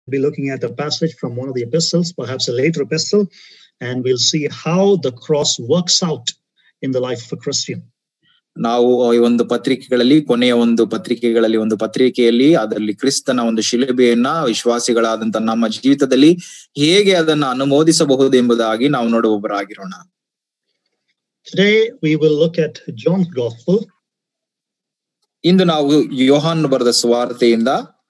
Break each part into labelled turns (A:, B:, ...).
A: be looking at a passage from one of the epistles, perhaps a later epistle, and we'll see how the cross works out in the life of a Christian.
B: ನಾವು ಈ ಒಂದು ಪತ್ರಿಕೆಗಳಲ್ಲಿ ಕೊನೆಯ ಒಂದು ಪತ್ರಿಕೆಗಳಲ್ಲಿ ಒಂದು ಪತ್ರಿಕೆಯಲ್ಲಿ ಅದರಲ್ಲಿ ಕ್ರಿಸ್ತನ ಒಂದು ಶಿಲುಬೆಯನ್ನ ವಿಶ್ವಾಸಿಗಳಾದಂತ ನಮ್ಮ ಜೀವಿತದಲ್ಲಿ ಹೇಗೆ ಅದನ್ನ ಅನುಮೋದಿಸಬಹುದು ಎಂಬುದಾಗಿ ನಾವು ನೋಡುವವರಾಗಿರೋಣ
A: Today, we will look at John's Gospel,
B: ಇಂದು ನಾವು ಯೋಹಾನ್ ಬರೆದ ಸುವಾರ್ತೆಯಿಂದ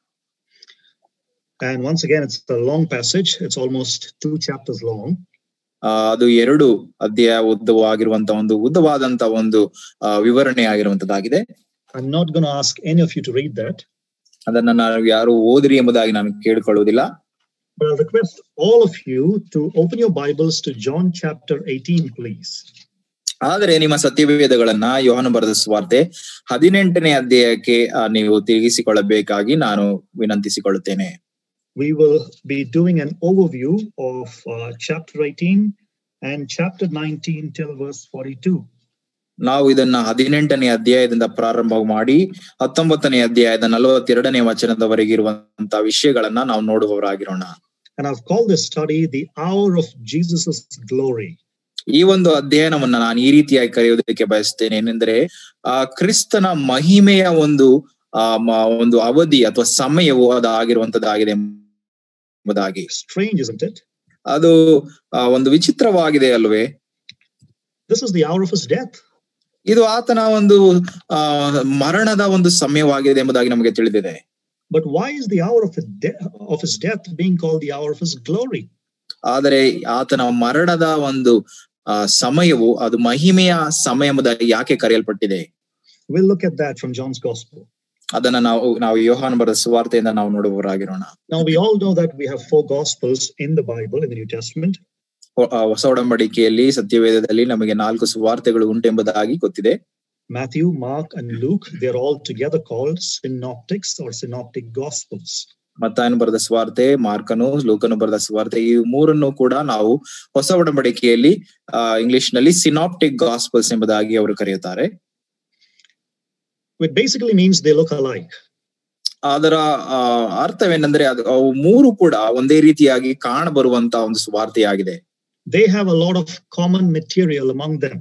A: and once again, it's a long passage. It's almost two chapters long.
B: ಆ, ಅದು ಎರಡು ಅಧ್ಯಾಯ ಉದ್ದವಾಗಿರುವಂತ ಒಂದು ಉದ್ದವಾದಂತ ಒಂದು ಆ, ವಿವರಣೆ ಆಗಿರುವಂತದ್ದಾಗಿದೆ
A: I'm not going to ask any of you to read that,
B: ಅದನ್ನ ನಾವು ಯಾರು ಓದಿರಿ ಎಂಬುದಾಗಿ ನಾನು ಕೇಳಿಕೊಳ್ಳುವುದಿಲ್ಲ
A: but I'll request all of you to open your Bibles to John chapter 18, please.
B: ಆದರೆ ನಿಮ್ಮ ಸತ್ಯವೇದಗಳನ್ನ ಯೋಹಾನ ಬರೆದ ಸ್ವಾರ್ತೆ ಹದಿನೆಂಟನೇ ಅಧ್ಯಾಯಕ್ಕೆ ಆ, ನೀವು ತಿರುಗಿಸಿಕೊಳ್ಳಬೇಕಾಗಿ ನಾನು ವಿನಂತಿಸಿಕೊಳ್ಳುತ್ತೇನೆ
A: We will be doing an overview of uh, chapter 18 and chapter 19 till verse 42.
B: ನಾವು ಇದನ್ನ ಹದಿನೆಂಟನೇ ಅಧ್ಯಾಯದಿಂದ ಪ್ರಾರಂಭ ಮಾಡಿ ಹತ್ತೊಂಬತ್ತನೇ ಅಧ್ಯಾಯದ ನಲವತ್ತೆರಡನೇ ವಚನದವರೆಗೆ ಇರುವಂತಹ ವಿಷಯಗಳನ್ನ ನಾವು ನೋಡುವವರಾಗಿರೋಣ
A: And I've called this study the hour of Jesus' glory.
B: ಈ ಒಂದು ಅಧ್ಯಯನವನ್ನ ನಾನು ಈ ರೀತಿಯಾಗಿ ಕರೆಯೋದಕ್ಕೆ ಬಯಸ್ತೇನೆ ಏನೆಂದ್ರೆ ಆ ಕ್ರಿಸ್ತನ ಮಹಿಮೆಯ ಒಂದು ಆ ಮ- ಒಂದು ಅವಧಿ ಅಥವಾ ಸಮಯವು ಅದಾಗಿರುವಂತದ್ದಾಗಿದೆ ಎಂಬುದಾಗಿ
A: Strange, isn't it?
B: ಅದು ಆ, ಒಂದು ವಿಚಿತ್ರವಾಗಿದೆ ಅಲ್ವೇ
A: This is the hour of his death.
B: ಇದು ಆತನ ಒಂದು ಆ ಮರಣದ ಒಂದು ಸಮಯವಾಗಿದೆ ಎಂಬುದಾಗಿ ನಮಗೆ ತಿಳಿದಿದೆ
A: But why is the hour of his, de- of his death being called the hour of his glory?
B: ಆದರೆ ಆತನ ಮರಣದ ಒಂದು ಆ ಸಮಯವು ಅದು ಮಹಿಮೆಯ ಸಮಯ ಎಂಬುದಾಗಿ ಯಾಕೆ ಕರೆಯಲ್ಪಟ್ಟಿದೆ
A: We'll look at that from John's Gospel.
B: ಅದನ್ನ ನಾವು ನಾವು ಯೋಹಾನ್ ಬರೆದ ಸುವಾರ್ತೆಯಿಂದ ನಾವು ನೋಡುವವರಾಗಿರೋಣ
A: Now, we all know that we have four Gospels in the Bible, in the New Testament.
B: ಹೊ- ಆ, ಹೊಸ ಒಡಂಬಡಿಕೆಯಲ್ಲಿ ಸತ್ಯವೇದದಲ್ಲಿ ನಮಗೆ ನಾಲ್ಕು ಸುವಾರ್ತೆಗಳು ಉಂಟೆಂಬುದಾಗಿ ಗೊತ್ತಿದೆ
A: Matthew, Mark, and Luke, they're all together called synoptics or synoptic Gospels.
B: ಮತ್ತಾಯನು ಬರೆದ ಸ್ವಾರ್ತೆ ಮಾರ್ಕನು ಲೂಕನು ಬರೆದ ಸ್ವಾರ್ತೆ ಈ ಮೂರನ್ನು ಕೂಡ ನಾವು ಹೊಸ ಒಡಂಬಡಿಕೆಯಲ್ಲಿ ಆ ಇಂಗ್ಲಿಷ್ ನಲ್ಲಿ ಸಿನಾಪ್ಟಿಕ್ ಗಾಸ್ಪಲ್ಸ್ ಎಂಬುದಾಗಿ ಅವರು ಕರೆಯುತ್ತಾರೆ
A: Which basically means they look alike.
B: ಅದರ ಆ, ಅರ್ಥವೇನೆಂದ್ರೆ ಅದು ಅವು ಮೂರು ಕೂಡ ಒಂದೇ ರೀತಿಯಾಗಿ ಕಾಣಬರುವಂತ ಒಂದು ಸುವಾರ್ತೆಯಾಗಿದೆ
A: They have a lot of common material among them.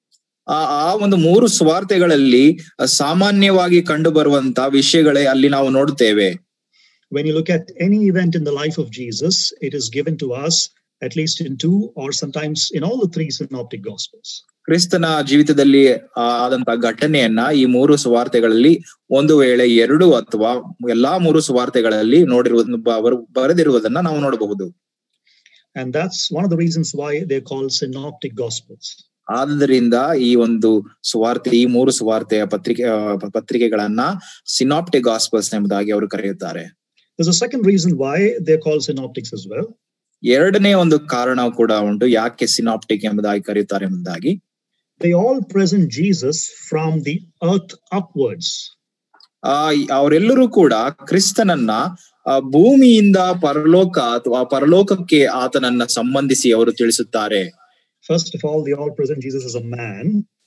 B: ಆ ಆ ಒಂದು ಮೂರು ಸುವಾರ್ತೆಗಳಲ್ಲಿ ಸಾಮಾನ್ಯವಾಗಿ ಕಂಡು ಬರುವಂತ ವಿಷಯಗಳೇ ಅಲ್ಲಿ ನಾವು ನೋಡುತ್ತೇವೆ
A: When you look at any event in the life of Jesus, it is given to us at least in two or sometimes in all the three synoptic Gospels.
B: ಕ್ರಿಸ್ತನ ಜೀವಿತದಲ್ಲಿ ಆ, ಆದಂತ ಘಟನೆಯನ್ನ ಈ ಮೂರು ಸುವಾರ್ತೆಗಳಲ್ಲಿ ಒಂದು ವೇಳೆ ಎರಡು ಅಥವಾ ಎಲ್ಲಾ ಮೂರು ಸುವಾರ್ತೆಗಳಲ್ಲಿ ನೋಡಿರುವುದನ್ನು ಬ- ಅವರು ಬರೆದಿರುವುದನ್ನ ನಾವು ನೋಡಬಹುದು
A: And that's one of the reasons why they're called synoptic Gospels.
B: ಆದ್ದರಿಂದ ಈ ಒಂದು ಸುವಾರ್ತೆ ಈ ಮೂರು ಸುವಾರ್ತೆಯ ಪತ್ರಿಕೆ ಆ, ಪ- ಪತ್ರಿಕೆಗಳನ್ನ ಸಿನಾಪ್ಟಿಕ್ ಗಾಸ್ಪಲ್ಸ್ ಎಂಬುದಾಗಿ ಅವರು ಕರೆಯುತ್ತಾರೆ
A: There's a second reason why they're called synoptics as well.
B: ಎರಡನೇ ಒಂದು ಕಾರಣ ಕೂಡ ಉಂಟು ಯಾಕೆ ಸಿನಾಪ್ಟಿಕ್ ಎಂಬುದಾಗಿ ಕರೆಯುತ್ತಾರೆ ಎಂಬುದಾಗಿ
A: They all present Jesus from the earth upwards.
B: ಆ ಅವರೆಲ್ಲರೂ ಕೂಡ ಕ್ರಿಸ್ತನನ್ನ ಆ, ಭೂಮಿಯಿಂದ ಪರಲೋಕ ಅಥವಾ ಪರಲೋಕಕ್ಕೆ ಆತನನ್ನ ಸಂಬಂಧಿಸಿ ಅವರು ತಿಳಿಸುತ್ತಾರೆ
A: First of all, they all present Jesus as a man.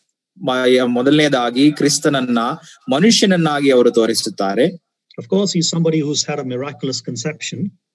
B: ಮ- ಮೊದಲನೇದಾಗಿ ಕ್ರಿಸ್ತನನ್ನ ಮನುಷ್ಯನನ್ನಾಗಿ ಅವರು ತೋರಿಸುತ್ತಾರೆ
A: Of course, he's somebody who's had a miraculous conception,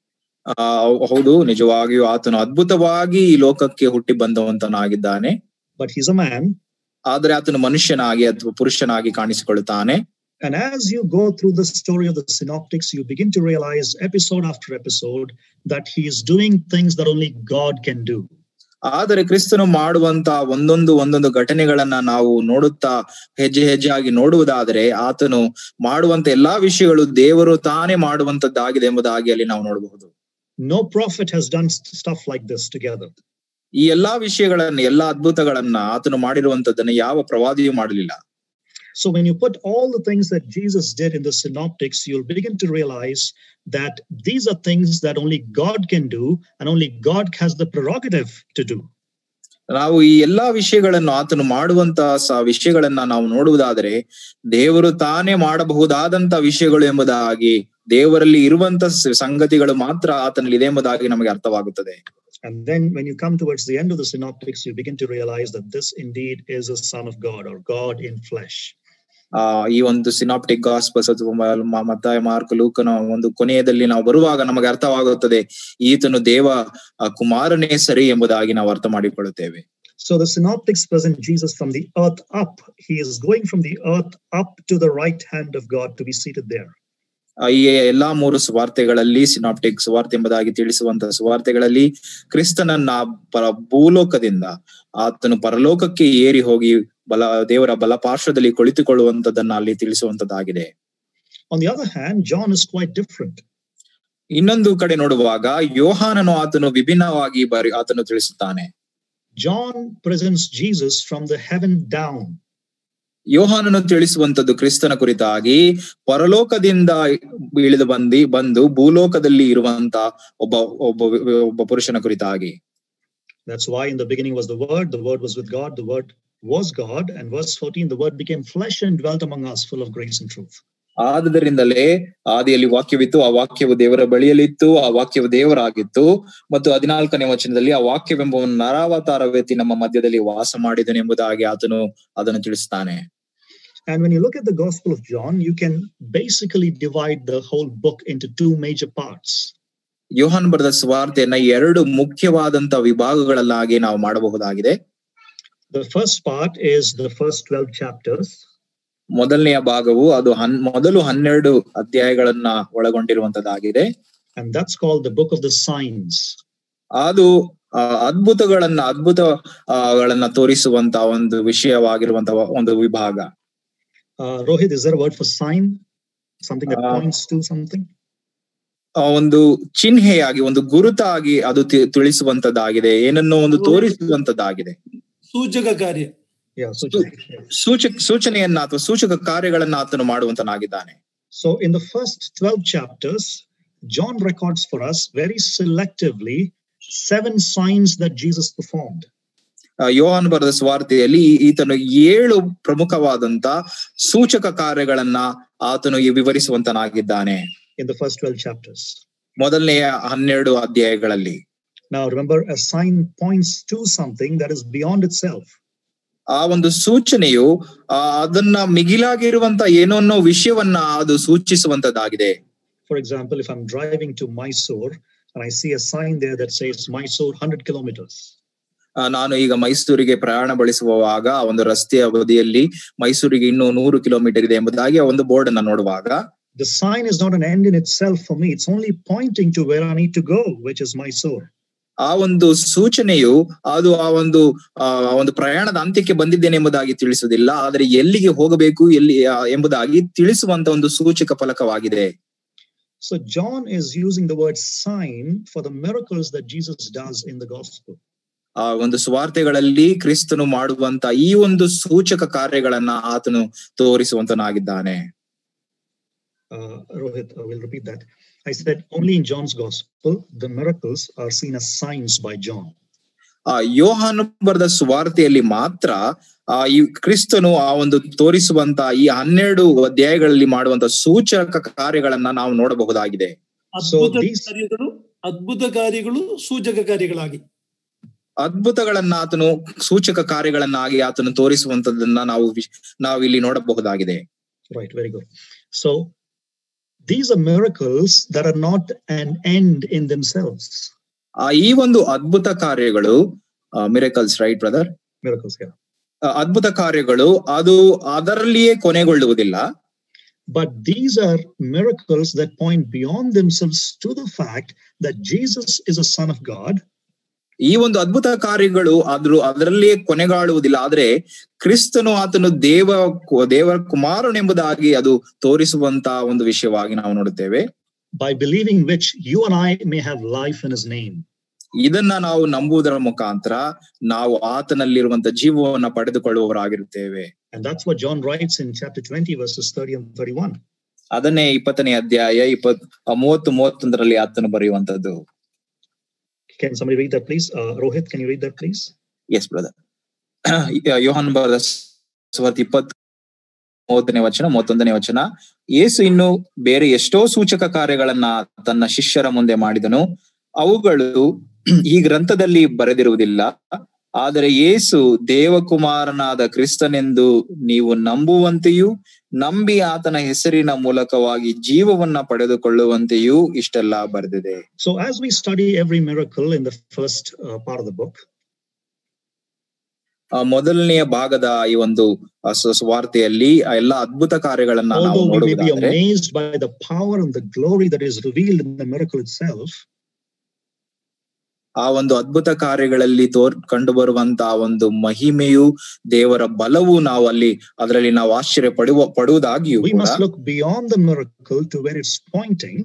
B: ಆ ಹೌದು ನಿಜವಾಗಿಯೂ ಆತನು ಅದ್ಭುತವಾಗಿ ಈ ಲೋಕಕ್ಕೆ ಹುಟ್ಟಿ ಬಂದವಂತನಾಗಿದ್ದಾನೆ
A: but he's a man.
B: ಆದ್ರೆ ಆತನು ಮನುಷ್ಯನಾಗಿ ಅಥವಾ ಪುರುಷನಾಗಿ ಕಾಣಿಸಿಕೊಳ್ಳುತ್ತಾನೆ
A: And as you go through the story of the synoptics, you begin to realize episode after episode that he is doing things that only God can do.
B: ಆದರೆ ಕ್ರಿಸ್ತನು ಮಾಡುವಂತ ಒಂದೊಂದು ಒಂದೊಂದು ಘಟನೆಗಳನ್ನ ನಾವು ನೋಡುತ್ತಾ ಹೆಜ್ಜೆ ಹೆಜ್ಜೆಯಾಗಿ ನೋಡುವುದಾದರೆ ಆತನು ಮಾಡುವಂತ ಎಲ್ಲಾ ವಿಷಯಗಳು ದೇವರು ತಾನೇ ಮಾಡುವಂತದ್ದಾಗಿದೆ ಎಂಬುದಾಗಿ ಅಲ್ಲಿ ನಾವು ನೋಡಬಹುದು
A: No prophet has done st- stuff like this together.
B: ಈ ಎಲ್ಲಾ ವಿಷಯಗಳನ್ನ ಎಲ್ಲಾ ಅದ್ಭುತಗಳನ್ನ ಆತನು ಮಾಡಿರುವಂತದ್ದನ್ನ ಯಾವ ಪ್ರವಾದಿಯೂ ಮಾಡಲಿಲ್ಲ
A: So when you put all the things that Jesus did in the synoptics, you'll begin to realize that these are things that only God can do and only God has the prerogative to do.
B: ನಾವು ಈ ಎಲ್ಲಾ ವಿಷಯಗಳನ್ನು ಆತನು ಮಾಡುವಂತ ಸ ವಿಷಯಗಳನ್ನ ನಾವು ನೋಡುವುದಾದರೆ ದೇವರು ತಾನೇ ಮಾಡಬಹುದಾದಂತ ವಿಷಯಗಳು ಎಂಬುದಾಗಿ ದೇವರಲ್ಲಿ ಇರುವಂತ ಸ- ಸಂಗತಿಗಳು ಮಾತ್ರ ಆತನಲ್ಲಿ ಇದೆ ಎಂಬುದಾಗಿ ನಮಗೆ ಅರ್ಥವಾಗುತ್ತದೆ
A: And then when you come towards the end of the synoptics, you begin to realize that this indeed is a son of God or God in flesh.
B: ಆ ಈ ಒಂದು ಸಿನಾಪ್ಟಿಕ್ ಗಾಸ್ಪಲ್ಸ್ ಅಥವಾ ಮತ್ತ ಮಾರ್ಕ್ ಲೂಕನ ಒಂದು ಕೊನೆಯದಲ್ಲಿ ನಾವು ಬರುವಾಗ ನಮಗೆ ಅರ್ಥವಾಗುತ್ತದೆ ಈತನು ದೇವ ಆ, ಕುಮಾರನೇ ಸರಿ ಎಂಬುದಾಗಿ ನಾವು ಅರ್ಥ ಮಾಡಿಕೊಳ್ಳುತ್ತೇವೆ
A: So the synoptics present Jesus from the earth up. He is going from the earth up to the right hand of God to be seated there.
B: ಆ, ಈ ಎಲ್ಲಾ ಮೂರು ಸುವಾರ್ತೆಗಳಲ್ಲಿ ಸಿನಾಪ್ಟಿಕ್ ಸುವಾರ್ತೆ ಎಂಬುದಾಗಿ ತಿಳಿಸುವಂತಹ ಸುವಾರ್ತೆಗಳಲ್ಲಿ ಕ್ರಿಸ್ತನನ್ನ ಪರ ಭೂಲೋಕದಿಂದ ಆತನು ಪರಲೋಕಕ್ಕೆ ಏರಿ ಹೋಗಿ ಬಲ ದೇವರ ಬಲಪಾರ್ಶ್ವದಲ್ಲಿ ಕುಳಿತುಕೊಳ್ಳುವಂತದನ್ನ ಅಲ್ಲಿ ತಿಳಿಸುವಂತದ್ದಾಗಿದೆ
A: On the other hand, John is quite different.
B: ಇನ್ನೊಂದು ಕಡೆ ನೋಡುವಾಗ ಯೋಹಾನನು ಆತನು ವಿಭಿನ್ನವಾಗಿ ಬರಿ ಆತನು ತಿಳಿಸುತ್ತಾನೆ
A: John presents Jesus from the heaven down.
B: ಯೋಹಾನನು ತಿಳಿಸುವಂತದ್ದು ಕ್ರಿಸ್ತನ ಕುರಿತಾಗಿ ಪರಲೋಕದಿಂದ ಇಳಿದು ಬಂದಿ ಬಂದು ಭೂಲೋಕದಲ್ಲಿ ಇರುವಂತ ಒಬ್ಬ ಒಬ್ಬ ಒಬ್ಬ ಪುರುಷನ ಕುರಿತಾಗಿ
A: That's why in the beginning was the Word, the Word was with God, the Word was God. And verse 14, the Word became flesh and dwelt among us, full of grace and truth.
B: ಆದುದರಿಂದಲೇ ಆದಿಯಲ್ಲಿ ವಾಕ್ಯವಿತ್ತು ಆ ವಾಕ್ಯವು ದೇವರ ಬಳಿಯಲ್ಲಿತ್ತು ಆ ವಾಕ್ಯವು ದೇವರಾಗಿತ್ತು ಮತ್ತು ಹದಿನಾಲ್ಕನೇ ವಚನದಲ್ಲಿ ಆ ವಾಕ್ಯವೆಂಬ ಒಂದು ನರಾವತಾರವೆತ್ತಿ ನಮ್ಮ ಮಧ್ಯದಲ್ಲಿ ವಾಸ ಮಾಡಿದನೆಂಬುದಾಗಿ ಆತನು ಅದನ್ನು ತಿಳಿಸ್ತಾನೆ
A: And when you look at the Gospel of John, you can basically divide the whole book into two major parts.
B: ಯೋಹಾನ್ ಬರೆದ ಸ್ವಾರ್ಥೆಯನ್ನ ಎರಡು ಮುಖ್ಯವಾದಂತ ವಿಭಾಗಗಳಲ್ಲಾಗಿ ನಾವು ಮಾಡಬಹುದಾಗಿದೆ
A: The first part is the first 12 chapters,
B: ಮೊದಲನೆಯ ಭಾಗವು ಅದು ಹನ್ ಮೊದಲು ಹನ್ನೆರಡು ಅಧ್ಯಾಯಗಳನ್ನ ಒಳಗೊಂಡಿರುವಂತದ್ದಾಗಿದೆ
A: and that's called the book of the signs.
B: ಅದು ಆ, ಅದ್ಭುತಗಳನ್ನ ಅದ್ಭುತ ಆ, ಗಳನ್ನ ತೋರಿಸುವಂತ ಒಂದು ವಿಷಯವಾಗಿರುವಂತ ಒಂದು ವಿಭಾಗ
A: Uh, Rohit, is there a word for sign? Something that
B: Uh,
A: points to something?
B: ಆ, ಒಂದು ಚಿಹ್ನೆಯಾಗಿ ಒಂದು ಗುರುತಾಗಿ ಅದು ತಿ- ತಿಳಿಸುವಂತದ್ದಾಗಿದೆ ಏನನ್ನೋ ಒಂದು ತೋರಿಸುವಂತದ್ದಾಗಿದೆ
C: ಸೂಚಕ ಕಾರ್ಯ
A: Yeah. So,
B: ಸೂಚಕ ಸೂಚನೆಯನ್ನ ಅಥವಾ ಸೂಚಕ ಕಾರ್ಯಗಳನ್ನ ಆತನು ಮಾಡುವಂತನಾಗಿದ್ದಾನೆ
A: so in the first 12 chapters, John records for us very selectively seven signs that Jesus performed.
B: ಆ, ಯೋಹಾನ್ ಬರೆದ ಸ್ವಾರ್ಥೆಯಲ್ಲಿ ಈತನು ಏಳು ಪ್ರಮುಖವಾದಂತ ಸೂಚಕ ಕಾರ್ಯಗಳನ್ನ ಆತನು ಈ ವಿವರಿಸುವಂತನಾಗಿದ್ದಾನೆ
A: in the first 12 chapters.
B: ಮೊದಲನೆಯ ಹನ್ನೆರಡು ಅಧ್ಯಾಯಗಳಲ್ಲಿ
A: Now, remember, a sign points to something that is beyond itself.
B: ಆ ಒಂದು ಸೂಚನೆಯು ಆ ಅದನ್ನ ಮಿಗಿಲಾಗಿರುವಂತ ಏನೋ ಅನ್ನೋ ವಿಷಯವನ್ನ ಅದು ಸೂಚಿಸುವಂತದ್ದಾಗಿದೆ
A: For example, if I'm driving to Mysore and I see a sign there that says Mysore 100 kilometers,
B: ಆ, ನಾನು ಈಗ ಮೈಸೂರಿಗೆ ಪ್ರಯಾಣ ಬೆಳೆಸುವಾಗ ಆ ಒಂದು ರಸ್ತೆಯ ಬದಿಯಲ್ಲಿ ಮೈಸೂರಿಗೆ ಇನ್ನೂ ನೂರು ಕಿಲೋಮೀಟರ್ ಇದೆ ಎಂಬುದಾಗಿ ಆ ಒಂದು ಬೋರ್ಡ್ ಅನ್ನ ನೋಡುವಾಗ
A: the sign is not an end in itself for me. It's only pointing to where I need to go, which is Mysore.
B: ಆ ಒಂದು ಸೂಚನೆಯು ಅದು ಆ ಒಂದು ಆ ಒಂದು ಪ್ರಯಾಣದ ಅಂತ್ಯಕ್ಕೆ ಬಂದಿದ್ದೇನೆ ಎಂಬುದಾಗಿ ತಿಳಿಸುವುದಿಲ್ಲ ಆದರೆ ಎಲ್ಲಿಗೆ ಹೋಗಬೇಕು ಎಲ್ಲಿ ಆ, ಎಂಬುದಾಗಿ ತಿಳಿಸುವಂತ ಒಂದು ಸೂಚಕ ಫಲಕವಾಗಿದೆ
A: So, John is using the word sign for the miracles that Jesus does in the gospel.
B: ಆ ಒಂದು ಸ್ವಾರ್ಥೆಗಳಲ್ಲಿ ಕ್ರಿಸ್ತನು ಮಾಡುವಂತ ಈ ಒಂದು ಸೂಚಕ ಕಾರ್ಯಗಳನ್ನ ಆತನು ತೋರಿಸುವಂತನಾಗಿದ್ದಾನೆ
A: Uh, Rohit, I will repeat that. I said only in John's gospel, the miracles are seen as signs by John.
B: ಆ ಯೋಹಾನು ಬರೆದ ಸುವಾರ್ತೆಯಲ್ಲಿ ಮಾತ್ರ ಆ ಈ ಕ್ರಿಸ್ತನು ಆ ಒಂದು ತೋರಿಸುವಂತ ಈ ಹನ್ನೆರಡು ಅಧ್ಯಾಯಗಳಲ್ಲಿ ಮಾಡುವಂತ ಸೂಚಕ ಕಾರ್ಯಗಳನ್ನ ನಾವು ನೋಡಬಹುದಾಗಿದೆ
C: ಅದ್ಭುತ
A: these-
C: ಕಾರ್ಯಗಳು ಅದ್ಭುತ ಕಾರ್ಯಗಳು ಸೂಚಕ ಕಾರ್ಯಗಳಾಗಿ
B: ಅದ್ಭುತಗಳನ್ನ ಆತನು ಸೂಚಕ ಕಾರ್ಯಗಳನ್ನಾಗಿ ಆತನು ತೋರಿಸುವಂತದನ್ನ ನಾವು ವಿಶ್- ನಾವು ಇಲ್ಲಿ ನೋಡಬಹುದಾಗಿದೆ
A: Right, very good. So, these are miracles that are not an end in themselves.
B: ಆ ಈ ಒಂದು ಅದ್ಭುತ ಕಾರ್ಯಗಳು miracles right brother
A: Miracles, yeah.
B: ಅದ್ಭುತ ಕಾರ್ಯಗಳು ಅದು ಅದರಲ್ಲಿಯೇ ಕೊನೆಗೊಳ್ಳುವುದಿಲ್ಲ
A: But these are miracles that point beyond themselves to the fact that Jesus is a Son of God
B: ಈ ಒಂದು ಅದ್ಭುತ ಕಾರ್ಯಗಳು ಆದ್ರೂ ಅದರಲ್ಲಿಯೇ ಕೊನೆಗಾಳುವುದಿಲ್ಲ ಆದ್ರೆ ಕ್ರಿಸ್ತನು ಆತನು ದೇವ ದೇವರ ಕುಮಾರನೆಂಬುದಾಗಿ ಅದು ತೋರಿಸುವಂತ ಒಂದು ವಿಷಯವಾಗಿ ನಾವು ನೋಡುತ್ತೇವೆ
A: by believing which you and I may have life in His name.
B: ಇದನ್ನ ನಾವು ನಂಬುವುದರ ಮುಖಾಂತರ ನಾವು ಆತನಲ್ಲಿರುವಂತ ಜೀವವನ್ನ ಪಡೆದುಕೊಳ್ಳುವವರಾಗಿರುತ್ತೇವೆ
A: And that's what John writes in chapter 20, verses 30 and 31.
B: ಅದನ್ನೇ ಇಪ್ಪತ್ತನೇ ಅಧ್ಯಾಯ ಇಪ್ಪತ್ ಆ, ಮೂವತ್ತು ಮೂವತ್ತೊಂದರಲ್ಲಿ ಆತನು ಬರೆಯುವಂತದ್ದು
A: Can somebody read that, please? Uh, Rohit, can you read that, please?
B: Yes brother Yohan ಬರೆದ ಸುವಾರ್ತೆ ಇಪ್ಪತ್ತು ಮೂವತ್ತನೇ ವಚನ ಮೂವತ್ತೊಂದನೇ ವಚನ ಯೇಸು ಇನ್ನು ಬೇರೆ ಎಷ್ಟೋ ಸೂಚಕ ಕಾರ್ಯಗಳನ್ನ ತನ್ನ ಶಿಷ್ಯರ ಮುಂದೆ ಮಾಡಿದನು ಅವುಗಳು ಈ ಗ್ರಂಥದಲ್ಲಿ ಬರೆದಿರುವುದಿಲ್ಲ ಆದರೆ ಯೇಸು ದೇವಕುಮಾರನಾದ ಕ್ರಿಸ್ತನೆಂದು ನೀವು ನಂಬುವಂತೆಯೂ ನಂಬಿ ಆತನ ಹೆಸರಿನ ಮೂಲಕವಾಗಿ ಜೀವವನ್ನ ಪಡೆದುಕೊಳ್ಳುವಂತೆಯೂ ಇಷ್ಟೆಲ್ಲ ಬರೆದಿದೆ
A: So, as we study every miracle in the first uh, part of the book,
B: ಆ ಮೊದಲನೆಯ ಭಾಗದ ಈ ಒಂದು ಆ ಸ- ಸುವಾರ್ತೆಯಲ್ಲಿ ಆ ಎಲ್ಲಾ ಅದ್ಭುತ ಕಾರ್ಯಗಳನ್ನ ನಾವು
A: although we may be
B: ನೋಡುವುದಾದ್ರೆ
A: amazed by the power and the glory that is revealed in the miracle itself,
B: ಆ ಒಂದು ಅದ್ಭುತ ಕಾರ್ಯಗಳಲ್ಲಿ ತೋರ್ ಕಂಡು ಬರುವಂತಹ ಒಂದು ಮಹಿಮೆಯು ದೇವರ ಬಲವು ನಾವು ಅಲ್ಲಿ ಅದರಲ್ಲಿ ನಾವು ಆಶ್ಚರ್ಯ ಪಡುವ ಪಡುವುದಾಗಿಯೂ
A: we
B: ಕೂಡ
A: must look beyond the miracle to where it's pointing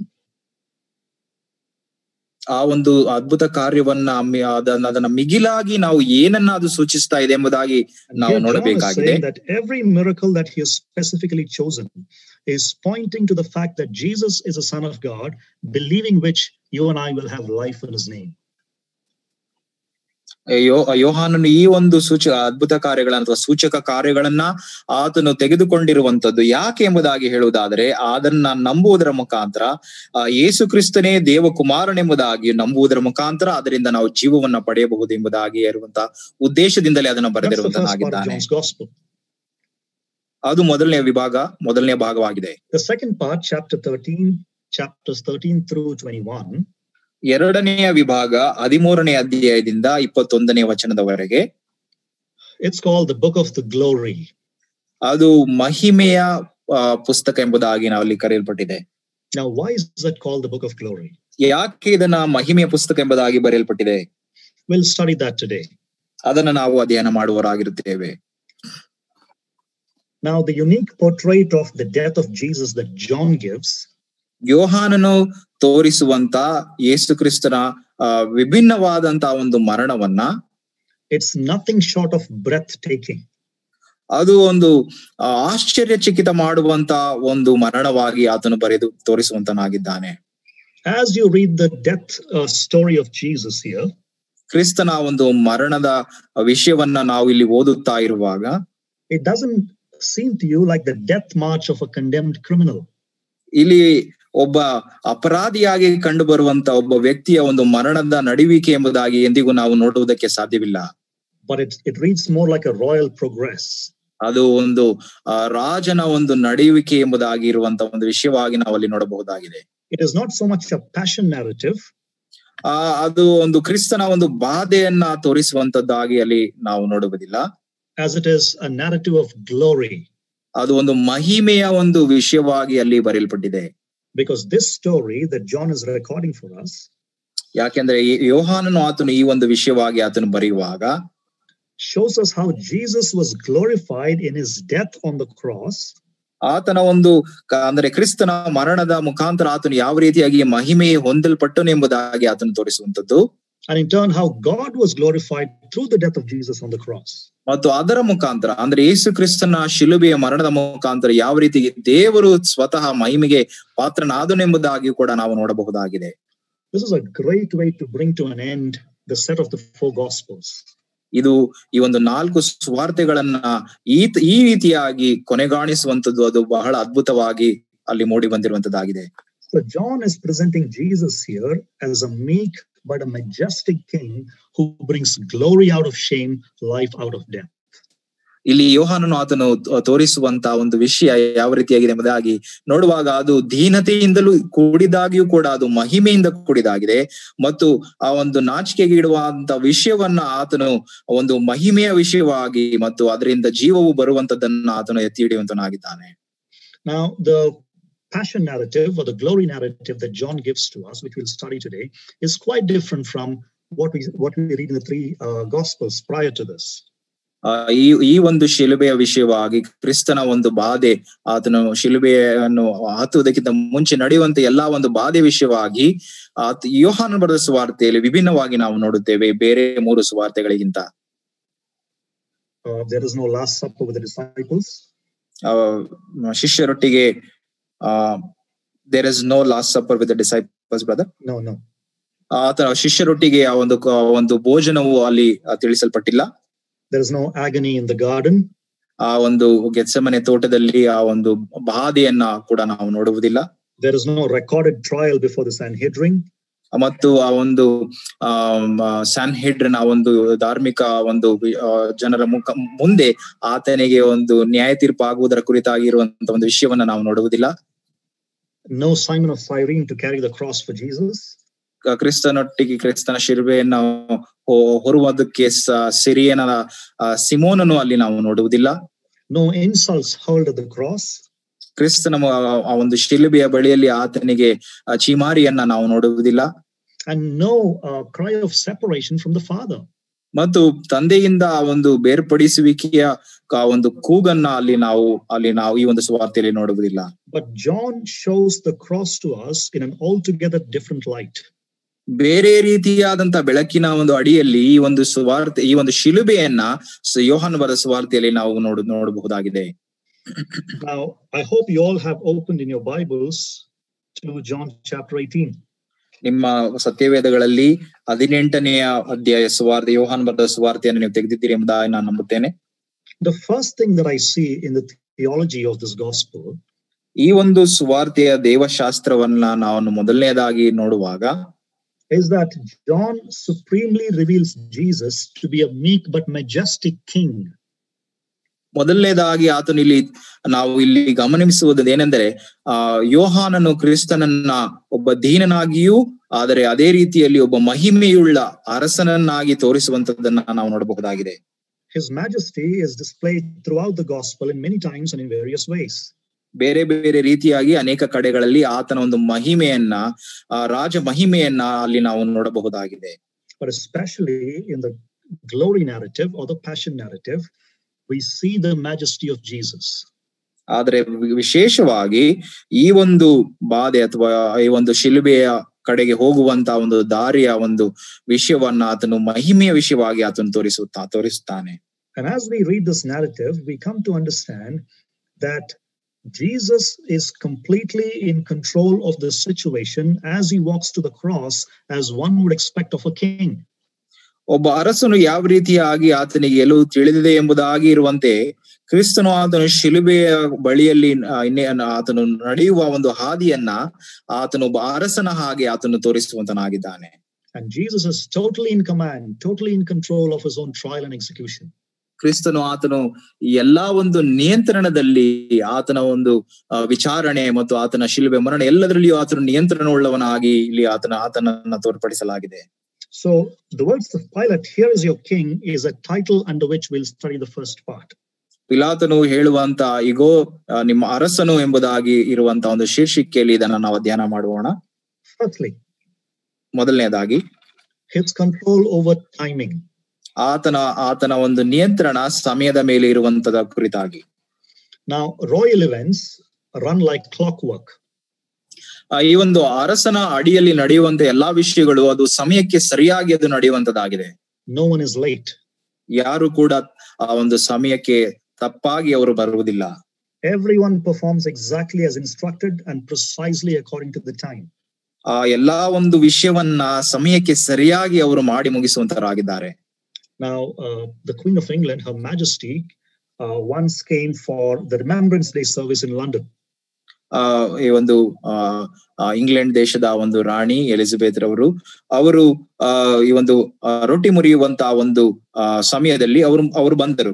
B: ಆ ಒಂದು ಅದ್ಭುತ ಕಾರ್ಯವನ್ನ ಮಿ- ಅದನ್ನ ಅದನ್ನ ಮಿಗಿಲಾಗಿ ನಾವು ಏನನ್ನ ಅದು ಸೂಚಿಸ್ತಾ ಇದೆ ಎಂಬುದಾಗಿ
A: And
B: ನಾವು
A: here John is
B: ನೋಡಬೇಕಾಗಿದೆ.
A: saying that every miracle that he has specifically chosen is pointing to the fact that Jesus is a son of God, believing which you and I will have life in his name.
B: ಯೋ ಯೋಹಾನನು ಈ ಒಂದು ಸೂಚ ಅದ್ಭುತ ಕಾರ್ಯಗಳನ್ನ ಅಥವಾ ಸೂಚಕ ಕಾರ್ಯಗಳನ್ನ ಆತನು ತೆಗೆದುಕೊಂಡಿರುವಂತದ್ದು ಯಾಕೆ ಎಂಬುದಾಗಿ ಹೇಳುವುದಾದರೆ ಅದನ್ನ ನಂಬುವುದರ ಮುಖಾಂತರ ಆ ಯೇಸು ಕ್ರಿಸ್ತನೇ ದೇವಕುಮಾರನೆಂಬುದಾಗಿ ನಂಬುವುದರ ಮುಖಾಂತರ ಅದರಿಂದ ನಾವು ಜೀವವನ್ನ ಪಡೆಯಬಹುದು ಎಂಬುದಾಗಿ ಇರುವಂತಹ ಉದ್ದೇಶದಿಂದಲೇ ಅದನ್ನ
A: That's the first part of
B: ಬರೆದಿರುವಂತನಾಗಿದ್ದಾನೆ
A: John's gospel.
B: ಅದು ಮೊದಲನೇ ವಿಭಾಗ ಮೊದಲನೇ ಭಾಗವಾಗಿದೆ
A: The second part, chapter 13, chapters 13 through 21,
B: ಎರಡನೆಯ ವಿಭಾಗ ಹದಿಮೂರನೇ ಅಧ್ಯಾಯದಿಂದ ಇಪ್ಪತ್ತೊಂದನೇ ವಚನದವರೆಗೆ
A: it's called the book of the glory.
B: ಅದು ಮಹಿಮೆಯ ಆ, ಪುಸ್ತಕ ಎಂಬುದಾಗಿ ನಾವು ಅಲ್ಲಿ ಕರೆಯಲ್ಪಟ್ಟಿದೆ
A: Now, why is that called the book of glory?
B: ಯಾಕೆ ಇದನ್ನ ಮಹಿಮೆಯ ಪುಸ್ತಕ ಎಂಬುದಾಗಿ ಬರೆಯಲ್ಪಟ್ಟಿದೆ
A: We'll study that today.
B: ಅದನ್ನ ನಾವು ಅಧ್ಯಯನ ಮಾಡುವವರಾಗಿರುತ್ತೇವೆ
A: Now, the unique portrait of the death of Jesus that John gives
B: ಯೋಹಾನನು ತೋರಿಸುವಂತ ಯೇಸು ಕ್ರಿಸ್ತನ ಆ, ವಿಭಿನ್ನವಾದಂತ ಒಂದು ಮರಣವನ್ನ
A: it's nothing short of breathtaking.
B: ಅದು ಒಂದು ಆ, ಆಶ್ಚರ್ಯಚಕಿತ ಮಾಡುವಂತ ಒಂದು ಮರಣವಾಗಿ ಆತನು ಬರೆದು ತೋರಿಸುವಂತನಾಗಿದ್ದಾನೆ
A: As you read the death uh, story of Jesus here,
B: ಕ್ರಿಸ್ತನ ಒಂದು ಮರಣದ ವಿಷಯವನ್ನ ನಾವು ಇಲ್ಲಿ ಓದುತ್ತಾ ಇರುವಾಗ
A: it doesn't seem to you like the death march of a condemned criminal.
B: ಇಲ್ಲಿ ಒಬ್ಬ ಅಪರಾಧಿಯಾಗಿ ಕಂಡು ಬರುವಂತ ಒಬ್ಬ ವ್ಯಕ್ತಿಯ ಒಂದು ಮರಣದ ನಡಿವಿಕೆ ಎಂಬುದಾಗಿ ಎಂದಿಗೂ ನಾವು ನೋಡುವುದಕ್ಕೆ ಸಾಧ್ಯವಿಲ್ಲ
A: but it, it reads more like a royal progress.
B: ಅದು ಒಂದು ಆ, ರಾಜನ ಒಂದು ನಡೆಯುವಿಕೆ ಎಂಬುದಾಗಿ ಇರುವಂತ ಒಂದು ವಿಷಯವಾಗಿ ನಾವು ಅಲ್ಲಿ ನೋಡಬಹುದಾಗಿದೆ
A: It is not so much a passion narrative,
B: ಆ ಅದು ಒಂದು ಕ್ರಿಸ್ತನ ಒಂದು ಬಾಧೆಯನ್ನ ತೋರಿಸುವಂತದ್ದಾಗಿ ಅಲ್ಲಿ ನಾವು ನೋಡುವುದಿಲ್ಲ
A: as it is a narrative of glory,
B: ಅದು ಒಂದು ಮಹಿಮೆಯ ಒಂದು ವಿಷಯವಾಗಿ ಅಲ್ಲಿ ಬರೆಯಲ್ಪಟ್ಟಿದೆ
A: because this story that John is recording for us
B: ಯಾಕೆಂದ್ರೆ ಈ ಯೋಹಾನನು ಆತನು ಈ ಒಂದು ವಿಷಯವಾಗಿ ಆತನು ಬರೆಯುವಾಗ
A: shows us how Jesus was glorified in his death on the cross
B: ಆತನ ಒಂದು ಕ- ಅಂದ್ರೆ ಕ್ರಿಸ್ತನ ಮರಣದ ಮುಖಾಂತರ ಆತನು ಯಾವ ರೀತಿಯಾಗಿ ಮಹಿಮೆ ಹೊಂದಲ್ಪಟ್ಟನು ಎಂಬುದಾಗಿ ಆತನು ತೋರಿಸುವಂತದ್ದು
A: and in turn how God was glorified through the death of Jesus on the cross.
B: ಮತ್ತು ಅದರ ಮುಖಾಂತರ ಅಂದ್ರೆ ಯೇಸು ಕ್ರಿಸ್ತನ ಶಿಲುಬೆಯ ಮರಣದ ಮುಖಾಂತರ ಯಾವ ರೀತಿ ದೇವರು ಸ್ವತಃ ಮಹಿಮೆಗೆ ಪಾತ್ರನಾದನೆಂಬುದಾಗಿ ಕೂಡ ನಾವು ನೋಡಬಹುದಾಗಿದೆ
A: This is a great way to bring to an end the set of the four gospels.
B: ಇದು ಈ ಒಂದು ನಾಲ್ಕು ಸ್ವಾರ್ಥೆಗಳನ್ನ ಈ ಈ ರೀತಿಯಾಗಿ ಕೊನೆಗಾಣಿಸುವಂತದ್ದು ಅದು ಬಹಳ ಅದ್ಭುತವಾಗಿ ಅಲ್ಲಿ ಮೂಡಿ ಬಂದಿರುವಂತದ್ದಾಗಿದೆ
A: So John is presenting Jesus here as a meek but a majestic king who brings glory out of shame, life out of death.
B: ಇಲ್ಲಿ ಯೋಹಾನನು ಆತನು ತೋ- ತೋರಿಸುವಂತ ಒಂದು ವಿಷಯ ಯಾವ ರೀತಿಯಾಗಿದೆ ಎಂಬುದಾಗಿ ನೋಡುವಾಗ ಅದು ದೀನತೆಯಿಂದಲೂ ಕೂಡಿದಾಗಿಯೂ ಕೂಡ ಅದು ಮಹಿಮೆಯಿಂದ ಕೂಡಿದಾಗಿದೆ ಮತ್ತು ಆ ಒಂದು ನಾಚಿಕೆಗೀಡುವಂತ ವಿಷಯವನ್ನ ಆತನು ಒಂದು ಮಹಿಮೆಯ ವಿಷಯವಾಗಿ ಮತ್ತು ಅದರಿಂದ ಜೀವವು ಬರುವಂತದ್ದನ್ನ ಆತನು ಎತ್ತಿ ಹಿಡಿಯುವಂತನಾಗಿದ್ದಾನೆ
A: Now, the passion narrative or the glory narrative that John gives to us, which we'll study today, is quite different from what we what we read in the three uh, gospels prior to this.
B: ಆ, ಈ ಈ ಒಂದು ಶಿಲುಬೆಯ ವಿಷಯವಾಗಿ ಕ್ರಿಸ್ತನ ಒಂದು ಬಾಧೆ ಆತನು ಶಿಲುಬೆಯನ್ನು ಹತ್ತುವುದಕ್ಕಿಂತ ಮುಂಚೆ ನಡೆಯುವಂತ ಎಲ್ಲಾ ಒಂದು ಬಾಧೆ ವಿಷಯವಾಗಿ ಆತ ಯೋಹಾನ ಬರೆದ ಸುವಾರ್ತೆಯಲ್ಲಿ ವಿಭಿನ್ನವಾಗಿ ನಾವು ನೋಡುತ್ತೇವೆ ಬೇರೆ ಮೂರು ಸುವಾರ್ತೆಗಳಿಗಿಂತ
A: Uh, there is no last supper with the disciples.
B: ಆ, ಶಿಷ್ಯರೊಟ್ಟಿಗೆ ಆ there is no last supper with disciples brother
A: No, no.
B: ಆತ ಶಿಷ್ಯರೊಟ್ಟಿಗೆ ಆ ಒಂದು ಕ- ಒಂದು ಭೋಜನವು ಅಲ್ಲಿ ಆ, ತಿಳಿಸಲ್ಪಟ್ಟಿಲ್ಲ
A: There is no agony in the garden.
B: ಆ ಒಂದು ಗೆತ್ಸಮನೆ ತೋಟದಲ್ಲಿ ಆ ಒಂದು ಬಾಧೆಯನ್ನ ಕೂಡ ನಾವು ನೋಡುವುದಿಲ್ಲ
A: There is no recorded trial before the Sanhedrin.
B: ಮತ್ತು ಆ ಒಂದು ಸ್ಯಾನ್ ಹೆಡ್ರನ್ ಆ ಒಂದು ಧಾರ್ಮಿಕ ಒಂದು ಆ, ಜನರ ಮುಖ ಮುಂದೆ ಆತನಿಗೆ ಒಂದು ನ್ಯಾಯ ತೀರ್ಪು ಆಗುವುದರ ಕುರಿತಾಗಿರುವಂತ ಒಂದು ವಿಷಯವನ್ನ ನಾವು ನೋಡುವುದಿಲ್ಲ
A: No Simon of Cyrene to carry the cross for Jesus.
B: ಕ- ಕ್ರಿಸ್ತನೊಟ್ಟಿಗೆ ಕ್ರಿಸ್ತನ ಶಿಲ್ಬೆಯನ್ನ ಹೊ- ಹೊರುವುದಕ್ಕೆ ಸ- ಸಿರಿಯನ ಆ, ಸಿಮೋನನು ಅಲ್ಲಿ ನಾವು ನೋಡುವುದಿಲ್ಲ
A: No insults hurled at the cross.
B: ಕ್ರಿಸ್ತನ ಮ- ಆ ಒಂದು ಶಿಲುಬೆಯ ಬಳಿಯಲ್ಲಿ ಆತನಿಗೆ ಆ, ಚೀಮಾರಿಯನ್ನ ನಾವು ನೋಡುವುದಿಲ್ಲ
A: And no uh, cry of separation from the Father.
B: ಮತ್ತು ತಂದೆಯಿಂದ ಆ ಒಂದು ಬೇರ್ಪಡಿಸುವಿಕೆಯ ಆ ಒಂದು ಕೂಗನ್ನ ಅಲ್ಲಿ ನಾವು ಅಲ್ಲಿ ನಾವು ಈ ಒಂದು ಸುವಾರ್ತೆಯಲ್ಲಿ ನೋಡುವುದಿಲ್ಲ
A: But John shows the cross to us in an altogether different light.
B: ಬೇರೆ ರೀತಿಯಾದಂತ ಬೆಳಕಿನ ಒಂದು ಅಡಿಯಲ್ಲಿ ಈ ಒಂದು ಸುವಾರ್ತೆ ಈ ಒಂದು ಶಿಲುಬೆಯನ್ನ ಸ- ಯೋಹಾನ ಬರ ಸುವಾರ್ತೆಯಲ್ಲಿ ನಾವು ನೋಡು ನೋಡಬಹುದಾಗಿದೆ
A: Now, I hope you all have opened in your Bibles to John chapter 18.
B: ನಿಮ್ಮ ಸತ್ಯವೇದಗಳಲ್ಲಿ ಹದಿನೆಂಟನೆಯ ಅಧ್ಯಾಯ ಸುವಾರ್ತೆ ಯೋಹಾನ್ ಬರೆದ ಸುವಾರ್ತೆಯನ್ನು ನೀವು ತೆಗೆದಿದ್ದೀರಿ ಎಂಬುದಾಗಿ ನಾನು ನಂಬುತ್ತೇನೆ
A: The first thing that I see in the theology of this gospel
B: ಈ ಒಂದು ಸುವಾರ್ತೆಯ ದೇವಶಾಸ್ತ್ರವನ್ನ ನಾವು ಮೊದಲನೇದಾಗಿ ನೋಡುವಾಗ
A: is that John supremely reveals Jesus to be a meek but majestic king.
B: ಮೊದಲನೇದಾಗಿ ಆತನು ಇಲ್ಲಿ ನಾವು ಇಲ್ಲಿ ಗಮನಿಸುವುದು ಏನೆಂದರೆ ಆ ಯೋಹಾನನು ಕ್ರಿಸ್ತನನ್ನ ಒಬ್ಬ ದೀನನಾಗಿಯೂ ಆದರೆ ಅದೇ ರೀತಿಯಲ್ಲಿ ಒಬ್ಬ ಮಹಿಮೆಯುಳ್ಳ ಅರಸನನ್ನಾಗಿ ತೋರಿಸುವಂತದ್ದನ್ನ ನಾವು ನೋಡಬಹುದಾಗಿದೆ
A: His majesty is displayed throughout the gospel in many times and in various ways.
B: ಬೇರೆ ಬೇರೆ ರೀತಿಯಾಗಿ ಅನೇಕ ಕಡೆಗಳಲ್ಲಿ ಆತನ ಒಂದು ಮಹಿಮೆಯನ್ನ ಆ ರಾಜ ಮಹಿಮೆಯನ್ನ ಅಲ್ಲಿ ನಾವು ನೋಡಬಹುದಾಗಿದೆ
A: But especially in the glory narrative or the passion narrative, we see the majesty of Jesus.
B: ಆದ್ರೆ ವಿ- ವಿಶೇಷವಾಗಿ ಈ ಒಂದು ಬಾಧೆ ಅಥವಾ ಈ ಒಂದು ಶಿಲುಬೆಯ ಕಡೆಗೆ ಹೋಗುವಂತ ಒಂದು ದಾರಿಯ ಒಂದು ವಿಷಯವನ್ನ ಆತನು ಮಹಿಮೆಯ ವಿಷಯವಾಗಿ ಆತನು ತೋರಿಸುತ್ತಾ ತೋರಿಸುತ್ತಾನೆ
A: And as we read this narrative, we come to understand that Jesus is completely in control of the situation as he walks to the cross, as one would expect of a king.
B: ಒಬ್ಬ ಅರಸನು ಯಾವ ರೀತಿಯಾಗಿ ಆತನಿಗೆ ಎಲ್ಲವೂ ತಿಳಿದಿದೆ ಎಂಬುದಾಗಿ ಇರುವಂತೆ ಕ್ರಿಸ್ತನು ಆತನು ಶಿಲುಬೆಯ ಬಳಿಯಲ್ಲಿ ಆ, ಇನ್ನೇ ಆತನು ನಡೆಯುವ ಒಂದು ಹಾದಿಯನ್ನ ಆತನು ಒಬ್ಬ ಅರಸನ ಹಾಗೆ ಆತನು ತೋರಿಸುವಂತನಾಗಿದ್ದಾನೆ
A: And Jesus is totally in command, totally in control of his own trial and execution.
B: ಕ್ರಿಸ್ತನು ಆತನು ಈ ಎಲ್ಲಾ ಒಂದು ನಿಯಂತ್ರಣದಲ್ಲಿ ಆತನ ಒಂದು ಆ, ವಿಚಾರಣೆ ಮತ್ತು ಆತನ ಶಿಲುಬೆ ಮರಣ ಎಲ್ಲದರಲ್ಲಿಯೂ ಆತನು ನಿಯಂತ್ರಣವುಳ್ಳವನಾಗಿ ಇಲ್ಲಿ ಆತನ ಆತನನ್ನ ತೋರ್ಪಡಿಸಲಾಗಿದೆ
A: So the words of Pilate, here is your king, is a title under which we'll study the first part.
B: ಪಿಲಾತನು ಹೇಳುವಂತ ಇಗೋ ಆ, ನಿಮ್ಮ ಅರಸನು ಎಂಬುದಾಗಿ ಇರುವಂತ ಒಂದು ಶೀರ್ಷಿಕೆಯಲ್ಲಿ ಇದನ್ನ ನಾವು ಅಧ್ಯಯನ ಮಾಡೋಣ
A: Fourthly,
B: ಮೊದಲನೇದಾಗಿ
A: his control over timing.
B: ಆತನ ಆತನ ಒಂದು ನಿಯಂತ್ರಣ ಸಮಯದ ಮೇಲೆ ಇರುವಂತದ ಕುರಿತಾಗಿ
A: Now, royal events run like clockwork.
B: ಆ, ಈ ಒಂದು ಅರಸನ ಅಡಿಯಲ್ಲಿ ನಡೆಯುವಂತ ಎಲ್ಲಾ ವಿಷಯಗಳು ಅದು ಸಮಯಕ್ಕೆ ಸರಿಯಾಗಿ ಅದು ನಡೆಯುವಂತದಾಗಿದೆ
A: No one is late.
B: ಯಾರು ಕೂಡ ಆ ಒಂದು ಸಮಯಕ್ಕೆ ತಪ್ಪಾಗಿ ಅವರು ಬರುವುದಿಲ್ಲ
A: Everyone performs exactly as instructed and precisely according to the time.
B: ಆ ಎಲ್ಲಾ ಒಂದು ವಿಷಯವನ್ನ ಸಮಯಕ್ಕೆ ಸರಿಯಾಗಿ ಅವರು ಮಾಡಿ ಮುಗಿಸುವಂತರಾಗಿದ್ದಾರೆ
A: Now, uh, the Queen of England, Her Majesty, uh, once came for the Remembrance Day service in London.
B: ಆ ಈ ಒಂದು ಆ ಆ, ಇಂಗ್ಲೆಂಡ್ ದೇಶದ ಒಂದು ರಾಣಿ ಎಲಿಜಬೆತ್ ರವರು ಅವರು ಆ ಈ ಒಂದು ಆ, ರೊಟ್ಟಿ ಮುರಿಯುವಂತ ಒಂದು ಆ ಸಮಯದಲ್ಲಿ ಅವರು ಅವರು ಬಂದರು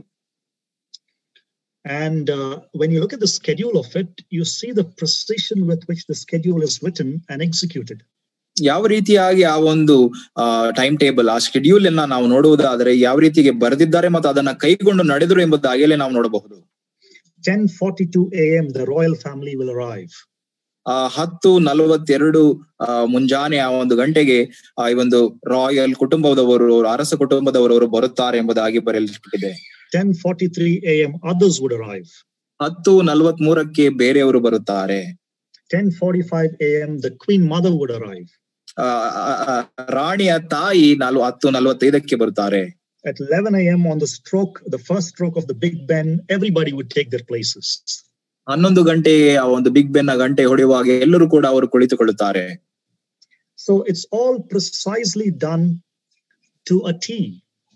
A: And uh, when you look at the schedule of it, you see the precision with which the schedule is written and executed.
B: ಯಾವ ರೀತಿಯಾಗಿ ಆ ಒಂದು ಟೈಮ್ ಟೇಬಲ್ ಆ ಶೆಡ್ಯೂಲ್ ಅನ್ನ ನಾವು ನೋಡುವುದಾದರೆ ಯಾವ ರೀತಿಗೆ ಬರೆದಿದ್ದಾರೆ ಮತ್ತು ಅದನ್ನ ಕೈಗೊಂಡು ನಡೆದರು ಎಂಬುದಾಗಲೇ ನಾವು ನೋಡಬಹುದು
A: 10:42 a.m. the royal family will arrive.
B: ಆ ಹತ್ತು ನಲವತ್ತೆರಡು ಆ ಮುಂಜಾನೆ ಆ ಒಂದು ಗಂಟೆಗೆ ಆ ಈ ಒಂದು ರಾಯಲ್ ಕುಟುಂಬದವರು ಅರಸ ಕುಟುಂಬದವರು ಅವರು ಬರುತ್ತಾರೆ ಎಂಬುದಾಗಿ ಬರೆಯಲ್ಪಟ್ಟಿದೆ
A: 10:43 a.m. others would arrive.
B: ಹತ್ತು ನಲವತ್ ಮೂರಕ್ಕೆ ಬೇರೆಯವರು ಬರುತ್ತಾರೆ
A: 10:45 a.m. the queen mother would arrive.
B: ಆ, ಆ, ಆ, ರಾಣಿಯ ತಾಯಿ ನಾಲ್ಕು ಹತ್ತು ನಲವತ್ತೈದಕ್ಕೆ ಬರುತ್ತಾರೆ
A: At 11 a.m. on the stroke, the first stroke of the Big Ben, everybody would take their places.
B: ಹನ್ನೊಂದು ಗಂಟೆಗೆ ಆ ಒಂದು ಬಿಗ್ ಬೆನ್ನ ಗಂಟೆ ಹೊಡೆಯುವಾಗ ಎಲ್ಲರೂ ಕೂಡ ಅವರು ಕುಳಿತುಕೊಳ್ಳುತ್ತಾರೆ
A: So it's all precisely done to a T.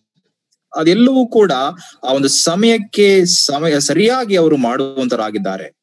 B: ಅದೆಲ್ಲವೂ ಕೂಡ ಆ ಒಂದು ಸಮಯಕ್ಕೆ ಸಮಯ ಸರಿಯಾಗಿ ಅವರು ಮಾಡುವಂತರಾಗಿದ್ದಾರೆ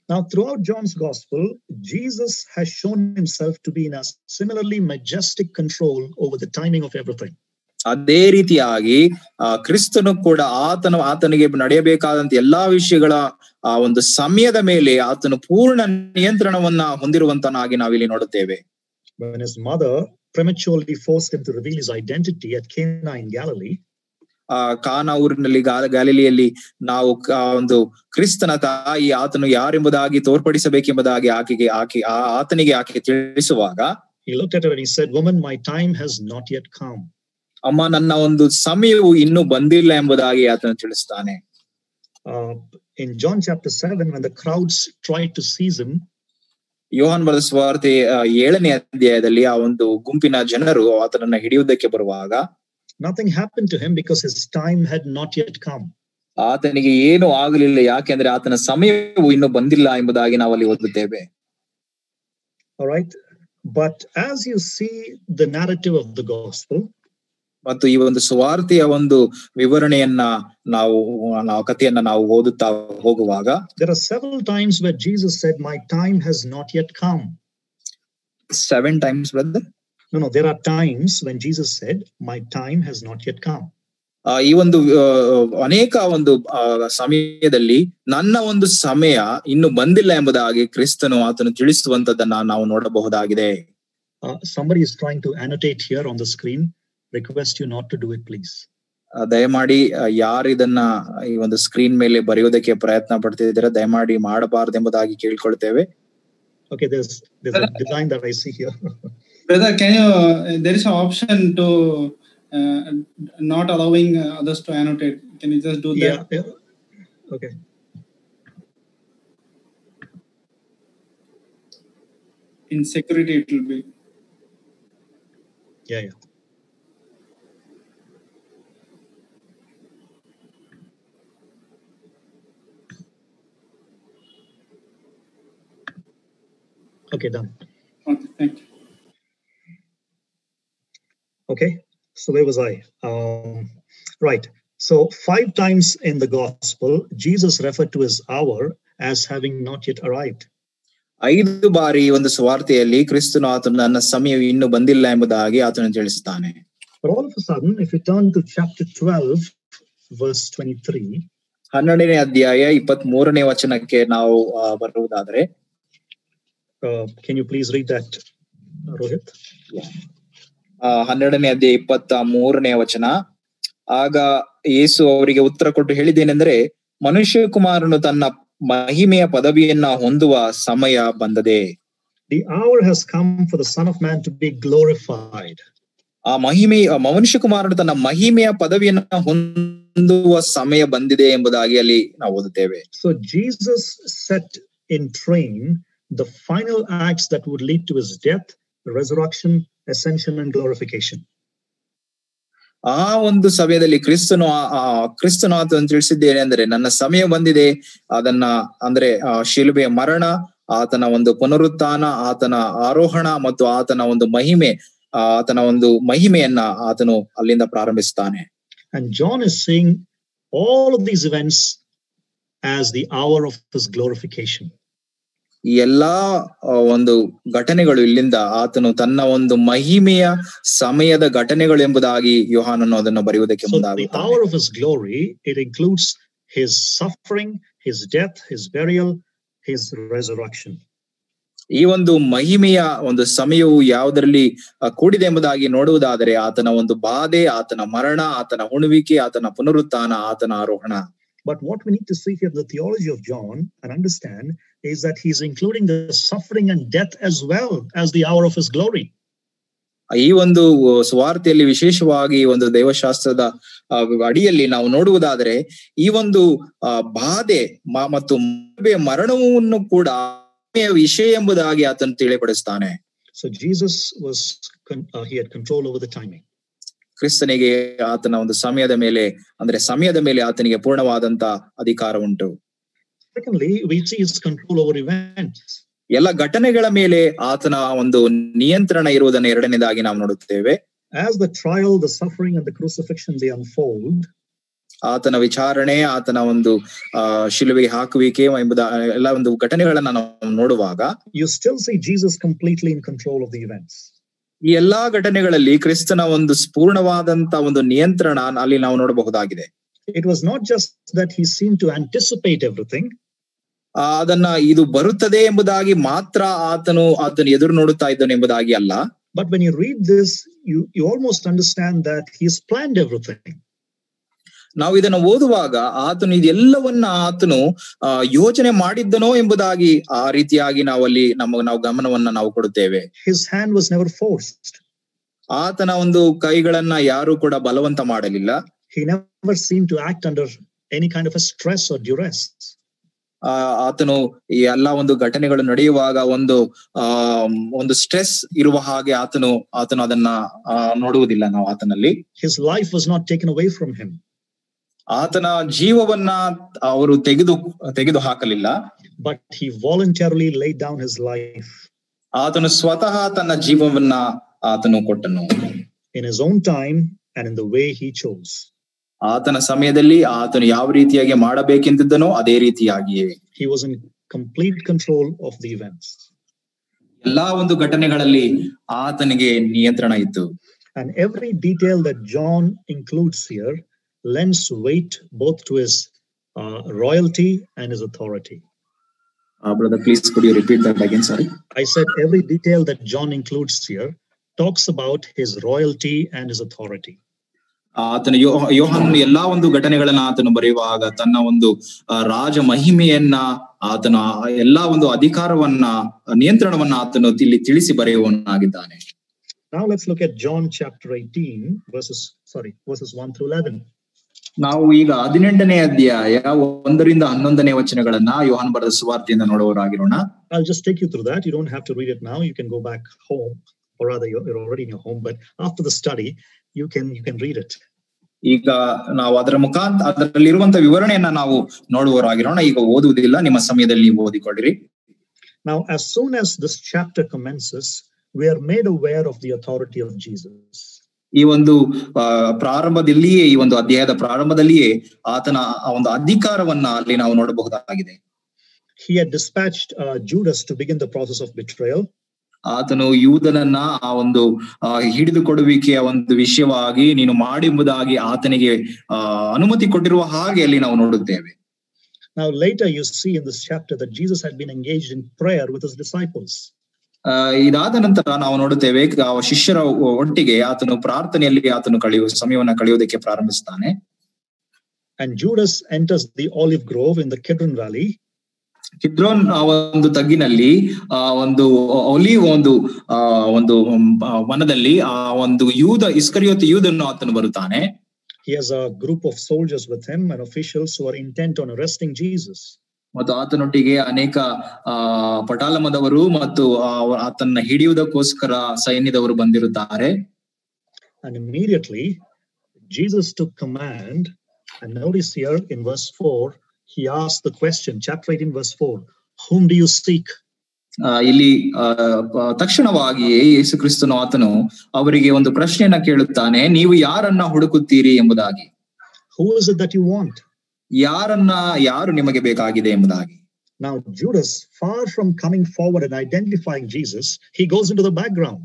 A: Now, throughout John's gospel, Jesus has shown himself to be in a similarly majestic control over the timing of everything.
B: ಅದೇ ರೀತಿಯಾಗಿ ಆ ಕ್ರಿಸ್ತನು ಕೂಡ ಆತನ ಆತನಿಗೆ ನಡೆಯಬೇಕಾದಂತ ಎಲ್ಲಾ ವಿಷಯಗಳ ಆ ಒಂದು ಸಮಯದ ಮೇಲೆ ಆತನು ಪೂರ್ಣ ನಿಯಂತ್ರಣವನ್ನ ಹೊಂದಿರುವಂತನಾಗಿ ನಾವಿಲ್ಲಿ ನೋಡುತ್ತೇವೆ
A: When his mother prematurely forced him to reveal his identity at Cana in Galilee,
B: ಆ ಕಾನ ಊರಿನಲ್ಲಿ ಗಾಲ ಗ್ಯಾಲಿಲಿಯಲ್ಲಿ ನಾವು ಕ- ಒಂದು ಕ್ರಿಸ್ತನ ತಾಯಿ ಆತನು ಯಾರೆಂಬುದಾಗಿ ತೋರ್ಪಡಿಸಬೇಕೆಂಬುದಾಗಿ ಆಕೆಗೆ ಆಕೆ ಆ ಆತನಿಗೆ ಆಕೆ ತಿಳಿಸುವಾಗ
A: he looked at her and he said, Woman, my time has not yet come.
B: ಅಮ್ಮ ನನ್ನ ಒಂದು ಸಮಯವು ಇನ್ನೂ ಬಂದಿಲ್ಲ ಎಂಬುದಾಗಿ ಆತನು ತಿಳಿಸ್ತಾನೆ
A: Uh, in John chapter 7, when the crowds tried to seize him,
B: ಯೋಹಾನ್ ಬರೆದ ಸ್ವಾರ್ತೆ ಆ, ಏಳನೇ ಅಧ್ಯಾಯದಲ್ಲಿ ಆ ಒಂದು ಗುಂಪಿನ ಜನರು ಆತನನ್ನ ಹಿಡಿಯುವುದಕ್ಕೆ ಬರುವಾಗ
A: nothing happened to him because his time had not yet come.
B: ಆತನಿಗೆ ಏನು ಆಗಲಿಲ್ಲ ಯಾಕೆಂದ್ರೆ ಆತನ ಸಮಯವು ಇನ್ನೂ ಬಂದಿಲ್ಲ ಎಂಬುದಾಗಿ ನಾವಲ್ಲಿ ಓದುತ್ತೇವೆ
A: All right. But as you see the narrative of the gospel,
B: ಮತ್ತು ಈ ಒಂದು ಸುವಾರ್ತೆಯ ಒಂದು ವಿವರಣೆಯನ್ನ ನಾವು ನಾವು ಕಥೆಯನ್ನ ನಾವು ಓದುತ್ತಾ ಹೋಗುವಾಗ
A: there are several times where Jesus said, My time has not yet come.
B: Seven times brother
A: No, no, there are times when Jesus said, My time has not yet come.
B: ಈ ಒಂದು ಆ, ಅನೇಕ ಒಂದು ಆ, ಸಮಯದಲ್ಲಿ ನನ್ನ ಒಂದು ಸಮಯ ಇನ್ನು ಬಂದಿಲ್ಲ ಎಂಬುದಾಗಿ ಕ್ರಿಸ್ತನು ಆತನು ತಿಳಿಸುವಂತದನ್ನ ನಾವು ನೋಡಬಹುದಾಗಿದೆ
A: Uh, somebody is trying to annotate here on the screen. Request you not to do it, please.
B: ಆ, ದಯಮಾಡಿ ಆ, ಯಾರು ಇದನ್ನ ಈ ಒಂದು ಸ್ಕ್ರೀನ್ ಮೇಲೆ ಬರೆಯೋದಕ್ಕೆ ಪ್ರಯತ್ನ ಪಡ್ತಿದ್ದೀರಾ ದಯಮಾಡಿ ಮಾಡಬಾರದೆಂಬುದಾಗಿ ಕೇಳ್ಕೊಳ್ತೇವೆ
A: Okay, there's there's a design that I see here.
D: Brother, can you? Uh, there is an option to uh, not allowing uh, others to annotate. Can you just do that?
A: yeah, yeah. Okay.
D: In security, it will be.
A: Yeah, yeah. Okay, done.
D: Okay, thank you.
A: Okay, so where was I? Um, right. So, five times in the gospel, Jesus referred to his hour as having not yet arrived.
B: ಐದು ಬಾರಿ ಈ ಒಂದು ಸುವಾರ್ತೆಯಲ್ಲಿ ಕ್ರಿಸ್ತನು ಆತನು ನನ್ನ ಸಮಯ ಇನ್ನು ಬಂದಿಲ್ಲ ಎಂಬುದಾಗಿ ಆತನು ತಿಳಿಸುತ್ತಾನೆ
A: But all of a sudden, if you turn to chapter 12, verse 23,
B: ಹನ್ನೆರಡನೇ ಅಧ್ಯಾಯ ಇಪ್ಪತ್ತ್ ಮೂರನೇ ವಚನಕ್ಕೆ ನಾವು ಆ, ಬರುವುದಾದರೆ
A: uh, can you please read that, Rohit?
B: ಆ, ಹನ್ನೆರಡನೇ ಅಧ್ಯಾಯ ಇಪ್ಪತ್ತ ಮೂರನೇ ವಚನ ಆಗ ಯೇಸು ಅವರಿಗೆ ಉತ್ತರ ಕೊಟ್ಟು ಹೇಳಿದ್ದೇನೆಂದರೆ ಮನುಷ್ಯ ಕುಮಾರನು ತನ್ನ ಮಹಿಮೆಯ ಪದವಿಯನ್ನ ಹೊಂದುವ ಸಮಯ ಬಂದದೆ
A: The hour has come for the Son of Man to be glorified.
B: ಆ ಮಹಿಮೆ ಆ ಮನುಷ್ಯ ಕುಮಾರನು ತನ್ನ ಮಹಿಮೆಯ ಪದವಿಯನ್ನ ಹೊಂದುವ ಸಮಯ ಬಂದಿದೆ ಎಂಬುದಾಗಿ ಅಲ್ಲಿ ನಾವು ಓದುತ್ತೇವೆ
A: So Jesus set in train the final acts that would lead to his death, resurrection, ascension, and glorification.
B: ಆ ಒಂದು ಸಮಯದಲ್ಲಿ ಕ್ರಿಸ್ತನು ಆ- ಆ ಕ್ರಿಸ್ತನು ಆತನು ತಿಳಿಸಿದ್ದೇನೆ ಅಂದ್ರೆ ನನ್ನ ಸಮಯ ಬಂದಿದೆ ಅದನ್ನ ಅಂದ್ರೆ ಆ ಶಿಲುಬೆಯ ಮರಣ ಆತನ ಒಂದು ಪುನರುತ್ಥಾನ ಆತನ ಆರೋಹಣ ಮತ್ತು ಆತನ ಒಂದು ಮಹಿಮೆ ಆ, ಆತನ ಒಂದು ಮಹಿಮೆಯನ್ನ ಆತನು ಅಲ್ಲಿಂದ ಪ್ರಾರಂಭಿಸ್ತಾನೆ
A: And John is seeing all of these events as the hour of his glorification.
B: ಈ ಎಲ್ಲಾ ಆ, ಒಂದು ಘಟನೆಗಳು ಇಲ್ಲಿಂದ ಆತನು ತನ್ನ ಒಂದು ಮಹಿಮೆಯ ಸಮಯದ ಘಟನೆಗಳು ಎಂಬುದಾಗಿ ಯೋಹಾನನು ಅದನ್ನು ಬರೆಯುವುದಕ್ಕೆ
A: So the
B: ಮುಂದಾಗುತ್ತಾನೆ
A: hour of his glory, it includes his suffering, his death, his burial, his resurrection.
B: ಈ ಒಂದು ಮಹಿಮೆಯ ಒಂದು ಸಮಯವು ಯಾವುದರಲ್ಲಿ ಆ, ಕೂಡಿದೆ ಎಂಬುದಾಗಿ ನೋಡುವುದಾದರೆ ಆತನ ಒಂದು ಬಾಧೆ ಆತನ ಮರಣ ಆತನ ಹುಣುವಿಕೆ ಆತನ ಪುನರುತ್ಥಾನ ಆತನ ಆರೋಹಣ
A: But what we need to see here in the theology of John and understand is that he's including the suffering and death as well as the hour of his glory.
B: ಈ ಒಂದು ಸುವಾರ್ತೆಯಲ್ಲಿ ವಿಶೇಷವಾಗಿ ಒಂದು ದೈವಶಾಸ್ತ್ರದ ಆ, ಅಡಿಯಲ್ಲಿ ನಾವು ನೋಡುವುದಾದರೆ ಈ ಒಂದು ಆ, ಬಾಧೆ ಮ- ಮತ್ತು ಮದುವೆಯ ಮರಣವನ್ನು ಕೂಡ ಆತ್ಮೀಯ ವಿಷಯ ಎಂಬುದಾಗಿ ಆತನು ತಿಳಿಪಡಿಸ್ತಾನೆ
A: So Jesus was, con- uh, he had control over the timing.
B: ಕ್ರಿಸ್ತನಿಗೆ ಆತನ ಒಂದು ಸಮಯದ ಮೇಲೆ ಅಂದ್ರೆ ಸಮಯದ ಮೇಲೆ ಆತನಿಗೆ ಪೂರ್ಣವಾದಂತ ಅಧಿಕಾರ ಉಂಟು
A: Secondly, we see his control over events.
B: ಎಲ್ಲ ಘಟನೆಗಳ ಮೇಲೆ ಆತನ ಒಂದು ನಿಯಂತ್ರಣ ಇರುವುದನ್ನು ಎರಡನೇದಾಗಿ ನಾವು ನೋಡುತ್ತೇವೆ
A: As the trial, the suffering, and the crucifixion they unfold,
B: ಆತನ ವಿಚಾರಣೆ ಆತನ ಒಂದು ಆ ಶಿಲುಬೆಗೆ ಹಾಕುವಿಕೆ ಎಂಬುದ ಎಲ್ಲ ಒಂದು ಘಟನೆಗಳನ್ನ ನಾವು ನೋಡುವಾಗ
A: you still see Jesus completely in control of the events.
B: ಈ ಎಲ್ಲಾ ಘಟನೆಗಳಲ್ಲಿ ಕ್ರಿಸ್ತನ ಒಂದು ಪೂರ್ಣವಾದಂತ ಒಂದು ನಿಯಂತ್ರಣ ಅಲ್ಲಿ ನಾವು ನೋಡಬಹುದಾಗಿದೆ
A: It was not just that he seemed to anticipate everything,
B: ಆ, ಅದನ್ನ ಇದು ಬರುತ್ತದೆ ಎಂಬುದಾಗಿ ಮಾತ್ರ ಆತನು ಆತನು ಎದುರು ನೋಡುತ್ತಾ ಇದ್ದನು ಎಂಬುದಾಗಿ ಅಲ್ಲ
A: but when you read this, you, you almost understand that he's planned everything.
B: ನಾವು ಇದನ್ನ ಓದುವಾಗ ಆತನು ಇದೆಲ್ಲವನ್ನ ಆತನು ಆ ಯೋಚನೆ ಮಾಡಿದ್ದನೋ ಎಂಬುದಾಗಿ ಆ ರೀತಿಯಾಗಿ ನಾವಲ್ಲಿ ನಮ್ಮ ನಾವು ಗಮನವನ್ನ ನಾವು ಕೊಡುತ್ತೇವೆ
A: His hand was never forced.
B: ಆತನ ಒಂದು ಕೈಗಳನ್ನ ಯಾರು ಕೂಡ ಬಲವಂತ ಮಾಡಲಿಲ್ಲ
A: He never seemed to act under any kind of a stress or duress.
B: ಆ ಆತನು ಈ ಎಲ್ಲಾ ಒಂದು ಘಟನೆಗಳು ನಡೆಯುವಾಗ ಒಂದು ಆ ಒಂದು ಸ್ಟ್ರೆಸ್ ಇರುವ ಹಾಗೆ ಆತನು ಆತನು ಅದನ್ನ ಆ, ನೋಡುವುದಿಲ್ಲ ನಾವು ಆತನಲ್ಲಿ
A: His life was not taken away from him.
B: ಆತನ ಜೀವವನ್ನ ಅವರು ತೆಗೆದು ತೆಗೆದು ಹಾಕಲಿಲ್ಲ
A: but he voluntarily laid down his life
B: ಆತನು ಸ್ವತಃ ತನ್ನ ಜೀವವನ್ನ ಆತನು ಕೊಟ್ಟನು
A: in his own time and in the way he chose.
B: ಆತನ ಸಮಯದಲ್ಲಿ ಆತನು ಯಾವ ರೀತಿಯಾಗಿ ಮಾಡಬೇಕೆಂದಿದ್ದನೋ ಅದೇ ರೀತಿಯಾಗಿಯೇ
A: He was in complete control of the events.
B: ಎಲ್ಲಾ ಒಂದು ಘಟನೆಗಳಲ್ಲಿ ಆತನಿಗೆ ನಿಯಂತ್ರಣ ಇತ್ತು
A: And every detail that John includes here lends weight both to his uh, royalty and his authority.
B: Brother please could you repeat that again sorry
A: I said every detail that John includes here talks about his royalty and his authority.
B: ಆತನ ಯೋ ಯೋಹನ್ ಎಲ್ಲಾ ಒಂದು ಘಟನೆಗಳನ್ನ ಆತನು ಬರೆಯುವಾಗ ತನ್ನ ಒಂದು ಆ, ರಾಜ ಮಹಿಮೆಯನ್ನ ಆತನ ಎಲ್ಲಾ ಒಂದು ಅಧಿಕಾರವನ್ನ ನಿಯಂತ್ರಣವನ್ನ ಆತನು ಇಲ್ಲಿ ತಿಳಿಸಿ ಬರೆಯುವವನಾಗಿದ್ದಾನೆ
A: Now let's look at John chapter 18, verses, sorry, verses 1 through 11.
B: ನಾವು ಈಗ ಹದಿನೆಂಟನೇ ಅಧ್ಯಾಯ ಒಂದರಿಂದ ಹನ್ನೊಂದನೇ ವಚನಗಳನ್ನ ಯೋಹಾನ್ ಬರೆದ ಸುವಾರ್ತೆಯಿಂದ ನೋಡುವವರಾಗಿರೋಣ
A: I'll just take you through that. You don't have to read it now. You can go back home, or rather, you're, you're already in your home. But after the study, you can you can read it.
B: ಈಗ ನಾವು ಅದರ ಮುಖಾಂತ ಅದರಲ್ಲಿರುವಂತ ವಿವರಣೆಯನ್ನ ನಾವು ನೋಡುವವರಾಗಿರೋಣ ಈಗ ಓದುವುದಿಲ್ಲ ನಿಮ್ಮ ಸಮಯದಲ್ಲಿ ನೀವು ಓದಿಕೊಳ್ಳಿರಿ
A: Now, as soon as this chapter commences, we are made aware of the authority of Jesus.
B: ಈ ಒಂದು ಆ, ಪ್ರಾರಂಭದಲ್ಲಿಯೇ ಈ ಒಂದು ಅಧ್ಯಾಯದ ಪ್ರಾರಂಭದಲ್ಲಿಯೇ ಆತನ ಆ ಒಂದು ಅಧಿಕಾರವನ್ನ ಅಲ್ಲಿ ನಾವು ನೋಡಬಹುದಾಗಿದೆ
A: He had dispatched uh, Judas to begin the process of betrayal,
B: ಆತನು ಯೂದನನ್ನ ಆ ಒಂದು ಆ, ಹಿಡಿದುಕೊಡುವಿಕೆಯ ಒಂದು ವಿಷಯವಾಗಿ ನೀನು ಎಂಬುದಾಗಿ ಆತನಿಗೆ ಆ ಅನುಮತಿ ಕೊಟ್ಟಿರುವ ಹಾಗೆ ಅಲ್ಲಿ ನಾವು ನೋಡುತ್ತೇವೆ
A: Now, later you see in this chapter that Jesus had been engaged in prayer with his disciples.
B: ಆ, ಇದಾದ ನಂತರ ನಾವು ನೋಡುತ್ತೇವೆ ಆ ಶಿಷ್ಯರ ಒಟ್ಟಿಗೆ ಆತನು ಪ್ರಾರ್ಥನೆಯಲ್ಲಿ ಆತನು ಕಳೆಯುವ ಸಮಯವನ್ನ ಕಳೆಯುವುದಕ್ಕೆ ಪ್ರಾರಂಭಿಸ್ತಾನೆ
A: And Judas enters the olive grove in the Kidron Valley,
B: Kidron ಆ ಒಂದು ತಗ್ಗಿನಲ್ಲಿ ಆ ಒಂದು ಒಲಿವ್ ಒಂದು ಆ ಒಂದು ಮ್, ಆ, ವನದಲ್ಲಿ ಆ ಒಂದು ಯೂದ ಇಸ್ಕರಿಯೋತ್ ಯೂದನ್ನು ಆತನು ಬರುತ್ತಾನೆ
A: he has a group of soldiers with him and officials who are intent on arresting Jesus.
B: ಮತ್ತು ಆತನೊಟ್ಟಿಗೆ ಅನೇಕ ಆ ಪಟಾಲಮದವರು ಮತ್ತು ಆ, ಆತನ್ನ ಹಿಡಿಯುವುದಕ್ಕೋಸ್ಕರ ಸೈನ್ಯದವರು ಬಂದಿರುತ್ತಾರೆ
A: And immediately Jesus took command. And notice here in verse 4, he asked the question, chapter 18, verse 4 Whom do you seek?
B: ಆ, ಇಲ್ಲಿ ಆ, ಪ- ತಕ್ಷಣವಾಗಿಯೇ ಯೇಸು ಕ್ರಿಸ್ತನು ಆತನು ಅವರಿಗೆ ಒಂದು ಪ್ರಶ್ನೆಯನ್ನ ಕೇಳುತ್ತಾನೆ ನೀವು ಯಾರನ್ನ ಹುಡುಕುತ್ತೀರಿ ಎಂಬುದಾಗಿ
A: Who is it that you want?
B: ಯಾರನ್ನ ಯಾರು ನಿಮಗೆ ಬೇಕಾಗಿದೆ ಎಂಬುದಾಗಿ
A: Now, Judas, far from coming forward and identifying Jesus, he goes into the background.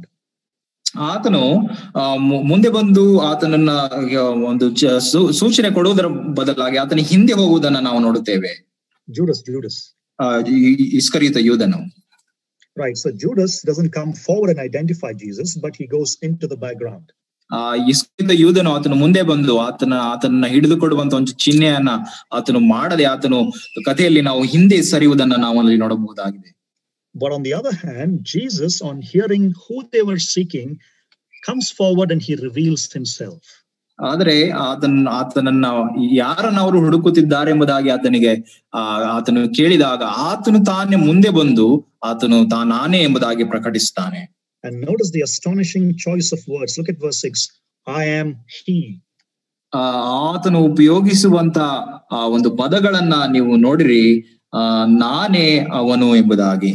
B: ಆತನು ಆ, ಮು- ಮುಂದೆ ಬಂದು ಆತನನ್ನ ಆ, ಒಂದು ಚ- ಸೂ- ಸೂಚನೆ ಕೊಡುವುದರ ಬದಲಾಗಿ ಆತನ ಹಿಂದೆ ಹೋಗುವುದನ್ನ ನಾವು ನೋಡುತ್ತೇವೆ
A: Judas, Judas.
B: ಆ, ಈ- ಇಸ್ಕರಿತ ಯೂದನು
A: Right. So Judas doesn't come forward and identify Jesus, but he goes into the background.
B: ಆ ಇಸ್ಕರಿತ ಯೂದನು ಆತನು ಮುಂದೆ ಬಂದು ಆತನ ಆತನ ಹಿಡಿದುಕೊಡುವಂತ ಒಂದು ಚಿಹ್ನೆಯನ್ನ ಆತನು ಮಾಡದೆ ಆತನು ಕಥೆಯಲ್ಲಿ ನಾವು ಹಿಂದೆ ಸರಿಯುವುದನ್ನ ನಾವು ಅಲ್ಲಿ ನೋಡಬಹುದಾಗಿದೆ
A: But on the other hand, Jesus, on hearing who they were seeking, comes forward and he reveals himself.
B: ಆದರೆ ಆತನ ಆತನನ್ನ ಯಾರನ್ನ ಅವರು ಹುಡುಕುತ್ತಿದ್ದಾರೆ ಎಂಬುದಾಗಿ ಆತನಿಗೆ ಆ ಆತನು ಕೇಳಿದಾಗ ಆತನು ತಾನೇ ಮುಂದೆ ಬಂದು ಆತನು ತಾನಾನೇ ಎಂಬುದಾಗಿ ಪ್ರಕಟಿಸ್ತಾನೆ
A: And notice the astonishing choice of words. Look at verse 6 I am he.
B: ಆ ಆತನು ಉಪಯೋಗಿಸುವಂತ ಆ ಒಂದು ಪದಗಳನ್ನ ನೀವು ನೋಡಿರಿ ಆ ನಾನೇ ಅವನು ಎಂಬುದಾಗಿ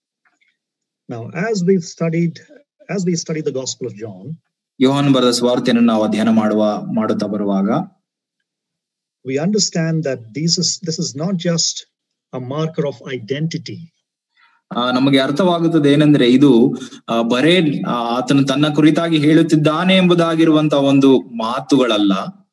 A: Now, as we've studied, as we study the Gospel of John,
B: ಯೋಹಾನ್ ಬರೆದ ಸ್ವಾರ್ಥೆಯನ್ನು ನಾವು ಅಧ್ಯಯನ ಮಾಡುವ ಮಾಡುತ್ತಾ ಬರುವಾಗ
A: we understand that this is this is not just a marker of identity,
B: ಆ ನಮಗೆ ಅರ್ಥವಾಗುತ್ತದೆ ಏನಂದ್ರೆ ಇದು ಆ, ಬರೇ ಆ, ಆತನು ತನ್ನ ಕುರಿತಾಗಿ ಹೇಳುತ್ತಿದ್ದಾನೆ ಎಂಬುದಾಗಿರುವಂತ ಒಂದು ಮಾತುಗಳಲ್ಲ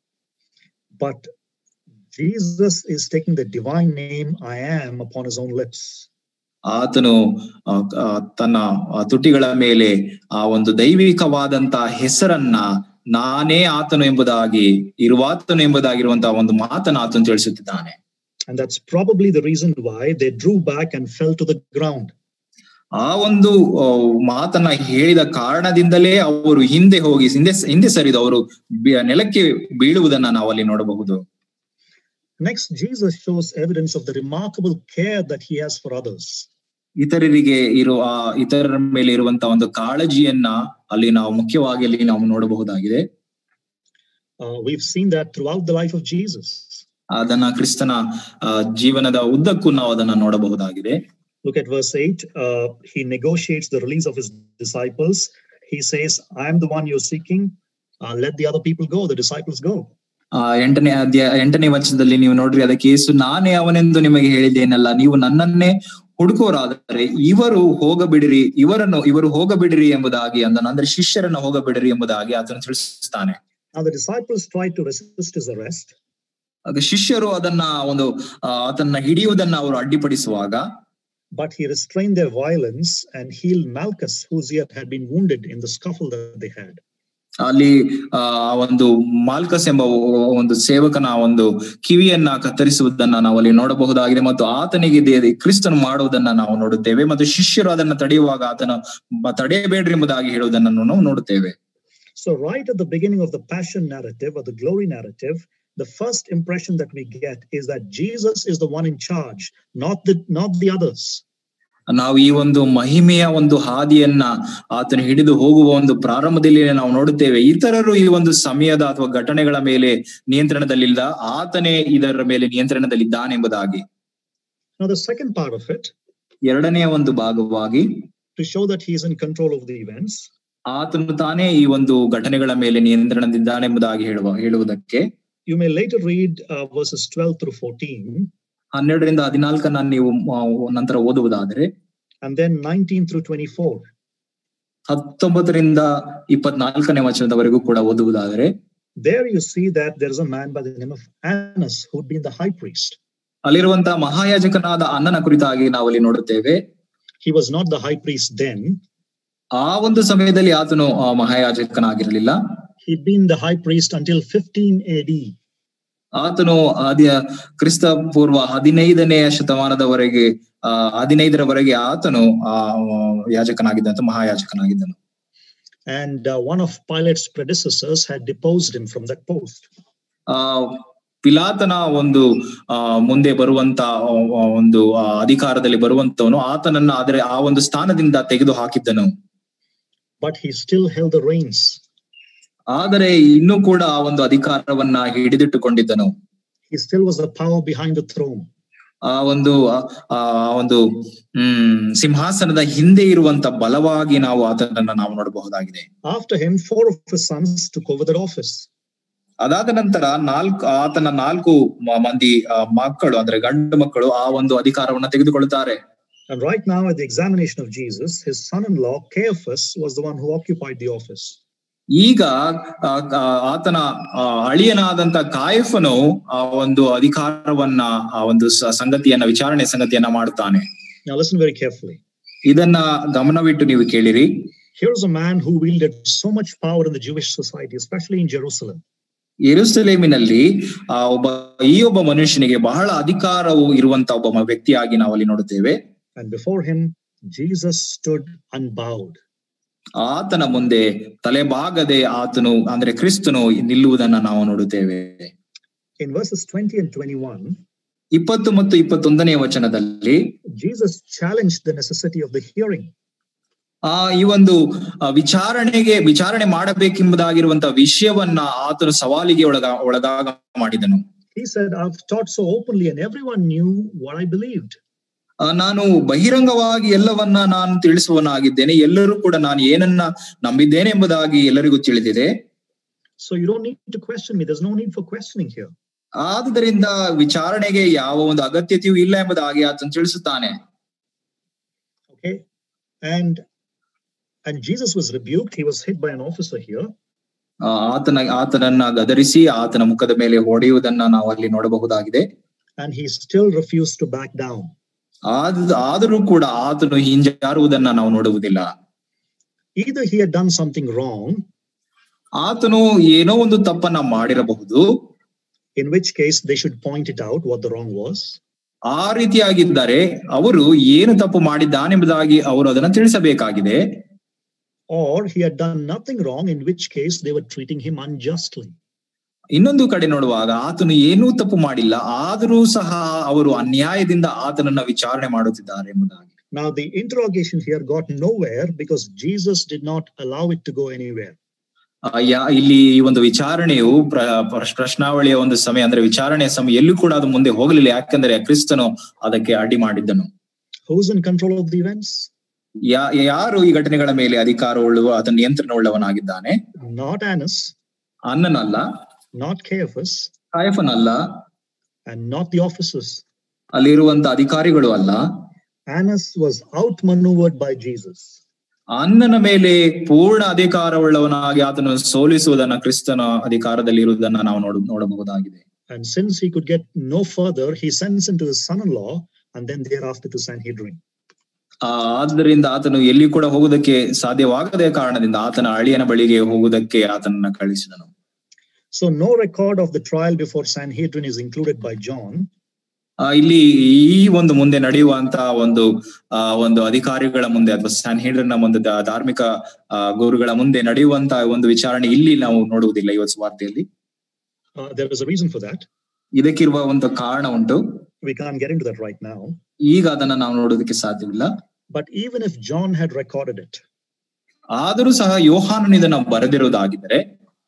A: but Jesus is taking the divine name I am upon his own lips.
B: ಆತನು ಆ, ಆ, ತನ್ನ ಆ, ತುಟಿಗಳ ಮೇಲೆ ಆ ಒಂದು ದೈವಿಕವಾದಂತ ಹೆಸರನ್ನ ನಾನೇ ಆತನು ಎಂಬುದಾಗಿ ಇರುವಾತನು ಎಂಬುದಾಗಿರುವಂತಹ ಒಂದು ಮಾತನ್ನ ಆತನು ತಿಳಿಸುತ್ತಿದ್ದಾನೆ
A: And that's probably the reason why they drew back and fell to the ground.
B: ಆ ಒಂದು ಆ, ಮಾತನ್ನ ಹೇಳಿದ ಕಾರಣದಿಂದಲೇ ಅವರು ಹಿಂದೆ ಹೋಗಿ ಹಿಂದೆ ಹಿಂದೆ ಸರಿದು ಅವರು ಬಿ- ನೆಲಕ್ಕೆ ಬೀಳುವುದನ್ನ ನಾವು ಅಲ್ಲಿ ನೋಡಬಹುದು
A: Next, Jesus shows evidence of the remarkable care that he has for others.
B: ಇತರರಿಗೆ ಇರುವ ಇತರರ ಮೇಲೆ ಇರುವಂತ ಒಂದು ಕಾಳಜಿಯನ್ನ ಅಲ್ಲಿ ನಾವು ಮುಖ್ಯವಾಗಿ ಅಲ್ಲಿ ನಾವು ನೋಡಬಹುದಾಗಿದೆ
A: Uh, we've seen that throughout the life of Jesus.
B: ಅದನ್ನ ಕ್ರಿಸ್ತನ ಆ, ಜೀವನದ ಉದ್ದಕ್ಕೂ ನಾವು ಅದನ್ನ ನೋಡಬಹುದಾಗಿದೆ
A: Look at verse 8. Uh, he negotiates the release of his disciples. He says, I am the one you're seeking. Uh, let the other people go, the disciples go.
B: ಆ ಎಂಟನೇ ಅಧ್ಯಾಯ ಎಂಟನೇ ವಚನದಲ್ಲಿ ನೀವು ನೋಡ್ರಿ ಅದಕ್ಕೆ ಯೇಸು ನಾನೇ ಅವನೆಂದು ನಿಮಗೆ ಹೇಳಿದ್ದೇನಲ್ಲ ನೀವು ನನ್ನನ್ನೇ ಹುಡುಕೋರಾದರೆ ಇವರು ಹೋಗಬಿಡಿರಿ ಇವರನ್ನು ಇವರು ಹೋಗಬಿಡಿರಿ ಎಂಬುದಾಗಿ ಅಂದನು ಅಂದ್ರೆ ಶಿಷ್ಯರನ್ನು ಹೋಗಬಿಡಿರಿ ಎಂಬುದಾಗಿ ಆತನು ತಿಳಿಸ್ತಾನೆ
A: Now, the disciples tried to resist his arrest,
B: ಆಗ ಶಿಷ್ಯರು ಅದನ್ನ ಒಂದು ಆ, ಆತನ್ನ ಹಿಡಿಯುವುದನ್ನ ಅವರು ಅಡ್ಡಿಪಡಿಸುವಾಗ
A: but he restrained their violence and healed Malchus, whose ear had been wounded in the scuffle that they had.
B: ಅಲ್ಲಿ ಆ ಒಂದು ಮಾಲ್ಕಸ್ ಎಂಬ ಒಂದು ಸೇವಕನ ಒಂದು ಕಿವಿಯನ್ನ ಕತ್ತರಿಸುವುದನ್ನ ನಾವು ಅಲ್ಲಿ ನೋಡಬಹುದಾಗಿದೆ ಮತ್ತು ಆತನಿಗೆ ದೇ- ಕ್ರಿಸ್ತನು ಮಾಡುವುದನ್ನ ನಾವು ನೋಡುತ್ತೇವೆ ಮತ್ತು ಶಿಷ್ಯರು ಅದನ್ನ ತಡೆಯುವಾಗ ಆತನ ಬ- ತಡೆಯಬೇಡ್ರಿ ಎಂಬುದಾಗಿ ಹೇಳುವುದನ್ನು ನಾವು ನೋಡುತ್ತೇವೆ
A: So, right at the beginning of the passion narrative or the glory narrative, the first impression that we get is that Jesus is the one in charge, not the not the others.
B: ನಾವು ಈ ಒಂದು ಮಹಿಮೆಯ ಒಂದು ಹಾದಿಯನ್ನ ಆತನು ಹಿಡಿದು ಹೋಗುವ ಒಂದು ಪ್ರಾರಂಭದಲ್ಲಿ ನಾವು ನೋಡುತ್ತೇವೆ ಇತರರು ಈ ಒಂದು ಸಮಯದ ಅಥವಾ ಘಟನೆಗಳ ಮೇಲೆ ನಿಯಂತ್ರಣದಲ್ಲಿಲ್ಲ ಆತನೇ ಇದರ ಮೇಲೆ ನಿಯಂತ್ರಣದಲ್ಲಿದ್ದಾನೆ ಎಂಬುದಾಗಿ
A: Now, the second part of it,
B: ಎರಡನೆಯ ಒಂದು ಭಾಗವಾಗಿ
A: to show that he is in control of the events,
B: ಆತನು ತಾನೇ ಈ ಒಂದು ಘಟನೆಗಳ ಮೇಲೆ ನಿಯಂತ್ರಣದಿದ್ದಾನೆ ಎಂಬುದಾಗಿ ಹೇಳುವ ಹೇಳುವುದಕ್ಕೆ
A: you may later read uh, verses 12 through 14,
B: ಹನ್ನೆರಡರಿಂದ ಹದಿನಾಲ್ಕನ್ನ ನೀವು ಆ, ನಂತರ ಓದುವುದಾದರೆ
A: and then 19 through 24.
B: ಹತ್ತೊಂಬತ್ತರಿಂದ ಇಪ್ಪತ್ನಾಲ್ಕನೇ ವಚನದವರೆಗೂ ಕೂಡ ಓದುವುದಾದರೆ
A: There you see that there is a man by the name of Annas who'd been the high priest.
B: ಅಲ್ಲಿರುವಂತಹ ಮಹಾಯಾಜಕನಾದ ಅಣ್ಣನ ಕುರಿತಾಗಿ ನಾವು ಅಲ್ಲಿ ನೋಡುತ್ತೇವೆ
A: He was not the high priest then,
B: ಆ ಒಂದು ಸಮಯದಲ್ಲಿ ಆತನು ಆ, ಮಹಾಯಾಜಕನಾಗಿರಲಿಲ್ಲ
A: he'd been the high priest until 15 AD.
B: ಆತನು ಆದ್ಯ ಕ್ರಿಸ್ತ ಪೂರ್ವ ಹದಿನೈದನೆಯ ಶತಮಾನದವರೆಗೆ ಆ ಹದಿನೈದರವರೆಗೆ ಆತನು ಆ ಯಾಜಕನಾಗಿದ್ದಂತ ಮಹಾಯಾಜಕನಾಗಿದ್ದನು
A: And uh, one of Pilate's predecessors had deposed him from that post.
B: ಆ ಪಿಲಾತನ ಒಂದು ಆ ಮುಂದೆ ಬರುವಂತ ಆ, ಆ, ಒಂದು ಆ, ಅಧಿಕಾರದಲ್ಲಿ ಬರುವಂತವನು ಆತನನ್ನ ಆದರೆ ಆ ಒಂದು ಸ್ಥಾನದಿಂದ ತೆಗೆದು ಹಾಕಿದ್ದನು
A: But he still held the reins.
B: ಆದರೆ ಇನ್ನೂ ಕೂಡ ಆ ಒಂದು ಅಧಿಕಾರವನ್ನ ಹಿಡಿದಿಟ್ಟುಕೊಂಡಿದ್ದನು
A: He still was the power behind the throne.
B: ಆ ಒಂದು ಆ ಆ ಒಂದು ಹ್ಮ್ ಸಿಂಹಾಸನದ ಹಿಂದೆ ಇರುವಂತ ಬಲವಾಗಿ ನಾವು ಆತನನ್ನ ನಾವು ನೋಡಬಹುದಾಗಿದೆ
A: After him, four of his sons took over that office.
B: ಅದಾದ ನಂತರ ನಾಲ್ಕು ಆತನ ನಾಲ್ಕು ಮ- ಮಂದಿ ಆ, ಮಕ್ಕಳು ಅಂದ್ರೆ ಗಂಡು ಮಕ್ಕಳು ಆ ಒಂದು ಅಧಿಕಾರವನ್ನ ತೆಗೆದುಕೊಳ್ಳುತ್ತಾರೆ
A: And right now, at the examination of Jesus, his son in law, Caiaphas, was the one who occupied the office.
B: ಈಗ ಆ, ಆ, ಆತನ ಆ, ಅಳಿಯನಾದಂತ ಕಾಯಫನು ಆ ಒಂದು ಅಧಿಕಾರವನ್ನ ಆ ಒಂದು ಸ- ಸಂಗತಿಯನ್ನ ವಿಚಾರಣೆ ಸಂಗತಿಯನ್ನ ಮಾಡುತ್ತಾನೆ
A: Now, listen very carefully.
B: ಇದನ್ನ ಗಮನವಿಟ್ಟು ನೀವು ಕೇಳಿರಿ
A: Here's a man who wielded so much power in the Jewish society, especially in Jerusalem.
B: ಯೆರೂಸಲೇಮಿನಲ್ಲಿ ಆ ಒಬ್ಬ ಈ ಒಬ್ಬ ಮನುಷ್ಯನಿಗೆ ಬಹಳ ಅಧಿಕಾರವು ಇರುವಂತ ಒಬ್ಬ ಮ- ವ್ಯಕ್ತಿಯಾಗಿ ನಾವು ಅಲ್ಲಿ ನೋಡುತ್ತೇವೆ
A: And before him, Jesus stood unbowed.
B: ಆತನ ಮುಂದೆ ತಲೆಬಾಗದೆ ಆತನು ಅಂದ್ರೆ ಕ್ರಿಸ್ತನು ನಿಲ್ಲುವುದನ್ನ ನಾವು ನೋಡುತ್ತೇವೆ
A: In verses 20 and 21,
B: ಇಪ್ಪತ್ತು ಮತ್ತು ಇಪ್ಪತ್ತೊಂದನೇ ವಚನದಲ್ಲಿ
A: Jesus challenged the necessity of the hearing.
B: ಆ ಈ ಒಂದು ಆ, ವಿಚಾರಣೆಗೆ ವಿಚಾರಣೆ ಮಾಡಬೇಕೆಂಬುದಾಗಿರುವಂತ ವಿಷಯವನ್ನ ಆತನು ಸವಾಲಿಗೆ ಒಳಗ ಒಳಗಾಗ ಮಾಡಿದನು
A: He said, I've taught so openly, and everyone knew what I believed.
B: ಆ, ನಾನು ಬಹಿರಂಗವಾಗಿ ಎಲ್ಲವನ್ನ ನಾನು ತಿಳಿಸುವನಾಗಿದ್ದೇನೆ ಎಲ್ಲರೂ ಕೂಡ ನಾನು ಏನನ್ನ ನಂಬಿದ್ದೇನೆ ಎಂಬುದಾಗಿ ಎಲ್ಲರಿಗೂ ತಿಳಿದಿದೆ
A: So you don't need to question me. There's no need for questioning here.
B: ಆದುದರಿಂದ ವಿಚಾರಣೆಗೆ ಯಾವ ಒಂದು ಅಗತ್ಯತೆಯೂ ಇಲ್ಲ ಎಂಬುದಾಗಿ ಆತನು ತಿಳಿಸುತ್ತಾನೆ
A: Okay. And and Jesus was rebuked. He was hit by an officer here.
B: ಆ, ಆತನ ಆತನನ್ನ ಗದರಿಸಿ ಆತನ ಮುಖದ ಮೇಲೆ ಹೊಡೆಯುವುದನ್ನ ನಾವು ಅಲ್ಲಿ ನೋಡಬಹುದಾಗಿದೆ
A: And he still refused to back down.
B: ಆದ ಆದರೂ ಕೂಡ ಆತನು ಹಿಂಜಾರುವುದನ್ನ ನಾವು ನೋಡುವುದಿಲ್ಲ
A: Either he had done something wrong,
B: ಆತನು ಏನೋ ಒಂದು ತಪ್ಪನ್ನ ಮಾಡಿರಬಹುದು
A: in which case they should point it out what the wrong was,
B: ಆ ರೀತಿಯಾಗಿದ್ದರೆ ಅವರು ಏನು ತಪ್ಪು ಮಾಡಿದ್ದಾನೆಂಬುದಾಗಿ ಅವರು ಅದನ್ನ ತಿಳಿಸಬೇಕಾಗಿದೆ
A: or he had done nothing wrong, in which case they were treating him unjustly.
B: ಇನ್ನೊಂದು ಕಡೆ ನೋಡುವಾಗ ಆತನು ಏನೂ ತಪ್ಪು ಮಾಡಿಲ್ಲ ಆದರೂ ಸಹ ಅವರು ಅನ್ಯಾಯದಿಂದ ಆತನನ್ನ ವಿಚಾರಣೆ ಮಾಡುತ್ತಿದ್ದಾರೆ ಎಂಬುದಾಗಿ
A: Now, the interrogation here got nowhere because Jesus did not allow it to go anywhere.
B: ಆ, ಯಾ- ಇಲ್ಲಿ ಈ ಒಂದು ವಿಚಾರಣೆಯು ಪ್ರ ಪ್ರ- ಪ್ರಶ್ನಾವಳಿಯ ಒಂದು ಸಮಯ ಅಂದ್ರೆ ವಿಚಾರಣೆಯ ಸಮಯ ಎಲ್ಲೂ ಕೂಡ ಅದು ಮುಂದೆ ಹೋಗಲಿಲ್ಲ ಯಾಕಂದ್ರೆ ಕ್ರಿಸ್ತನು ಅದಕ್ಕೆ ಅಡ್ಡಿ ಮಾಡಿದ್ದನು
A: Who's in control of the events?
B: ಯಾ ಯಾರು ಈ ಘಟನೆಗಳ ಮೇಲೆ ಅಧಿಕಾರವುಳ್ಳುವ ಅದರ ನಿಯಂತ್ರಣವುಳ್ಳವನಾಗಿದ್ದಾನೆ
A: Not Annas,
B: ಅನ್ನನಲ್ಲ
A: not Caiaphas,
B: ಕಾಯಫನಲ್ಲ
A: and not the officers.
B: ಅಲ್ಲಿರುವಂತ ಅಧಿಕಾರಿಗಳು ಅಲ್ಲ
A: Annas was outmaneuvered by Jesus.
B: ಅನ್ನನ ಮೇಲೆ ಪೂರ್ಣ ಅಧಿಕಾರವುಳ್ಳವನಾಗಿ ಆತನು ಸೋಲಿಸುವುದನ್ನ ಕ್ರಿಸ್ತನ ಅಧಿಕಾರದಲ್ಲಿ ಇರುವುದನ್ನ ನಾವು ನೋಡ ನೋಡಬಹುದಾಗಿದೆ
A: And since he could get no further, he sends him to his son in law and then thereafter to Sanhedrin.
B: ಆ ಆದ್ದರಿಂದ ಆತನು ಎಲ್ಲಿ ಕೂಡ ಹೋಗುವುದಕ್ಕೆ ಸಾಧ್ಯವಾಗದ ಕಾರಣದಿಂದ ಆತನ ಅಳಿಯನ ಬಳಿಗೆ ಹೋಗುವುದಕ್ಕೆ ಆತನನ್ನ ಕಳಿಸಿದನು
A: So, no record of the trial before Sanhedrin is included by John,
B: ಆ ಇಲ್ಲಿ ಈ ಒಂದು ಮುಂದೆ ನಡೆಯುವಂತ ಒಂದು ಆ ಒಂದು ಅಧಿಕಾರಿಗಳ ಮುಂದೆ ಅಥವಾ ಸ್ಯಾನ್ಹೇಡ್ರನ್ನ ಮುಂದೆ ದ- ಧಾರ್ಮಿಕ ಆ, ಗುರುಗಳ ಮುಂದೆ ನಡೆಯುವಂತ ಒಂದು ವಿಚಾರಣೆ ಇಲ್ಲಿ ನಾವು ನೋಡುವುದಿಲ್ಲ ಇವತ್ತು ವಾರ್ತೆಯಲ್ಲಿ
A: uh, there is a reason for that.
B: ಇದಕ್ಕಿರುವ ಒಂದು ಕಾರಣ ಉಂಟು
A: We can't get into that right now.
B: ಈಗ ಅದನ್ನ ನಾವು ನೋಡೋದಕ್ಕೆ ಸಾಧ್ಯವಿಲ್ಲ
A: But even if John had recorded it,
B: ಆದರೂ ಸಹ ಯೋಹಾನನು ಇದನ್ನ ಬರೆದಿರುವುದಾಗಿದ್ದರೆ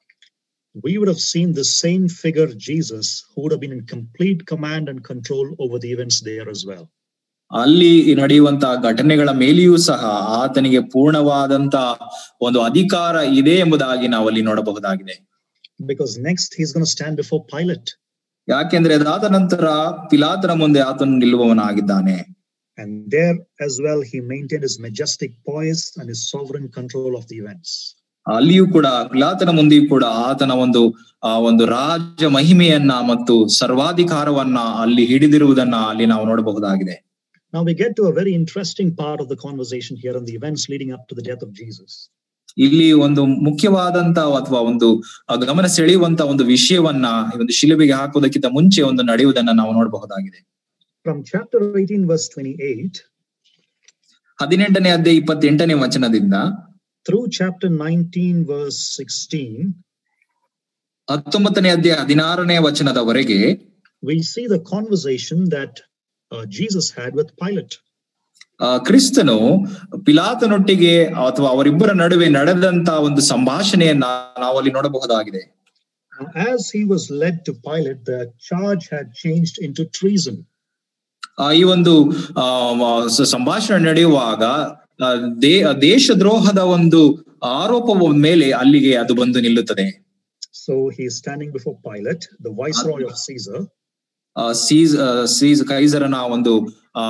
A: we would have seen the same figure, Jesus, who would have been in complete command and control over the events there as well.
B: ಅಲ್ಲಿ ನಡೆಯುವಂತಹ ಘಟನೆಗಳ ಮೇಲೆಯೂ ಸಹ ಆತನಿಗೆ ಪೂರ್ಣವಾದಂತ ಒಂದು ಅಧಿಕಾರ ಇದೆ ಎಂಬುದಾಗಿ ನಾವು ಅಲ್ಲಿ ನೋಡಬಹುದಾಗಿದೆ
A: Because next he's going to stand before Pilate.
B: ಯಾಕೆಂದ್ರೆ ಅದಾದ ನಂತರ ಪಿಲಾತನ ಮುಂದೆ ಆತನು ನಿಲ್ಲುವವನಾಗಿದ್ದಾನೆ
A: And there as well, he maintained his majestic poise and his sovereign control of the events.
B: ಅಲ್ಲಿಯೂ ಕೂಡ ಪಿಲಾತನ ಮುಂದೆಯೂ ಕೂಡ ಆತನ ಒಂದು ಆ ಒಂದು ರಾಜ ಮಹಿಮೆಯನ್ನ ಮತ್ತು ಸರ್ವಾಧಿಕಾರವನ್ನ ಅಲ್ಲಿ ಹಿಡಿದಿರುವುದನ್ನ ಅಲ್ಲಿ ನಾವು ನೋಡಬಹುದಾಗಿದೆ
A: Now we get to a very interesting part of the conversation here on the events leading up to the death of Jesus.
B: ಇಲ್ಲಿ ಒಂದು ಮುಖ್ಯವಾದಂತ ಅಥವಾ ಒಂದು ಆ ಗಮನ ಸೆಳೆಯುವಂತ ಒಂದು ವಿಷಯವನ್ನ ಈ ಒಂದು ಶಿಲುಬೆಗೆ ಹಾಕುವುದಕ್ಕಿಂತ ಮುಂಚೆ ಒಂದು ನಡೆಯುವುದನ್ನ ನಾವು ನೋಡಬಹುದಾಗಿದೆ
A: From chapter 18, verse 28,
B: ಹದಿನೆಂಟನೇ ಅಧ್ಯಾಯ ಇಪ್ಪತ್ತೆಂಟನೇ ವಚನದಿಂದ
A: through chapter 19, verse 16,
B: ಹತ್ತೊಂಬತ್ತನೇ ಅಧ್ಯಾಯ ಹದಿನಾರನೇ ವಚನದವರೆಗೆ
A: we see the conversation that uh, Jesus had with Pilate.
B: ಆ ಕ್ರಿಸ್ತನು ಪಿಲಾತನೊಟ್ಟಿಗೆ ಅಥವಾ ಅವರಿಬ್ಬರ ನಡುವೆ ನಡೆದಂತ ಒಂದು ಸಂಭಾಷಣೆಯನ್ನ ನಾವು ಅಲ್ಲಿ ನೋಡಬಹುದಾಗಿದೆ
A: Now, as he was led to Pilate, the charge had changed into treason.
B: ಆ ಈ ಒಂದು ಆ ಸ- ಸಂಭಾಷಣೆ ನಡೆಯುವಾಗ ಆ, ದೇ ದೇಶದ್ರೋಹದ ಒಂದು ಆರೋಪದ ಮೇಲೆ ಅಲ್ಲಿಗೆ ಅದು ಬಂದು ನಿಲ್ಲುತ್ತದೆ
A: So he is standing before Pilate, the viceroy of Caesar,
B: ಆ, ಸೀಸ್ ಆ, ಸೀಸ್ ಕೈಸರನ ಒಂದು ಆ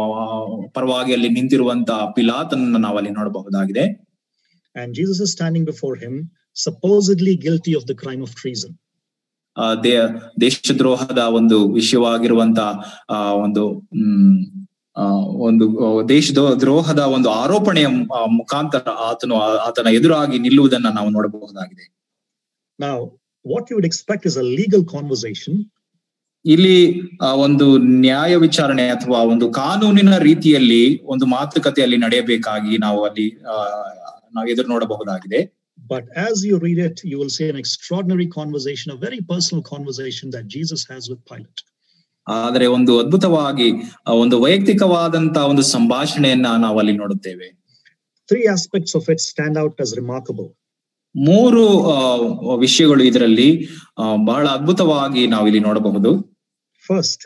B: ಪರವಾಗಿ ಅಲ್ಲಿ ನಿಂತಿರುವಂತ ಪಿಲಾತನನ್ನ ನಾವು ಅಲ್ಲಿ ನೋಡಬಹುದಾಗಿದೆ
A: and Jesus is standing before him, supposedly guilty of the crime of treason.
B: ಆ ದೇ ದೇಶದ್ರೋಹದ ಒಂದು ವಿಷಯವಾಗಿರುವಂತ ಆ ಒಂದು ಹ್ಮ್ ಆ ಒಂದು ದೇಶದ ದ್ರೋಹದ ಒಂದು ಆರೋಪಣೆಯ ಆ, ಮುಖಾಂತರ ಆತನು ಆ- ಆತನ ಎದುರಾಗಿ ನಿಲ್ಲುವುದನ್ನ ನಾವು ನೋಡಬಹುದಾಗಿದೆ
A: Now, what you would expect is a legal conversation,
B: ಇಲ್ಲಿ ಆ ಒಂದು ನ್ಯಾಯ ವಿಚಾರಣೆ ಅಥವಾ ಒಂದು ಕಾನೂನಿನ ರೀತಿಯಲ್ಲಿ ಒಂದು ಮಾತುಕತೆಯಲ್ಲಿ ನಡೆಯಬೇಕಾಗಿ ನಾವು ಅಲ್ಲಿ ಆ ನಾವು ಎದುರು ನೋಡಬಹುದಾಗಿದೆ
A: but as you read it, you will see an extraordinary conversation, a very personal conversation that Jesus has with Pilate.
B: ಆದರೆ ಒಂದು ಅದ್ಭುತವಾಗಿ ಆ ಒಂದು ವೈಯಕ್ತಿಕವಾದಂತ ಒಂದು ಸಂಭಾಷಣೆಯನ್ನ ನಾವು ಅಲ್ಲಿ ನೋಡುತ್ತೇವೆ
A: Three aspects of it stand out as remarkable.
B: ಮೂರು ಆ, ವಿಷಯಗಳು ಇದರಲ್ಲಿ ಆ, ಬಹಳ ಅದ್ಭುತವಾಗಿ ನಾವು ಇಲ್ಲಿ ನೋಡಬಹುದು
A: First,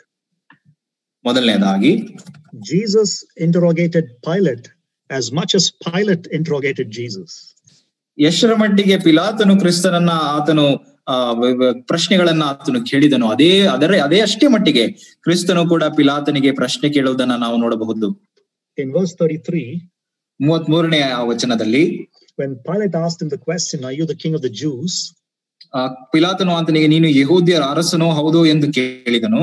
B: ಮೊದಲನೇದಾಗಿ
A: Jesus interrogated Pilate as much as Pilate interrogated Jesus.
B: ಎಷ್ಟರ ಮಟ್ಟಿಗೆ ಪಿಲಾತನು ಕ್ರಿಸ್ತನನ್ನ ಆತನು ಆ ವ- ವ- ಪ್ರಶ್ನೆಗಳನ್ನ ಆತನು ಕೇಳಿದನು ಅದೇ ಅದರ ಅದೇ ಅಷ್ಟೇ ಮಟ್ಟಿಗೆ ಕ್ರಿಸ್ತನು ಕೂಡ ಪಿಲಾತನಿಗೆ ಪ್ರಶ್ನೆ ಕೇಳುವುದನ್ನ ನಾವು ನೋಡಬಹುದು
A: In verse 33,
B: ಮೂವತ್ ಮೂರನೇ ವಚನದಲ್ಲಿ
A: when Pilate asked him the question, Are you the king of the Jews?
B: ಆ ಪಿಲಾತನು ಆತನಿಗೆ ನೀನು ಯಹೂದ್ಯರ ಅರಸನೋ ಹೌದು ಎಂದು ಕೇಳಿದನು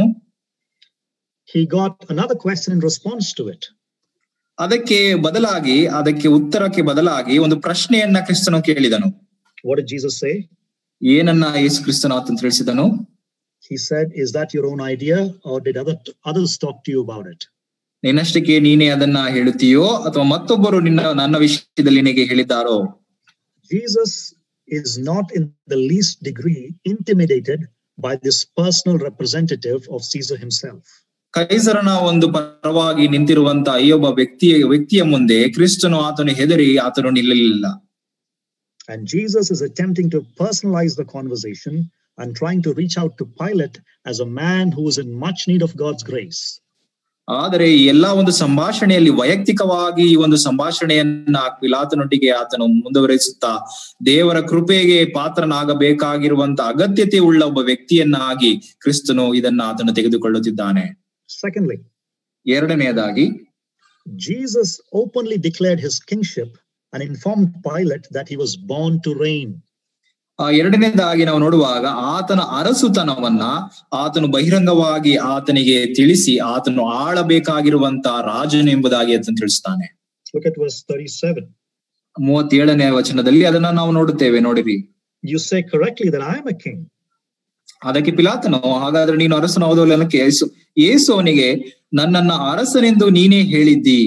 A: He got another question in response to it.
B: ಅದಕ್ಕೆ ಬದಲಾಗಿ ಅದಕ್ಕೆ ಉತ್ತರಕ್ಕೆ ಬದಲಾಗಿ ಒಂದು ಪ್ರಶ್ನೆಯನ್ನ ಕ್ರಿಸ್ತನು ಕೇಳಿದನು
A: What did Jesus say?
B: ಏನನ್ನ ಯೇಸು ಕ್ರಿಸ್ತನು ಆತನು ತಿಳಿಸಿದನು
A: He said, Is that your own idea, or did other, others talk to you about it?
B: ನಿನ್ನಷ್ಟಕ್ಕೆ ನೀನೇ ಅದನ್ನ ಹೇಳುತ್ತೀಯೋ ಅಥವಾ ಮತ್ತೊಬ್ಬರು ನಿನ್ನ ನನ್ನ ವಿಷಯದಲ್ಲಿ ನಿನಗೆ ಹೇಳಿದ್ದಾರೋ
A: Jesus is not in the least degree intimidated by this personal representative of Caesar himself.
B: ಕೈಸರನ ಒಂದು ಪರವಾಗಿ ನಿಂತಿರುವಂತ ಈ ಒಬ್ಬ ವ್ಯಕ್ತಿಯ ವ್ಯಕ್ತಿಯ ಮುಂದೆ ಕ್ರಿಸ್ತನು ಆತನು ಹೆದರಿ ಆತನು ನಿಲ್ಲಲಿಲ್ಲ
A: And Jesus is attempting to personalize the conversation and trying to reach out to Pilate as a man who is in much need of God's grace.
B: ಆದರೆ ಈ ಎಲ್ಲಾ ಒಂದು ಸಂಭಾಷಣೆಯಲ್ಲಿ ವೈಯಕ್ತಿಕವಾಗಿ ಈ ಒಂದು ಸಂಭಾಷಣೆಯನ್ನ ಪಿಲಾತನೊಟ್ಟಿಗೆ ಆತನು ಮುಂದುವರಿಸುತ್ತಾ ದೇವರ ಕೃಪೆಗೆ ಪಾತ್ರನಾಗಬೇಕಾಗಿರುವಂತ ಅಗತ್ಯತೆ ಉಳ್ಳ ಒಬ್ಬ ವ್ಯಕ್ತಿಯನ್ನಾಗಿ ಕ್ರಿಸ್ತನು ಇದನ್ನ ಆತನು ತೆಗೆದುಕೊಳ್ಳುತ್ತಿದ್ದಾನೆ
A: Secondly,
B: ಎರಡನೆಯದಾಗಿ
A: Jesus openly declared his kingship and informed Pilate that he was born to reign.
B: ಆ ಎರಡನೇದಾಗಿ ನಾವು ನೋಡುವಾಗ ಆತನ ಅರಸುತನವನ್ನ ಆತನು ಬಹಿರಂಗವಾಗಿ ಆತನಿಗೆ ತಿಳಿಸಿ ಆತನು ಆಳಬೇಕಾಗಿರುವಂತ ರಾಜನು ಎಂಬುದಾಗಿ ಆತನು ತಿಳಿಸ್ತಾನೆ
A: Look at verse 37.
B: ಮೂವತ್ತೇಳನೇ ವಚನದಲ್ಲಿ ಅದನ್ನ ನಾವು ನೋಡುತ್ತೇವೆ ನೋಡಿರಿ
A: You say correctly that I am a king.
B: ಅದಕ್ಕೆ ಪಿಲಾತನು ಹಾಗಾದ್ರೆ ನೀನು ಅರಸನ ಹೌದಲ್ಲ ಅನ್ನಕ್ಕೆ ಯೇಸು ಯೇಸು ಅವನಿಗೆ ನನ್ನನ್ನ ಅರಸನೆಂದು ನೀನೇ ಹೇಳಿದ್ದಿ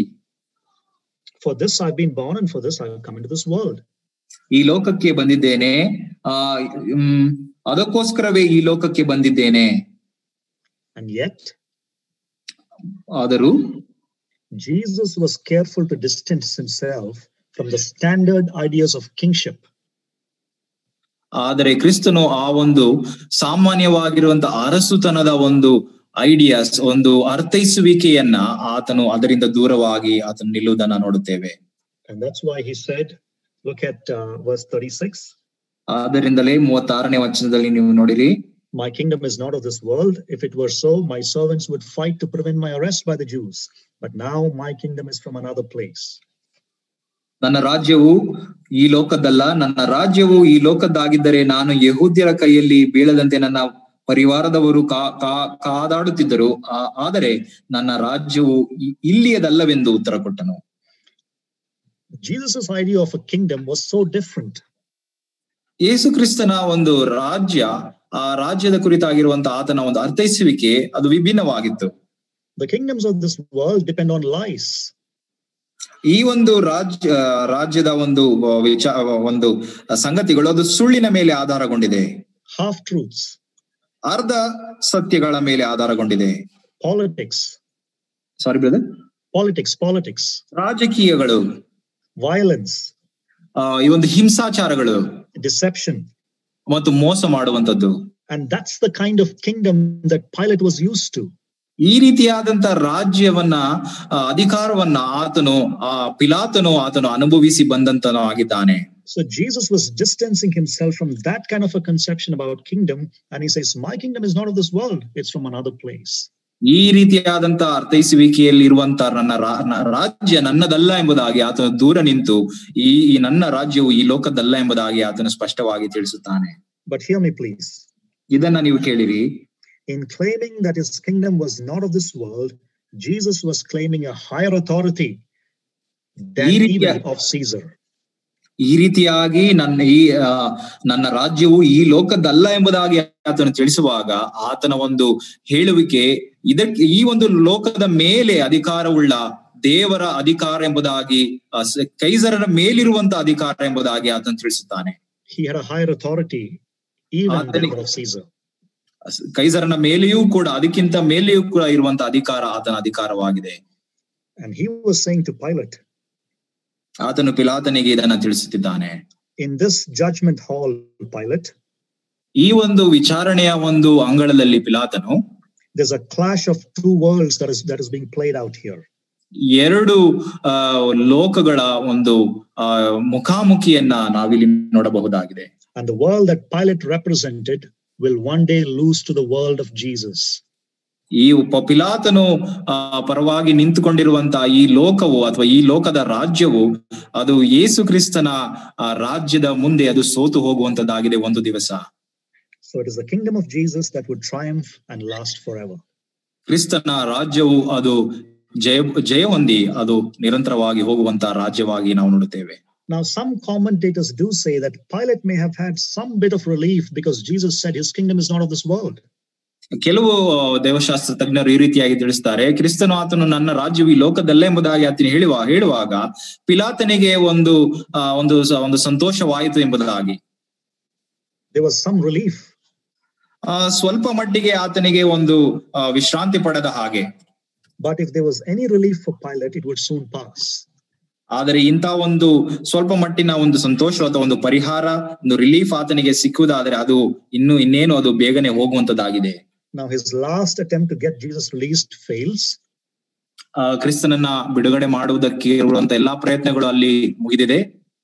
A: For this I've been born, and for this I have come into this world.
B: ಈ ಲೋಕಕ್ಕೆ ಬಂದಿದ್ದೇನೆ ಆ ಹ್ಮ್ ಅದಕ್ಕೋಸ್ಕರವೇ ಈ ಲೋಕಕ್ಕೆ ಬಂದಿದ್ದೇನೆ
A: And yet,
B: ಆದರೂ
A: Jesus was careful to distance himself from the standard ideas of kingship.
B: ಆದರೆ ಕ್ರಿಸ್ತನು ಆ ಒಂದು ಸಾಮಾನ್ಯವಾಗಿರುವಂತ ಅರಸುತನದ ಒಂದು ಐಡಿಯಾಸ್ ಒಂದು ಅರ್ಥೈಸುವಿಕೆಯನ್ನ ಆತನು ಅದರಿಂದ ದೂರವಾಗಿ ಆತನು ನಿಲ್ಲುವುದನ್ನ ನೋಡುತ್ತೇವೆ
A: And that's why he said, look at uh, verse 36
B: ಆದ್ದರಿಂದಲೇ ಮೂವತ್ತಾರನೇ ವಚನದಲ್ಲಿ ನೀವು ನೋಡಿರಿ
A: My kingdom is not of this world. If it were so, my servants would fight to prevent my arrest by the Jews. But now my kingdom is from another place.
B: ನನ್ನ ರಾಜ್ಯವು ಈ ಲೋಕದ್ದಲ್ಲ ನನ್ನ ರಾಜ್ಯವು ಈ ಲೋಕದ್ದಾಗಿದ್ದರೆ ನಾನು ಯಹೂದ್ಯರ ಕೈಯಲ್ಲಿ ಬೀಳದಂತೆ ನನ್ನ ಪರಿವಾರದವರು ಕಾ ಕಾ ಕಾದಾಡುತ್ತಿದ್ದರು ಆ- ಆದರೆ ನನ್ನ ರಾಜ್ಯವು ಇ- ಇಲ್ಲಿಯದಲ್ಲವೆಂದು ಉತ್ತರ ಕೊಟ್ಟನು
A: Jesus' idea of a kingdom was so different.
B: ಯೇಸು ಕ್ರಿಸ್ತನ ಒಂದು ರಾಜ್ಯ ಆ ರಾಜ್ಯದ ಕುರಿತಾಗಿರುವಂತ ಆತನ ಒಂದು ಅರ್ಥೈಸುವಿಕೆ ಅದು ವಿಭಿನ್ನವಾಗಿತ್ತು
A: The kingdoms of this world depend on lies.
B: ಈ ಒಂದು ರಾಜ್ಯ ರಾಜ್ಯದ ಒಂದು ವಿಚ ಒಂದು ಸಂಗತಿಗಳು ಅದು ಸುಳ್ಳಿನ ಮೇಲೆ ಆಧಾರಗೊಂಡಿದೆ
A: half truths,
B: ಅರ್ಧ ಸತ್ಯಗಳ ಮೇಲೆ ಆಧಾರಗೊಂಡಿದೆ
A: politics,
B: sorry brother
A: politics, politics,
B: ರಾಜಕೀಯಗಳು
A: violence,
B: ಆ, ಈ ಒಂದು ಹಿಂಸಾಚಾರಗಳು
A: deception.
B: ಮತ್ತು ಮೋಸ ಮಾಡುವಂತದ್ದು
A: And that's the kind of kingdom that Pilate was used to.
B: ಈ ರೀತಿಯಾದಂತ ರಾಜ್ಯವನ್ನ ಆ, ಅಧಿಕಾರವನ್ನ ಆತನು ಆ ಪಿಲಾತನು ಆತನು ಅನುಭವಿಸಿ ಬಂದಂತನು ಆಗಿದ್ದಾನೆ
A: So Jesus was distancing himself from that kind of a conception about kingdom. And he says, My kingdom is not of this world, it's from another place.
B: ಈ ರೀತಿಯಾದಂತ ಅರ್ಥೈಸುವಿಕೆಯಲ್ಲಿ ಇರುವಂತ ನನ್ನ ರಾ- ನ- ರಾಜ್ಯ ನನ್ನದಲ್ಲ ಎಂಬುದಾಗಿ ಆತನು ದೂರ ನಿಂತು ಈ ಈ ನನ್ನ ರಾಜ್ಯವು ಈ ಲೋಕದಲ್ಲ ಎಂಬುದಾಗಿ ಆತನು ಸ್ಪಷ್ಟವಾಗಿ ತಿಳಿಸುತ್ತಾನೆ
A: But hear me, please.
B: ಇದನ್ನ ನೀವು ಕೇಳಿರಿ
A: In claiming that his kingdom was not of this world, Jesus was claiming a higher authority than
B: ಈ ರೀತಿಯ-
A: even of Caesar.
B: ಈ ರೀತಿಯಾಗಿ ನನ್ನ ಈ ಆ, ನನ್ನ ರಾಜ್ಯವು ಈ ಲೋಕದಲ್ಲ ಎಂಬುದಾಗಿ ಆತನು ತಿಳಿಸುವಾಗ ಆತನ ಒಂದು ಹೇಳುವಿಕೆ ಇದಕ್ಕೆ ಈ ಒಂದು ಲೋಕದ ಮೇಲೆ ಅಧಿಕಾರವುಳ್ಳ ದೇವರ ಅಧಿಕಾರ ಎಂಬುದಾಗಿ ಆ, ಸ- ಕೈಸರರ ಮೇಲಿರುವಂತ ಅಧಿಕಾರ ಎಂಬುದಾಗಿ ಆತನು ತಿಳಿಸುತ್ತಾನೆ
A: He had a higher authority even than
B: ಆತನಿಗೆ-
A: that of Caesar.
B: ಕೈಸರನ ಮೇಲೆಯೂ ಕೂಡ ಅದಕ್ಕಿಂತ ಮೇಲೆಯೂ ಕೂಡ ಇರುವಂತ ಅಧಿಕಾರ ಆತನ ಅಧಿಕಾರವಾಗಿದೆ
A: And he was saying to Pilate,
B: ಆತನು ಪಿಲಾತನಿಗೆ ಇದನ್ನ ತಿಳಿಸುತ್ತಿದ್ದಾನೆ
A: In this judgment hall, Pilate,
B: ಈ ಒಂದು ವಿಚಾರಣೆಯ ಒಂದು ಅಂಗಳದಲ್ಲಿ ಪಿಲಾತನು
A: there's a clash of two worlds that is that is being played out here.
B: ಎರಡು ಆ ಲೋಕಗಳ ಒಂದು ಆ ಮುಖಾಮುಖಿಯನ್ನ ನಾವಿಲ್ಲಿ ನೋಡಬಹುದಾಗಿದೆ
A: And the world that Pilate represented will one day lose to the world of Jesus.
B: ಈ ಪ- ಪಿಲಾತನು ಆ ಪರವಾಗಿ ನಿಂತುಕೊಂಡಿರುವಂತಹ ಈ ಲೋಕವು ಅಥವಾ ಈ ಲೋಕದ ರಾಜ್ಯವು ಅದು ಯೇಸು ಕ್ರಿಸ್ತನ ಆ ರಾಜ್ಯದ ಮುಂದೆ ಅದು ಸೋತು ಹೋಗುವಂತದ್ದಾಗಿದೆ ಒಂದು ದಿವಸ
A: So it is the kingdom of Jesus that would triumph and last forever.
B: ಕ್ರಿಸ್ತನ ರಾಜ್ಯವು ಅದು ಜಯ ಜಯ ಹೊಂದಿ ಅದು ನಿರಂತರವಾಗಿ ಹೋಗುವಂತಹ ರಾಜ್ಯವಾಗಿ ನಾವು ನೋಡುತ್ತೇವೆ
A: Now, some commentators do say that Pilate may have had some bit of relief because Jesus said his kingdom is not of this world.
B: ಕೆಲವು ಆ, ದೇವಶಾಸ್ತ್ರ ತಜ್ಞರು ಈ ರೀತಿಯಾಗಿ ತಿಳಿಸ್ತಾರೆ ಕ್ರಿಸ್ತನು ಆತನು ನನ್ನ ರಾಜ್ಯವು ಈ ಲೋಕದಲ್ಲೇ ಎಂಬುದಾಗಿ ಆತನು ಹೇಳುವ ಹೇಳುವಾಗ ಪಿಲಾತನಿಗೆ ಒಂದು ಆ, ಒಂದು ಸ- ಒಂದು ಸಂತೋಷವಾಯಿತು ಎಂಬುದಾಗಿ
A: There was some relief.
B: ಆ ಸ್ವಲ್ಪ ಮಟ್ಟಿಗೆ ಆತನಿಗೆ ಒಂದು ಆ, ವಿಶ್ರಾಂತಿ ಪಡೆದ ಹಾಗೆ
A: But if there was any relief for Pilate, it would soon pass.
B: ಆದರೆ ಇಂಥ ಒಂದು ಸ್ವಲ್ಪ ಮಟ್ಟಿನ ಒಂದು ಸಂತೋಷ ಅಥವಾ ಒಂದು ಪರಿಹಾರ ಒಂದು ರಿಲೀಫ್ ಆತನಿಗೆ ಸಿಕ್ಕುವುದಾದ್ರೆ ಅದು ಇನ್ನು ಇನ್ನೇನು ಅದು ಬೇಗನೆ ಹೋಗುವಂತದ್ದಾಗಿದೆ
A: Now, his last attempt to get Jesus released fails.
B: ಆ ಕ್ರಿಸ್ತನನ್ನ ಬಿಡುಗಡೆ ಮಾಡುವುದಕ್ಕೆ ಇರುವಂತ ಎಲ್ಲಾ ಪ್ರಯತ್ನಗಳು ಅಲ್ಲಿ ಮುಗಿದಿದೆ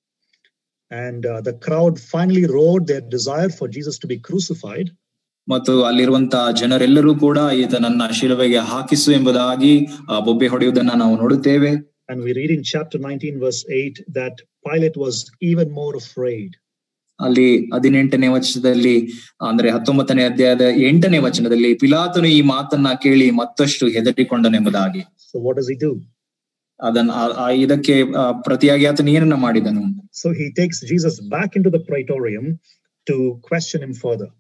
A: And uh, the crowd finally roared their desire for Jesus to be crucified.
B: ಮತ್ತು ಅಲ್ಲಿರುವಂತ ಜನರೆಲ್ಲರೂ ಕೂಡ ಈತನನ್ನ ಶಿಲುಬೆಗೆ ಹಾಕಿಸು ಎಂಬುದಾಗಿ ಆ, ಬೊಬ್ಬೆ ಹೊಡೆಯುವುದನ್ನ ನಾವು ನೋಡುತ್ತೇವೆ
A: And we read in chapter 19, verse 8, that Pilate was even more afraid.
B: ಅಲ್ಲಿ ಹದಿನೆಂಟನೇ ವಚನದಲ್ಲಿ ಅಂದ್ರೆ ಹತ್ತೊಂಬತ್ತನೇ ಅಧ್ಯಾಯದ ಎಂಟನೇ ವಚನದಲ್ಲಿ ಪಿಲಾತನು ಈ ಮಾತನ್ನ ಕೇಳಿ ಮತ್ತಷ್ಟು ಹೆದರಿಕೊಂಡನೆಂಬುದಾಗಿ
A: So, what does he do?
B: ಅದನ್ನ ಆ- ಆ ಇದಕ್ಕೆ ಆ, ಪ್ರತಿಯಾಗಿ ಆತನು ಏನನ್ನ ಮಾಡಿದನು
A: So, he takes Jesus back into the praetorium to question him further.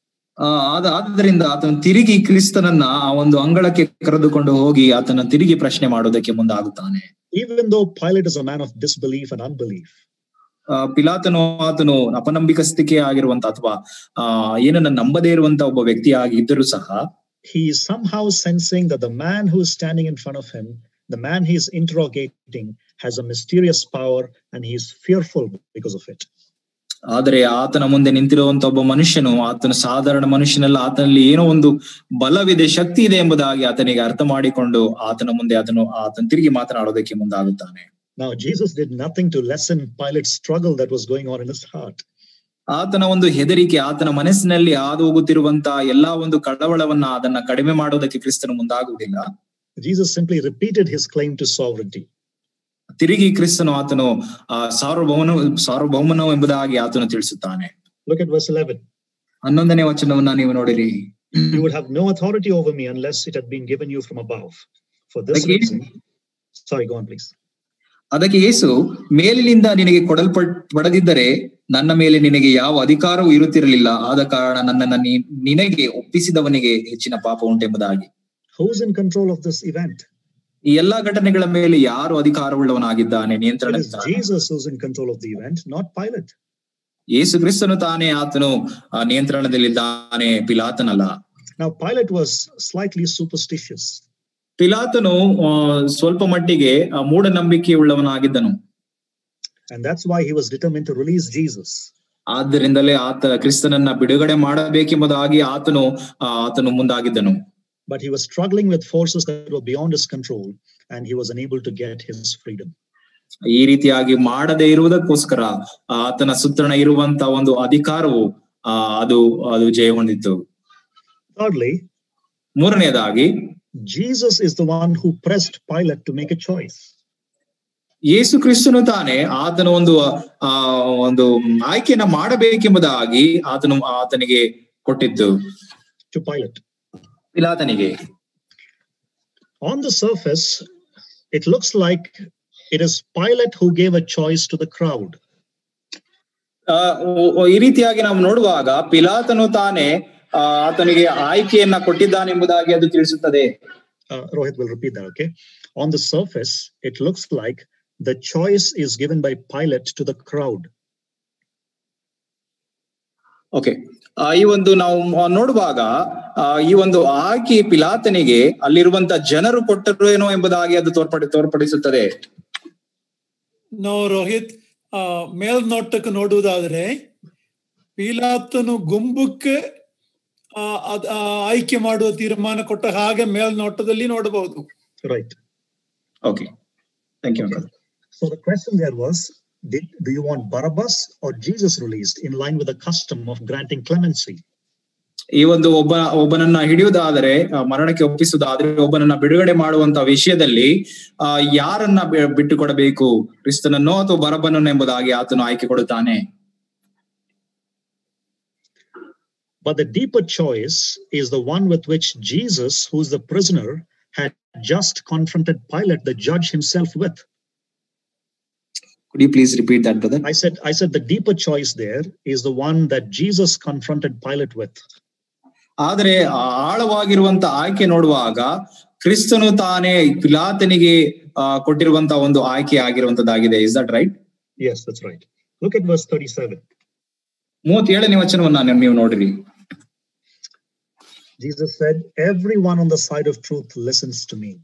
B: ಆ, ಆದ ಆದ್ದರಿಂದ ಆತನು ತಿರುಗಿ ಕ್ರಿಸ್ತನನ್ನ ಆ ಒಂದು ಅಂಗಳಕ್ಕೆ ಕರೆದುಕೊಂಡು ಹೋಗಿ ಆತನ ತಿರುಗಿ ಪ್ರಶ್ನೆ ಮಾಡೋದಕ್ಕೆ ಮುಂದಾಗುತ್ತಾನೆ
A: Even though Pilate is a man of disbelief and unbelief,
B: ಆ, ಪಿಲಾತನು ಆತನು ಅಪನಂಬಿಕಸ್ತಿಕೆ ಆಗಿರುವಂತ ಅಥವಾ ಆ ಏನನ್ನ ನಂಬದೇ ಇರುವಂತ ಒಬ್ಬ ವ್ಯಕ್ತಿ ಆಗಿದ್ದರೂ ಸಹ
A: he is somehow sensing that the man who is standing in front of him, the man he is interrogating, has a mysterious power and he is fearful because of it.
B: ಆದರೆ ಆತನ ಮುಂದೆ ನಿಂತಿರುವಂತ ಒಬ್ಬ ಮನುಷ್ಯನು ಆತನ ಸಾಧಾರಣ ಮನುಷ್ಯನಲ್ಲ ಆತನಲ್ಲಿ ಏನೋ ಒಂದು ಬಲವಿದೆ ಶಕ್ತಿ ಇದೆ ಎಂಬುದಾಗಿ ಆತನಿಗೆ ಅರ್ಥ ಮಾಡಿಕೊಂಡು ಆತನ ಮುಂದೆ ಆತನು ಆತನ ತಿರುಗಿ ಮಾತನಾಡೋದಕ್ಕೆ ಮುಂದಾಗುತ್ತಾನೆ
A: Now, Jesus did nothing to lessen Pilate's struggle that was going on in his heart.
B: ಆತನ ಒಂದು ಹೆದರಿಕೆ ಆತನ ಮನಸ್ಸಿನಲ್ಲಿ ಹಾದು ಹೋಗುತ್ತಿರುವಂತ ಎಲ್ಲಾ ಒಂದು ಕಳವಳವನ್ನ ಅದನ್ನ ಕಡಿಮೆ ಮಾಡೋದಕ್ಕೆ ಕ್ರಿಸ್ತನು ಮುಂದಾಗುವುದಿಲ್ಲ
A: Jesus simply repeated his claim to sovereignty.
B: ತಿರುಗಿ ಕ್ರಿಸ್ತನು ಆತನು ಆ ಸಾರ್ವಭೌಮನು ಸಾರ್ವಭೌಮನು ಎಂಬುದಾಗಿ ಆತನು ತಿಳಿಸುತ್ತಾನೆ
A: Look at verse 11.
B: ಹನ್ನೊಂದನೇ ವಚನವನ್ನ ನೀವು ನೋಡಿರಿ
A: You would have no authority over me unless it had been given you from above. For this
B: Again?
A: reason, sorry, go on, please.
B: ಅದಕ್ಕೆ ಯೇಸು ಮೇಲಿನಿಂದ ನಿನಗೆ ಕೊಡಲ್ಪಟ್ ಪಡೆದಿದ್ದರೆ ನನ್ನ ಮೇಲೆ ನಿನಗೆ ಯಾವ ಅಧಿಕಾರವೂ ಇರುತ್ತಿರಲಿಲ್ಲ ಆದ ಕಾರಣ ನನ್ನನ್ನ ನೀ- ನಿನಗೆ ಒಪ್ಪಿಸಿದವನಿಗೆ ಹೆಚ್ಚಿನ ಪಾಪ ಉಂಟೆಂಬುದಾಗಿ
A: Who's in control of this event?
B: ಈ ಎಲ್ಲಾ ಘಟನೆಗಳ ಮೇಲೆ ಯಾರು ಅಧಿಕಾರವುಳ್ಳವನಾಗಿದ್ದಾನೆ
A: It
B: ನಿಯಂತ್ರಣ
A: is Jesus who's in control of the event, not Pilate.
B: ಯೇಸು ಕ್ರಿಸ್ತನು ತಾನೇ ಆತನು ಆ, ನಿಯಂತ್ರಣದಲ್ಲಿದ್ದಾನೆ ಪಿಲಾತನಲ್ಲ
A: Now, Pilate was slightly superstitious.
B: ಪಿಲಾತನು ಆ, ಸ್ವಲ್ಪ ಮಟ್ಟಿಗೆ ಆ, ಮೂಢನಂಬಿಕೆ ಉಳ್ಳವನಾಗಿದ್ದನು
A: And that's why he was determined to release Jesus.
B: ಆದ್ದರಿಂದಲೇ ಆತ ಕ್ರಿಸ್ತನನ್ನ ಬಿಡುಗಡೆ ಮಾಡಬೇಕೆಂಬುದಾಗಿ ಆತನು ಆ, ಆತನು ಮುಂದಾಗಿದ್ದನು
A: But he was struggling with forces that were beyond his control, and he was unable to get his freedom.
B: ಈ ರೀತಿಯಾಗಿ ಮಾಡದೇ ಇರುವುದಕ್ಕೋಸ್ಕರ ಆ, ಆತನ ಸುತ್ತಣ ಇರುವಂತ ಒಂದು ಅಧಿಕಾರವು ಆ ಅದು ಅದು ಜಯ ಹೊಂದಿತ್ತು
A: Thirdly,
B: ಮೂರನೆಯದಾಗಿ
A: Jesus is the one who pressed Pilate to make a choice.
B: ಯೇಸು ಕ್ರಿಸ್ತನು ತಾನೇ ಆತನ ಒಂದು ಆ ಒಂದು ಆಯ್ಕೆಯನ್ನ ಮಾಡಬೇಕೆಂಬುದಾಗಿ ಆತನು ಆತನಿಗೆ ಕೊಟ್ಟಿದ್ದು
A: To Pilate.
B: ಪಿಲಾತನಿಗೆ
A: On the surface, it looks like it is Pilate who gave a choice to the crowd.
B: ಆ, ಓ- ಓ- ಈ ರೀತಿಯಾಗಿ ನಾವು ನೋಡುವಾಗ ಪಿಲಾತನು ತಾನೇ ಆ, ಆತನಿಗೆ ಆಯ್ಕೆಯನ್ನ ಕೊಟ್ಟಿದ್ದಾನೆಂಬುದಾಗಿ ಅದು ತಿಳಿಸುತ್ತದೆ
A: Uh, Rohit will repeat that, okay? On the surface, it looks like the choice is given by Pilate to the crowd.
B: Okay ಈ ಒಂದು ನಾವು ಮ- ನೋಡುವಾಗ ಆ, ಈ ಒಂದು ಆಯ್ಕೆ ಪಿಲಾತನಿಗೆ ಅಲ್ಲಿರುವಂತ ಜನರು ಕೊಟ್ಟರು ಏನೋ ಎಂಬುದಾಗಿ ಅದು ತೋರ್ಪಡಿ ತೋರ್ಪಡಿಸುತ್ತದೆ
C: ನಾವು ರೋಹಿತ್ ಆ ಮೇಲ್ನೋಟಕ್ಕೆ ನೋಡುವುದಾದ್ರೆ ಪೀಲಾತನು ಗುಂಬಕ್ಕೆ ಆ, ಅದ್- ಆ, ಆಯ್ಕೆ ಮಾಡುವ ತೀರ್ಮಾನ ಕೊಟ್ಟ ಹಾಗೆ ಮೇಲ್ನೋಟದಲ್ಲಿ ನೋಡಬಹುದು
A: Right.
B: Okay thank you
A: So the question there was Did, do you want Barabbas or Jesus released in line with the custom of granting clemency?
B: ಈ ಒಂದು ಒಬ್ಬ ಒಬ್ಬನನ್ನ ಹಿಡಿಯುವುದಾದರೆ ಆ, ಮರಣಕ್ಕೆ ಒಪ್ಪಿಸುವುದಾದ್ರೆ ಒಬ್ಬನನ್ನ ಬಿಡುಗಡೆ ಮಾಡುವಂತ ವಿಷಯದಲ್ಲಿ ಆ ಯಾರನ್ನ ಬಿ- ಬಿಟ್ಟು ಕೊಡಬೇಕು ಕ್ರಿಸ್ತನನ್ನೋ ಅಥವಾ ಬರಬನನ್ನು ಎಂಬುದಾಗಿ ಆತನು ಆಯ್ಕೆ ಕೊಡುತ್ತಾನೆ
A: But the deeper choice is the one with which Jesus, who's the prisoner, had just confronted Pilate, the judge himself, with.
B: Could you please repeat that, brother?
A: I said, I said the deeper choice there is the one that Jesus confronted Pilate with.
B: ಆದರೆ ಆ ಆಳವಾಗಿರುವಂತ ಆಯ್ಕೆ ನೋಡುವಾಗ ಕ್ರಿಸ್ತನು ತಾನೇ ಪಿಲಾತನಿಗೆ ಆ, ಕೊಟ್ಟಿರುವಂತ ಒಂದು ಆಯ್ಕೆ ಆಗಿರುವಂತದ್ದಾಗಿದೆ is that right
A: Yes, that's right. Look at verse 37.
B: ಮೂವತ್ತೇಳನೇ ವಚನವನ್ನ ನೀವು- ನೀವು ನೋಡ್ರಿ
A: Jesus said, Everyone on the side of truth listens to me.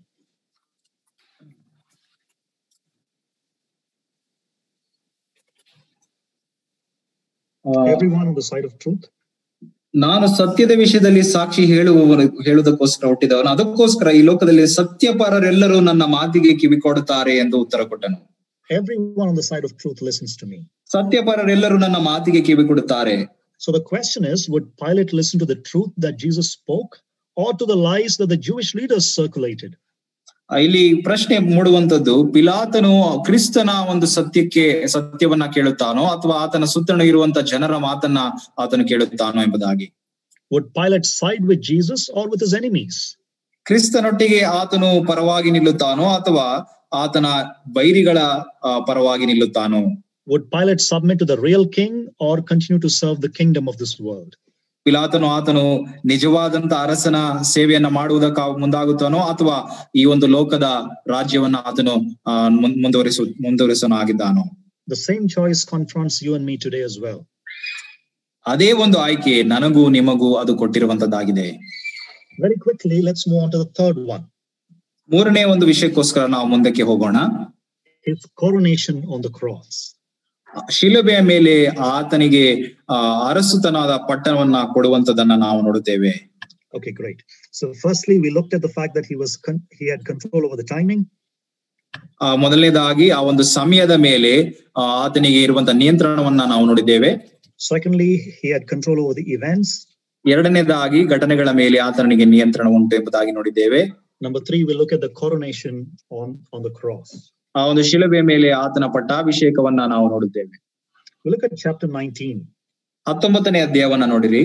A: Everyone on the side of truth.
B: ನಾನು ಸತ್ಯದ ವಿಷಯದಲ್ಲಿ ಸಾಕ್ಷಿ ಹೇಳುವವನು ಹೇಳುವುದಕ್ಕೋಸ್ಕರ ಹುಟ್ಟಿದವನು ಅದಕ್ಕೋಸ್ಕರ ಈ ಲೋಕದಲ್ಲಿ ಸತ್ಯಪರರೆಲ್ಲರೂ ನನ್ನ ಮಾತಿಗೆ ಕಿವಿ ಕೊಡುತ್ತಾರೆ ಎಂದು ಉತ್ತರ ಕೊಟ್ಟನು
A: Everyone on the side of truth listens to me.
B: ಸತ್ಯಪರರೆಲ್ಲರೂ ನನ್ನ ಮಾತಿಗೆ ಕಿವಿ ಕೊಡುತ್ತಾರೆ
A: So the question is would Pilate listen to the truth that Jesus spoke or to the lies that the Jewish leaders circulated?
B: ಆ, ಇಲ್ಲಿ ಪ್ರಶ್ನೆ ಮೂಡುವಂತದ್ದು ಪಿಲಾತನು ಕ್ರಿಸ್ತನ ಒಂದು ಸತ್ಯಕ್ಕೆ ಸತ್ಯವನ್ನ ಕೇಳುತ್ತಾನೋ ಅಥವಾ ಆತನ ಸುತ್ತಣ ಇರುವಂತ ಜನರ ಮಾತನ್ನ ಆತನು ಕೇಳುತ್ತಾನೋ ಎಂಬುದಾಗಿ
A: Would Pilate side with Jesus or with his enemies?
B: ಕ್ರಿಸ್ತನೊಟ್ಟಿಗೆ ಆತನು ಪರವಾಗಿ ನಿಲ್ಲುತ್ತಾನೋ ಅಥವಾ ಆತನ ಬೈರಿಗಳ ಆ, ಪರವಾಗಿ ನಿಲ್ಲುತ್ತಾನೋ
A: Would Pilate submit to the real king or continue to serve the kingdom of this world?
B: ಪಿಲಾತನು ಆತನು ನಿಜವಾದಂತ ಅರಸನ ಸೇವೆಯನ್ನ ಮಾಡುವುದಕ್ಕ ಮುಂದಾಗುತ್ತಾನೋ ಅಥವಾ ಈ ಒಂದು ಲೋಕದ ರಾಜ್ಯವನ್ನ ಆತನು ಆ, ಮುನ್- ಮುಂದುವರಿಸು ಮುಂದುವರಿಸೋನು ಆಗಿದ್ದಾನೋ
A: The same choice confronts you and me today as well.
B: ಅದೇ ಒಂದು ಆಯ್ಕೆ ನನಗೂ ನಿಮಗೂ ಅದು ಕೊಟ್ಟಿರುವಂತದ್ದಾಗಿದೆ
A: Very quickly, let's move on to the third one
B: ಮೂರನೇ ಒಂದು ವಿಷಯಕ್ಕೋಸ್ಕರ ನಾವು ಮುಂದಕ್ಕೆ ಹೋಗೋಣ
A: his coronation on the cross.
B: ಶಿಲುಬೆಯ ಮೇಲೆ ಆತನಿಗೆ ಆ ಅರಸುತನದ ಪಟ್ಟಣವನ್ನ ಕೊಡುವಂತದನ್ನ ನಾವು ನೋಡುತ್ತೇವೆ
A: Okay, great. So, firstly, we looked at the fact that he was con- he had control over the timing.
B: ಆ ಮೊದಲನೇದಾಗಿ ಆ ಒಂದು ಸಮಯದ ಮೇಲೆ ಆ, ಆತನಿಗೆ ಇರುವಂತ ನಿಯಂತ್ರಣವನ್ನ ನಾವು ನೋಡಿದ್ದೇವೆ
A: Secondly, he had control over the events.
B: ಎರಡನೇದಾಗಿ ಘಟನೆಗಳ ಮೇಲೆ ಆತನಿಗೆ ನಿಯಂತ್ರಣ ಉಂಟು ಎಂಬುದಾಗಿ ನೋಡಿದ್ದೇವೆ
A: Number three, we look at the coronation on, on the cross.
B: ಆ ಒಂದು ಶಿಲುಬೆಯ ಮೇಲೆ ಆತನ ಪಟ್ಟಾಭಿಷೇಕವನ್ನ ನಾವು ನೋಡುತ್ತೇವೆ
A: We look at chapter 19.
B: ಹತ್ತೊಂಬತ್ತನೇ ಅಧ್ಯಾಯವನ್ನ ನೋಡಿರಿ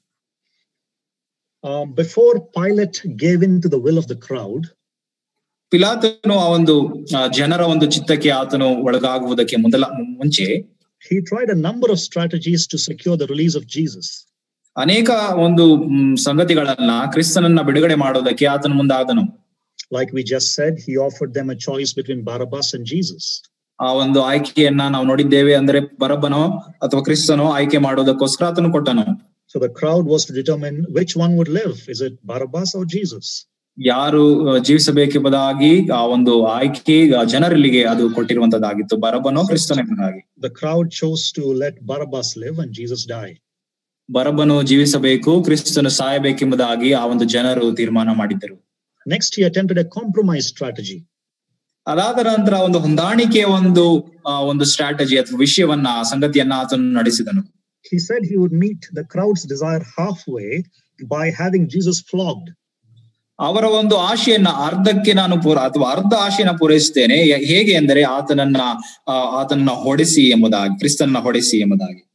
A: Um, before Pilate gave in to the will of the crowd,
B: ಪಿಲಾತನು ಆ ಒಂದು ಆ, ಜನರ ಒಂದು ಚಿತ್ತಕ್ಕೆ ಆತನು ಒಳಗಾಗುವುದಕ್ಕೆ ಮೊದಲ ಮುಂಚೆ
A: he tried a number of strategies to secure the release of Jesus.
B: ಅನೇಕ ಒಂದು ಮ್, ಸಂಗತಿಗಳನ್ನ ಕ್ರಿಸ್ತನನ್ನ ಬಿಡುಗಡೆ ಮಾಡೋದಕ್ಕೆ ಆತನು ಮುಂದಾದನು
A: Like we just said, he offered them a choice between Barabbas and Jesus.
B: ಆ ಒಂದು ಆಯ್ಕೆಯನ್ನ ನಾವು ನೋಡಿದ್ದೇವೆ ಅಂದ್ರೆ ಬರಬ್ಬನೋ ಅಥವಾ ಕ್ರಿಸ್ತನೋ ಆಯ್ಕೆ ಮಾಡೋದಕ್ಕೋಸ್ಕರ ಆತನು ಕೊಟ್ಟನು
A: So the crowd was to determine which one would live. Is it Barabbas or Jesus?
B: ಯಾರು ಆ, ಜೀವಿಸಬೇಕೆಂಬುದಾಗಿ ಆ ಒಂದು ಆಯ್ಕೆ ಆ ಜನರಲ್ಲಿಗೆ ಅದು ಕೊಟ್ಟಿರುವಂತದ್ದಾಗಿತ್ತು ಬರಬ್ಬನೋ ಕ್ರಿಸ್ತನ ಎಂಬುದಾಗಿ
A: The crowd chose to let Barabbas live and Jesus die.
B: ಬರಬ್ಬನು ಜೀವಿಸಬೇಕು ಕ್ರಿಸ್ತನು ಸಾಯಬೇಕೆಂಬುದಾಗಿ ಆ ಒಂದು ಜನರು ತೀರ್ಮಾನ ಮಾಡಿದ್ದರು
A: Next, he attempted a compromise strategy.
B: ಅದಾದ ನಂತರ ಒಂದು ಹೊಂದಾಣಿಕೆಯ ಒಂದು ಆ, ಒಂದು ಸ್ಟ್ರಾಟಜಿ ಅಥವಾ ವಿಷಯವನ್ನ ಆ ಸಂಗತಿಯನ್ನ ಆತನು ನಡೆಸಿದನು
A: He said he would meet the crowd's desire halfway by having Jesus flogged.
B: ಅವರ ಒಂದು ಆಶೆಯನ್ನ ಅರ್ಧಕ್ಕೆ ನಾನು ಪೂರ ಅಥವಾ ಅರ್ಧ ಆಶೆಯನ್ನ ಪೂರೈಸುತ್ತೇನೆ ಯ- ಹೇಗೆ ಎಂದರೆ ಆತನನ್ನ ಆ, ಆತನನ್ನ ಹೊಡೆಸಿ ಎಂಬುದಾಗಿ ಕ್ರಿಸ್ತನನ್ನ ಹೊಡೆಸಿ ಎಂಬುದಾಗಿ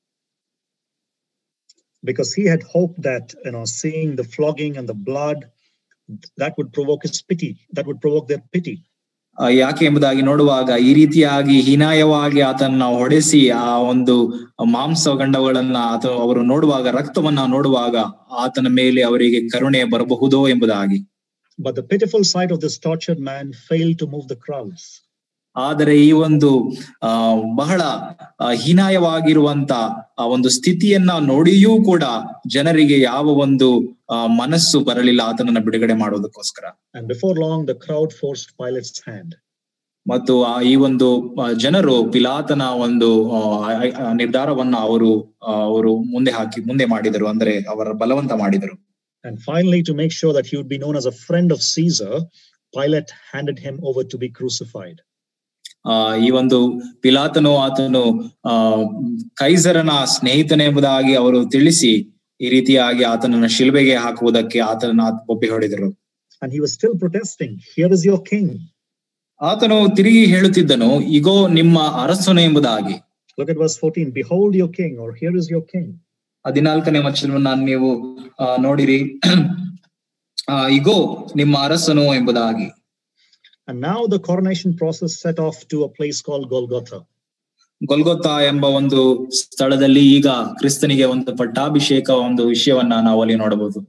A: because he had hoped that you know seeing the flogging and the blood that would provoke his pity that would provoke their pity
B: ಆ, ಯಾಕೆ ಎಂಬುದಾಗಿ ನೋಡುವಾಗ ಈ ರೀತಿಯಾಗಿ ಹೀನಾಯವಾಗಿ ಆತನನ್ನ ಹೊಡೆಸಿ ಆ ಒಂದು ಮಾಂಸಗಂಡಗಳನ್ನ ಅಥವಾ ಅವರು ನೋಡುವಾಗ ರಕ್ತವನ್ನ ನೋಡುವಾಗ ಆತನ ಮೇಲೆ ಅವರಿಗೆ ಕರುಣೆ ಬರಬಹುದೋ ಎಂಬುದಾಗಿ
A: but the pitiful sight of this tortured man failed to move the crowds
B: ಆದರೆ ಈ ಒಂದು ಆ ಬಹಳ ಆ, ಹೀನಾಯವಾಗಿರುವಂತ ಆ ಒಂದು ಸ್ಥಿತಿಯನ್ನ ನೋಡಿಯೂ ಕೂಡ ಜನರಿಗೆ ಯಾವ ಒಂದು ಆ, ಮನಸ್ಸು ಬರಲಿಲ್ಲ ಆತನನ್ನ ಬಿಡುಗಡೆ ಮಾಡೋದಕ್ಕೋಸ್ಕರ
A: and before long the crowd forced pilate's hand
B: ಮತ್ತು ಆ ಈ ಒಂದು ಆ, ಜನರು ಪಿಲಾತನ ಒಂದು ಆ, ಆ- ಆ ನಿರ್ಧಾರವನ್ನ ಅವರು ಆ, ಅವರು ಮುಂದೆ ಹಾಕಿ ಮುಂದೆ ಮಾಡಿದರು ಅಂದ್ರೆ ಅವರ ಬಲವಂತ ಮಾಡಿದರು
A: and finally to make sure that he would be known as a friend of caesar pilate handed him over to be crucified
B: ಆ ಈ ಒಂದು ಪಿಲಾತನು ಆತನು ಆ ಕೈಸರನ ಸ್ನೇಹಿತನೆಂಬುದಾಗಿ ಅವರು ತಿಳಿಸಿ ಈ ರೀತಿಯಾಗಿ ಆತನನ್ನ ಶಿಲ್ಬೆಗೆ ಹಾಕುವುದಕ್ಕೆ ಆತನನ್ನ ಒಪ್ಪಿ ಹೊಡೆದರು
A: And he was still protesting, Here is your king.
B: ಆತನು ತಿರುಗಿ ಹೇಳುತ್ತಿದ್ದನು ಇಗೋ ನಿಮ್ಮ ಅರಸನು ಎಂಬುದಾಗಿ
A: Look at verse 14 Behold your king, or here is your king.
B: ಹದಿನಾಲ್ಕನೇ ವಚನವನ್ನ ನೀವು ಆ, ನೋಡಿರಿ ಆ, ಇಗೋ ನಿಮ್ಮ ಅರಸನು ಎಂಬುದಾಗಿ
A: And now the coronation process set off to a place called Golgotha.
B: ಗೊಲ್ಗೊತ್ತಾ ಎಂಬ ಒಂದು ಸ್ಥಳದಲ್ಲಿ ಈಗ ಕ್ರಿಸ್ತನಿಗೆ ಒಂದು ಪಟ್ಟಾಭಿಷೇಕ ಒಂದು ವಿಷಯವನ್ನ ನಾವು ಅಲ್ಲಿ ನೋಡಬಹುದು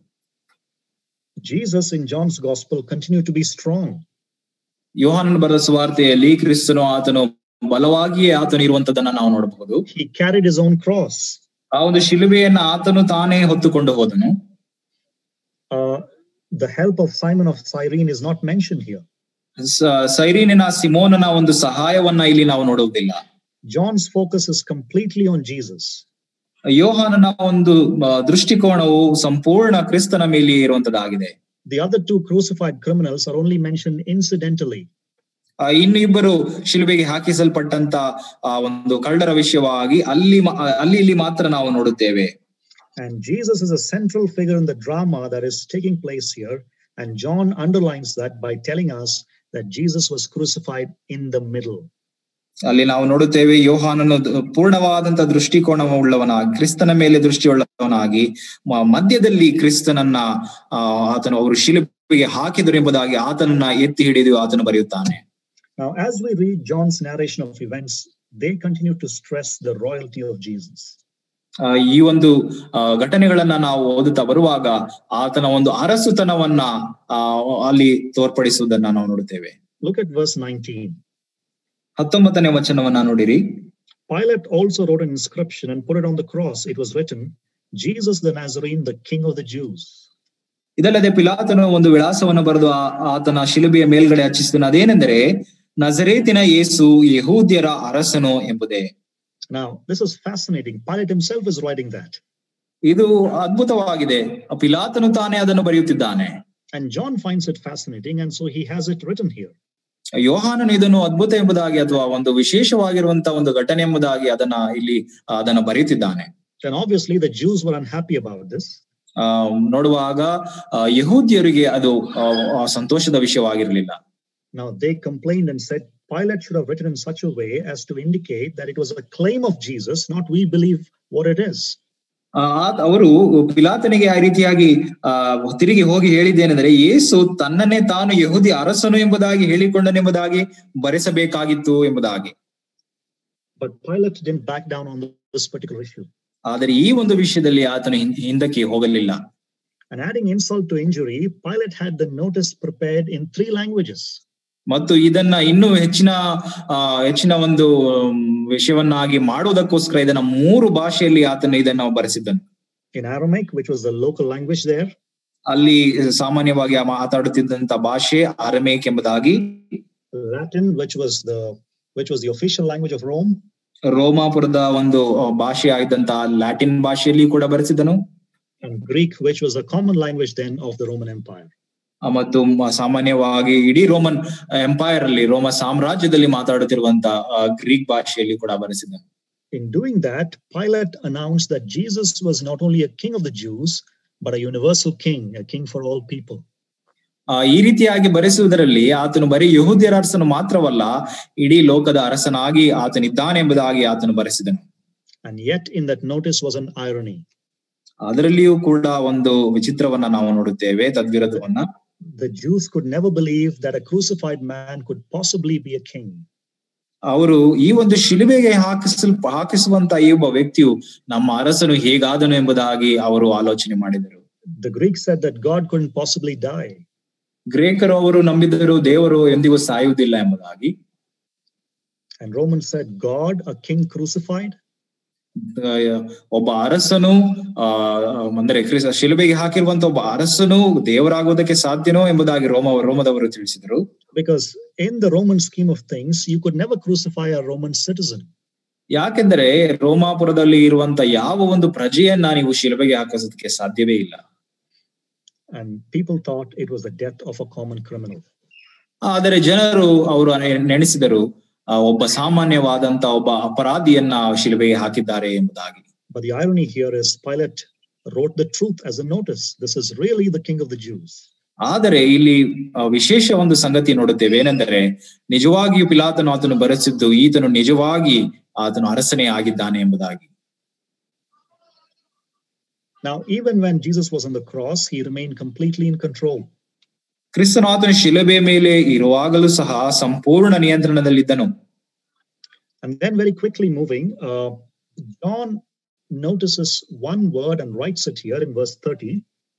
A: Jesus in John's gospel continued to be strong.
B: ಯೋಹಾನನ ಬರೆದ ಸುವಾರ್ತೆಯಲ್ಲಿ ಕ್ರಿಸ್ತನು ಆತನು ಬಲವಾಗಿಯೇ ಆತನು ಇರುವಂತದನ್ನ ನಾವು ನೋಡಬಹುದು
A: He carried his own cross.
B: ಆ ಒಂದು ಶಿಲುಬೆಯನ್ನ ಆತನು ತಾನೇ ಹೊತ್ತುಕೊಂಡು ಹೋದನು
A: Uh, the help of Simon of Cyrene is not mentioned here.
B: ಸ- ಸೈರೀನಿನ ಸಿಮೋನನ ಒಂದು ಸಹಾಯವನ್ನ ಇಲ್ಲಿ ನಾವು ನೋಡುವುದಿಲ್ಲ
A: John's focus is completely on Jesus.
B: ಯೋಹಾನನ ಒಂದು ಆ, ದೃಷ್ಟಿಕೋನವು ಸಂಪೂರ್ಣ ಕ್ರಿಸ್ತನ ಮೇಲೆ ಇರುವಂತದ್ದಾಗಿದೆ
A: The other two crucified criminals are only mentioned incidentally.
B: ಆ, ಇನ್ನು ಇಬ್ಬರು ಶಿಲುಬೆಗೆ ಹಾಕಿಸಲ್ಪಟ್ಟಂತ ಆ ಒಂದು ಕಳ್ಳರ ವಿಷಯವಾಗಿ ಅಲ್ಲಿ ಮಾ- ಅಲ್ಲಿ ಇಲ್ಲಿ ಮಾತ್ರ ನಾವು ನೋಡುತ್ತೇವೆ
A: And Jesus is a central figure in the drama that is taking place here. And John underlines that by telling us that Jesus was crucified in the middle.
B: ಅಲ್ಲಿ ನಾವು ನೋಡುತ್ತೇವೆ ಯೋಹಾನನು ದ- ಪೂರ್ಣವಾದಂತ ದೃಷ್ಟಿಕೋನವುಳ್ಳವನಾಗಿ ಕ್ರಿಸ್ತನ ಮೇಲೆ ದೃಷ್ಟಿಯುಳ್ಳವನಾಗಿ ಮ- ಮಧ್ಯದಲ್ಲಿ ಕ್ರಿಸ್ತನನ್ನ ಆ, ಆತನು ಅವರು ಶಿಲುಬೆಗೆ ಹಾಕಿದರು ಎಂಬುದಾಗಿ ಆತನನ್ನ ಎತ್ತಿ ಹಿಡಿದು ಆತನು ಬರೆಯುತ್ತಾನೆ
A: Now, as we read John's narration of events, they continue to stress the royalty of Jesus.
B: ಆ, ಈ ಒಂದು ಆ, ಘಟನೆಗಳನ್ನ ನಾವು ಓದುತ್ತಾ ಬರುವಾಗ ಆತನ ಒಂದು ಅರಸುತನವನ್ನ ಆ, ಅಲ್ಲಿ ತೋರ್ಪಡಿಸುವುದನ್ನ ನಾವು ನೋಡುತ್ತೇವೆ
A: Look at verse 19.
B: ಹತ್ತೊಂಬತ್ತನೇ ವಚನವನ್ನ ನೋಡಿರಿ
A: Pilate also wrote an inscription and put it on the cross. It was written, Jesus the Nazarene, the King of the Jews.
B: ಇದಲ್ಲದೆ ಪಿಲಾತನು ಒಂದು ವಿಳಾಸವನ್ನು ಬರೆದು ಆ- ಆತನ ಶಿಲುಬೆಯ ಮೇಲ್ಗಡೆ ಹಚ್ಚಿಸಿದನು ಅದೇನೆಂದರೆ ನಜರೇತಿನ ಯೇಸು ಯಹೂದ್ಯರ ಅರಸನು ಎಂಬುದೇ
A: Now, this is fascinating. Pilate himself is writing that.
B: ಇದು ಅದ್ಭುತವಾಗಿದೆ ಪಿಲಾತನು ತಾನೇ ಅದನ್ನು ಬರೆಯುತ್ತಿದ್ದಾನೆ
A: And John finds it fascinating, and so he has it written here.
B: ಯೋಹಾನನು ಇದನ್ನು ಅದ್ಭುತ ಎಂಬುದಾಗಿ ಅಥವಾ ಒಂದು ವಿಶೇಷವಾಗಿರುವಂತ ಒಂದು ಘಟನೆ ಎಂಬುದಾಗಿ ಅದನ್ನ ಇಲ್ಲಿ ಆ, ಅದನ್ನ ಬರೆಯುತ್ತಿದ್ದಾನೆ
A: And obviously, the Jews were unhappy about this.
B: ಆ ನೋಡುವಾಗ ಆ, ಯಹೂದ್ಯರಿಗೆ ಅದು ಆ, ಆ, ಸಂತೋಷದ ವಿಷಯವಾಗಿರಲಿಲ್ಲ
A: Now, they complained and said Pilate should have written in such a way as to indicate that it was a claim of Jesus, not we believe what it is.
B: ಆ, ಆತ- ಅವರು ಪಿಲಾತನಿಗೆ ಆ ರೀತಿಯಾಗಿ ಆ ತಿರುಗಿ ಹೋಗಿ ಹೇಳಿದ್ದೇನೆಂದರೆ ಯೇಸು ತನ್ನನ್ನೇ ತಾನು ಯಹೂದಿ ಅರಸನು ಎಂಬುದಾಗಿ ಹೇಳಿಕೊಂಡನೆಂಬುದಾಗಿ ಬರೆಸಬೇಕಾಗಿತ್ತು ಎಂಬುದಾಗಿ
A: But Pilate didn't back down on this particular issue.
B: ಆದರೆ ಈ ಒಂದು ವಿಷಯದಲ್ಲಿ ಆತನು ಹಿಂ- ಹಿಂದಕ್ಕೆ ಹೋಗಲಿಲ್ಲ
A: And adding insult to injury, Pilate had the notice prepared in three languages.
B: ಮತ್ತು ಇದನ್ನ ಇನ್ನೂ ಹೆಚ್ಚಿನ ಆ ಹೆಚ್ಚಿನ ಒಂದು ಆಮ್, ವಿಷಯವನ್ನಾಗಿ ಮಾಡುವುದಕ್ಕೋಸ್ಕರ ಇದನ್ನ ಮೂರು ಭಾಷೆಯಲ್ಲಿ ಆತನು ಇದನ್ನು ಬರೆಸಿದ್ದನು
A: In Aramaic, which was the local language there,
B: ಅಲ್ಲಿ ಸಾಮಾನ್ಯವಾಗಿ ಆ ಮಾತಾಡುತ್ತಿದ್ದಂತ ಭಾಷೆ ಅರಮೇಕ್ ಎಂಬುದಾಗಿ
A: Latin, which was the which was the official language of Rome,
B: ರೋಮಾಪುರದ ಒಂದು ಆ, ಭಾಷೆ ಆಗಿದ್ದಂತ ಲ್ಯಾಟಿನ್ ಭಾಷೆಯಲ್ಲಿ ಕೂಡ ಬರೆಸಿದನು
A: and Greek, which was a common language then of the Roman Empire.
B: ಆ, ಮತ್ತು ಮ- ಸಾಮಾನ್ಯವಾಗಿ ಇಡೀ ರೋಮನ್ ಎಂಪೈರ್ ಅಲ್ಲಿ ರೋಮ ಸಾಮ್ರಾಜ್ಯದಲ್ಲಿ ಮಾತಾಡುತ್ತಿರುವಂತ ಆ, ಗ್ರೀಕ್ ಭಾಷೆಯಲ್ಲಿ ಕೂಡ ಬರೆಸಿದನು
A: In doing that, Pilate announced that Jesus was not only a king of the Jews, but a universal king, a king for all people.
B: ಆ, ಈ ರೀತಿಯಾಗಿ ಬರೆಸುವುದರಲ್ಲಿ ಆತನು ಬರೀ ಯಹೂದ್ಯರ ಅರಸನು ಮಾತ್ರವಲ್ಲ ಇಡೀ ಲೋಕದ ಅರಸನಾಗಿ ಆತನಿದ್ದಾನೆ ಎಂಬುದಾಗಿ ಆತನು ಬರೆಸಿದನು
A: And yet, in that notice was an irony.
B: ಅದರಲ್ಲಿಯೂ ಕೂಡ ಒಂದು ವಿಚಿತ್ರವನ್ನ ನಾವು ನೋಡುತ್ತೇವೆ ತದ್ವಿರೋಧವನ್ನ
A: The Jews could never believe that a crucified man could possibly be a king.
B: ಅವರು ಈ ಒಂದು ಶಿಲುಬೆಗೆ ಹಾಕಿಸಲ್ ಹಾಕಿಸುವಂತ ಈ ಒಬ್ಬ ವ್ಯಕ್ತಿಯು ನಮ್ಮ ಅರಸನು ಹೇಗಾದನು ಎಂಬುದಾಗಿ ಅವರು ಆಲೋಚನೆ ಮಾಡಿದರು
A: The Greeks said that God couldn't possibly die.
B: ಗ್ರೇಕರು ಅವರು ನಂಬಿದರು ದೇವರು ಎಂದಿಗೂ ಸಾಯುವುದಿಲ್ಲ ಎಂಬುದಾಗಿ
A: And Romans said, God, a king crucified?
B: ಆ, ಒಬ್ಬ ಅರಸನು ಆ ಅಂದರೆ ಕ್ರಿಸ್ತ ಶಿಲುಬೆಗೆ ಹಾಕಿರುವಂತ ಒಬ್ಬ ಅರಸನು ದೇವರಾಗುವುದಕ್ಕೆ ಸಾಧ್ಯನೋ ಎಂಬುದಾಗಿ ರೋಮ ರೋಮದವರು ತಿಳಿಸಿದರು
A: Because in the Roman scheme of things, you could never crucify a Roman citizen.
B: ಯಾಕೆಂದರೆ ರೋಮಾಪುರದಲ್ಲಿ ಇರುವಂತ ಯಾವ ಒಂದು ಪ್ರಜೆಯನ್ನ ನೀವು ಶಿಲುಬೆಗೆ ಹಾಕಿಸೋದಕ್ಕೆ ಸಾಧ್ಯವೇ ಇಲ್ಲ
A: And people thought it was the death of a common criminal.
B: ಆದರೆ ಜನರು ಅವರು ನೆನೆಸಿದರು ಆ, ಒಬ್ಬ ಸಾಮಾನ್ಯವಾದಂತ ಒಬ್ಬ ಅಪರಾಧಿಯನ್ನ ಶಿಲುಬೆಗೆ ಹಾಕಿದ್ದಾರೆ ಎಂಬುದಾಗಿ
A: But the irony here is Pilate wrote the truth as a notice. This is really the king of the Jews.
B: ಆದರೆ ಇಲ್ಲಿ ಆ, ವಿಶೇಷ ಒಂದು ಸಂಗತಿ ನೋಡುತ್ತೇವೆ ಏನೆಂದರೆ ನಿಜವಾಗಿಯೂ ಪಿಲಾತನು ಆತನು ಬರೆಸಿದ್ದು ಈತನು ನಿಜವಾಗಿ ಆತನು ಅರಸನೇ ಆಗಿದ್ದಾನೆ ಎಂಬುದಾಗಿ
A: Now, even when Jesus was on the cross, he remained completely in control.
B: ಕ್ರಿಸ್ತನು ಆತನು ಶಿಲುಬೆ ಮೇಲೆ ಇರುವಾಗಲೂ ಸಹ ಸಂಪೂರ್ಣ ನಿಯಂತ್ರಣದಲ್ಲಿದ್ದನು
A: And then, very quickly moving, uh, John notices one word and writes it here in verse 30.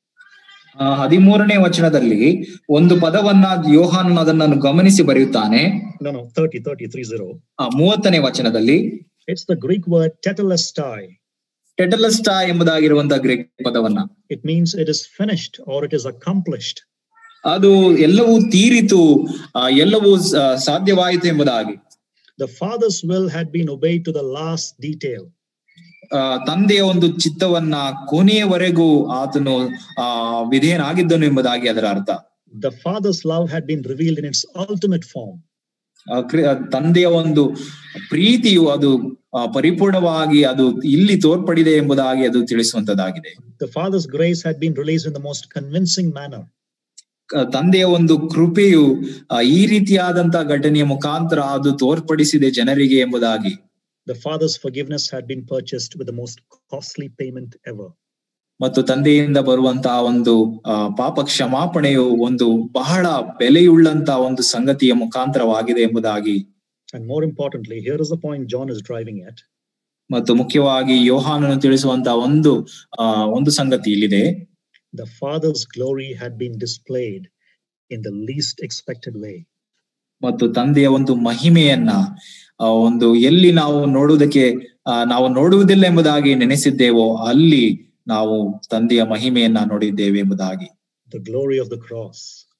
B: ಆ, ಹದಿಮೂರನೇ ವಚನದಲ್ಲಿ ಒಂದು ಪದವನ್ನ ಯೋಹಾನನು ಅದನ್ನು ಗಮನಿಸಿ ಬರೆಯುತ್ತಾನೆ
A: No, no, 30, 30, 30.
B: ಆ ಮೂವತ್ತನೇ ವಚನದಲ್ಲಿ
A: It's the Greek word tetelestai.
B: ಟೆಟಲಸ್ಟಾ ಎಂಬುದಾಗಿರುವಂತಹ ಗ್ರೀಕ್ ಪದವನ್ನ
A: It means it is finished or it is accomplished.
B: ಅದು ಎಲ್ಲವೂ ತೀರಿತು ಆ, ಎಲ್ಲವೂ ಸ- ಸಾಧ್ಯವಾಯಿತು ಎಂಬುದಾಗಿ
A: The Father's will had been obeyed to the last detail.
B: ಆ, ತಂದೆಯ ಒಂದು ಚಿತ್ತವನ್ನ ಕೊನೆಯವರೆಗೂ ಆತನು ಆ ವಿಧೇಯನಾಗಿದ್ದನು ಎಂಬುದಾಗಿ ಅದರ ಅರ್ಥ
A: The Father's love had been revealed in its ultimate form.
B: ಆ, ಕ್ರಿ- ಆ, ತಂದೆಯ ಒಂದು ಪ್ರೀತಿಯು ಅದು ಆ, ಪರಿಪೂರ್ಣವಾಗಿ ಅದು ಇಲ್ಲಿ ತೋರ್ಪಡಿದೆ ಎಂಬುದಾಗಿ ಅದು ತಿಳಿಸುವಂತದ್ದಾಗಿದೆ
A: The Father's grace had been released in the most convincing manner.
B: ಕ- ತಂದೆಯ ಒಂದು ಕೃಪೆಯು ಆ, ಈ ರೀತಿಯಾದಂತ ಘಟನೆಯ ಮುಖಾಂತರ ಅದು ತೋರ್ಪಡಿಸಿದೆ ಜನರಿಗೆ ಎಂಬುದಾಗಿ
A: The Father's forgiveness had been purchased with the most costly payment ever.
B: ಮತ್ತು ತಂದೆಯಿಂದ ಬರುವಂತಹ ಒಂದು ಆ, ಪಾಪ ಕ್ಷಮಾಪಣೆಯು ಒಂದು ಬಹಳ ಬೆಲೆಯುಳ್ಳಂತ ಒಂದು ಸಂಗತಿಯ ಮುಖಾಂತರವಾಗಿದೆ ಎಂಬುದಾಗಿ
A: And more importantly, here is the point John is driving at.
B: ಮತ್ತು ಮುಖ್ಯವಾಗಿ ಯೋಹಾನನು ತಿಳಿಸುವಂತಹ ಒಂದು ಆ ಒಂದು ಸಂಗತಿ ಇಲ್ಲಿದೆ
A: The Father's glory had been displayed in the least expected way.
B: ಮತ್ತು ತಂದೆಯ ಒಂದು ಮಹಿಮೆಯನ್ನ ಆ, ಒಂದು ಎಲ್ಲಿ ನಾವು ನೋಡುವುದಕ್ಕೆ ಆ, ನಾವು ನೋಡುವುದಿಲ್ಲ ಎಂಬುದಾಗಿ ನೆನೆಸಿದ್ದೇವೋ ಅಲ್ಲಿ ನಾವು ತಂದೆಯ ಮಹಿಮೆಯನ್ನ ನೋಡಿದ್ದೇವೆ ಎಂಬುದಾಗಿ
A: The glory of the cross.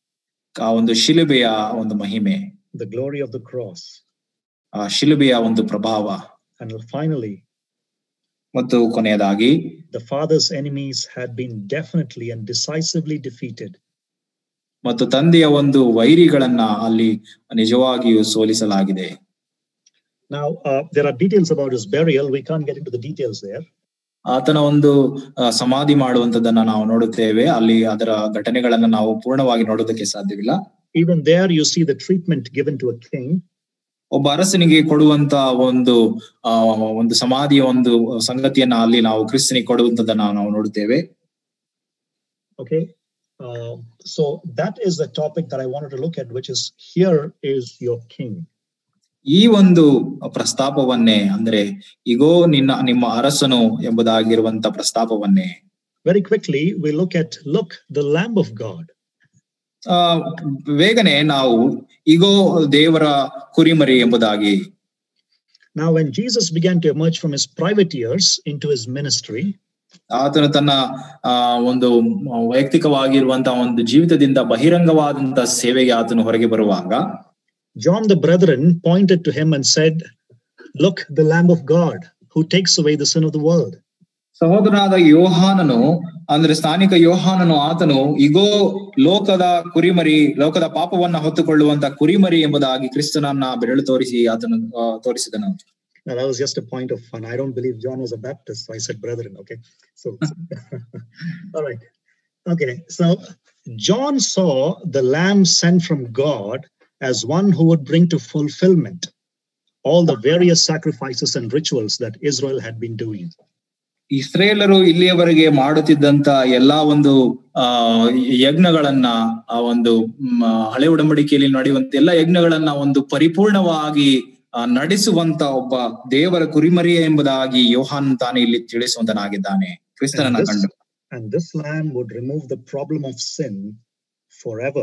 B: ಆ ಒಂದು ಶಿಲುಬೆಯ ಒಂದು ಮಹಿಮೆ
A: The glory of the cross.
B: ಆ ಶಿಲುಬೆಯ ಒಂದು ಪ್ರಭಾವ
A: And finally,
B: ಮತ್ತು ಕೊನೆಯದಾಗಿ
A: the Father's enemies had been definitely and decisively defeated.
B: ಮತ್ತು ತಂದೆಯ ಒಂದು ವೈರಿಗಳನ್ನ ಅಲ್ಲಿ ನಿಜವಾಗಿಯೂ ಸೋಲಿಸಲಾಗಿದೆ
A: Now, uh, there are details about his burial. We can't get into the details there.
B: ಆತನ ಒಂದು ಆ, ಸಮಾಧಿ ಮಾಡುವಂತದನ್ನ ನಾವು ನೋಡುತ್ತೇವೆ ಅಲ್ಲಿ ಅದರ ಘಟನೆಗಳನ್ನ ನಾವು ಪೂರ್ಣವಾಗಿ ನೋಡೋದಕ್ಕೆ ಸಾಧ್ಯವಿಲ್ಲ
A: Even there, you see the treatment given to a king.
B: ಒಬ್ಬ ಅರಸನಿಗೆ ಕೊಡುವಂತ ಒಂದು ಆ ಒಂದು ಸಮಾಧಿಯ ಒಂದು ಸಂಗತಿಯನ್ನ ಅಲ್ಲಿ ನಾವು ಕ್ರಿಸ್ತನಿಗೆ ಕೊಡುವಂತದನ್ನ ನಾವು ನೋಡುತ್ತೇವೆ
A: Okay. Uh, so that is the topic that I wanted to look at, which is here is your king.
B: ಈ ಒಂದು ಪ್ರಸ್ತಾಪವನ್ನೇ ಅಂದ್ರೆ ಈಗೋ ನಿನ್ನ ನಿಮ್ಮ ಅರಸನು ಎಂಬುದಾಗಿರುವಂತ ಪ್ರಸ್ತಾಪವನ್ನೇ
A: Very quickly, we look at look, the Lamb of God.
B: ಆ ಬೇಗನೆ ನಾವು ಈಗೋ ದೇವರ ಕುರಿಮರಿ ಎಂಬುದಾಗಿ
A: Now, when Jesus began to emerge from his private years into his ministry,
B: ಆತನು ತನ್ನ ಆ ಒಂದು ವೈಯಕ್ತಿಕವಾಗಿರುವಂತಹ ಒಂದು ಜೀವಿತದಿಂದ ಬಹಿರಂಗವಾದಂತಹ ಸೇವೆಗೆ ಆತನು ಹೊರಗೆ ಬರುವಾಗ
A: John the brethren pointed to him and said, Look, the Lamb of God who takes away the sin of the world.
B: ಸಹೋದರನಾದ ಯೋಹಾನನು ಅಂದ್ರೆ ಸ್ಥಾನಿಕ ಯೋಹಾನನು ಆತನು ಇಗೋ ಲೋಕದ ಕುರಿಮರಿ ಲೋಕದ ಪಾಪವನ್ನ ಹೊತ್ತುಕೊಳ್ಳುವಂತ ಕುರಿಮರಿ ಎಂಬುದಾಗಿ ಕ್ರಿಸ್ತನನ್ನ ಬೆರಳು ತೋರಿಸಿ ಆತನು ಆ, ತೋರಿಸಿದನು
A: Now, that was just a point of fun. I don't believe John was a Baptist, so I said brethren. Okay. So, all right. Okay. So, John saw the Lamb sent from God as one who would bring to fulfillment all the various sacrifices and rituals that Israel had been doing.
B: ಇಸ್ರೇಲರು ಇಲ್ಲಿಯವರೆಗೆ ಮಾಡುತ್ತಿದ್ದಂತ ಎಲ್ಲಾ ಒಂದು ಆ ಯಜ್ಞಗಳನ್ನ ಆ ಒಂದು ಮ್, ಹಳೆ ಉಡಂಬಡಿಕೆಯಲ್ಲಿ ನಡೆಯುವಂತ ಎಲ್ಲಾ ಯಜ್ಞಗಳನ್ನ ಒಂದು ಪರಿಪೂರ್ಣವಾಗಿ ಆ, ನಡೆಸುವಂತ ಒಬ್ಬ ದೇವರ ಕುರಿಮರಿಯ ಎಂಬುದಾಗಿ ಯೋಹಾನ್ ತಾನೇ ಇಲ್ಲಿ ತಿಳಿಸುವಂತನಾಗಿದ್ದಾನೆ ಕ್ರಿಸ್ತನನ್ನ
A: And this,
B: ಕಂಡು
A: and this lamb would remove the problem of sin forever.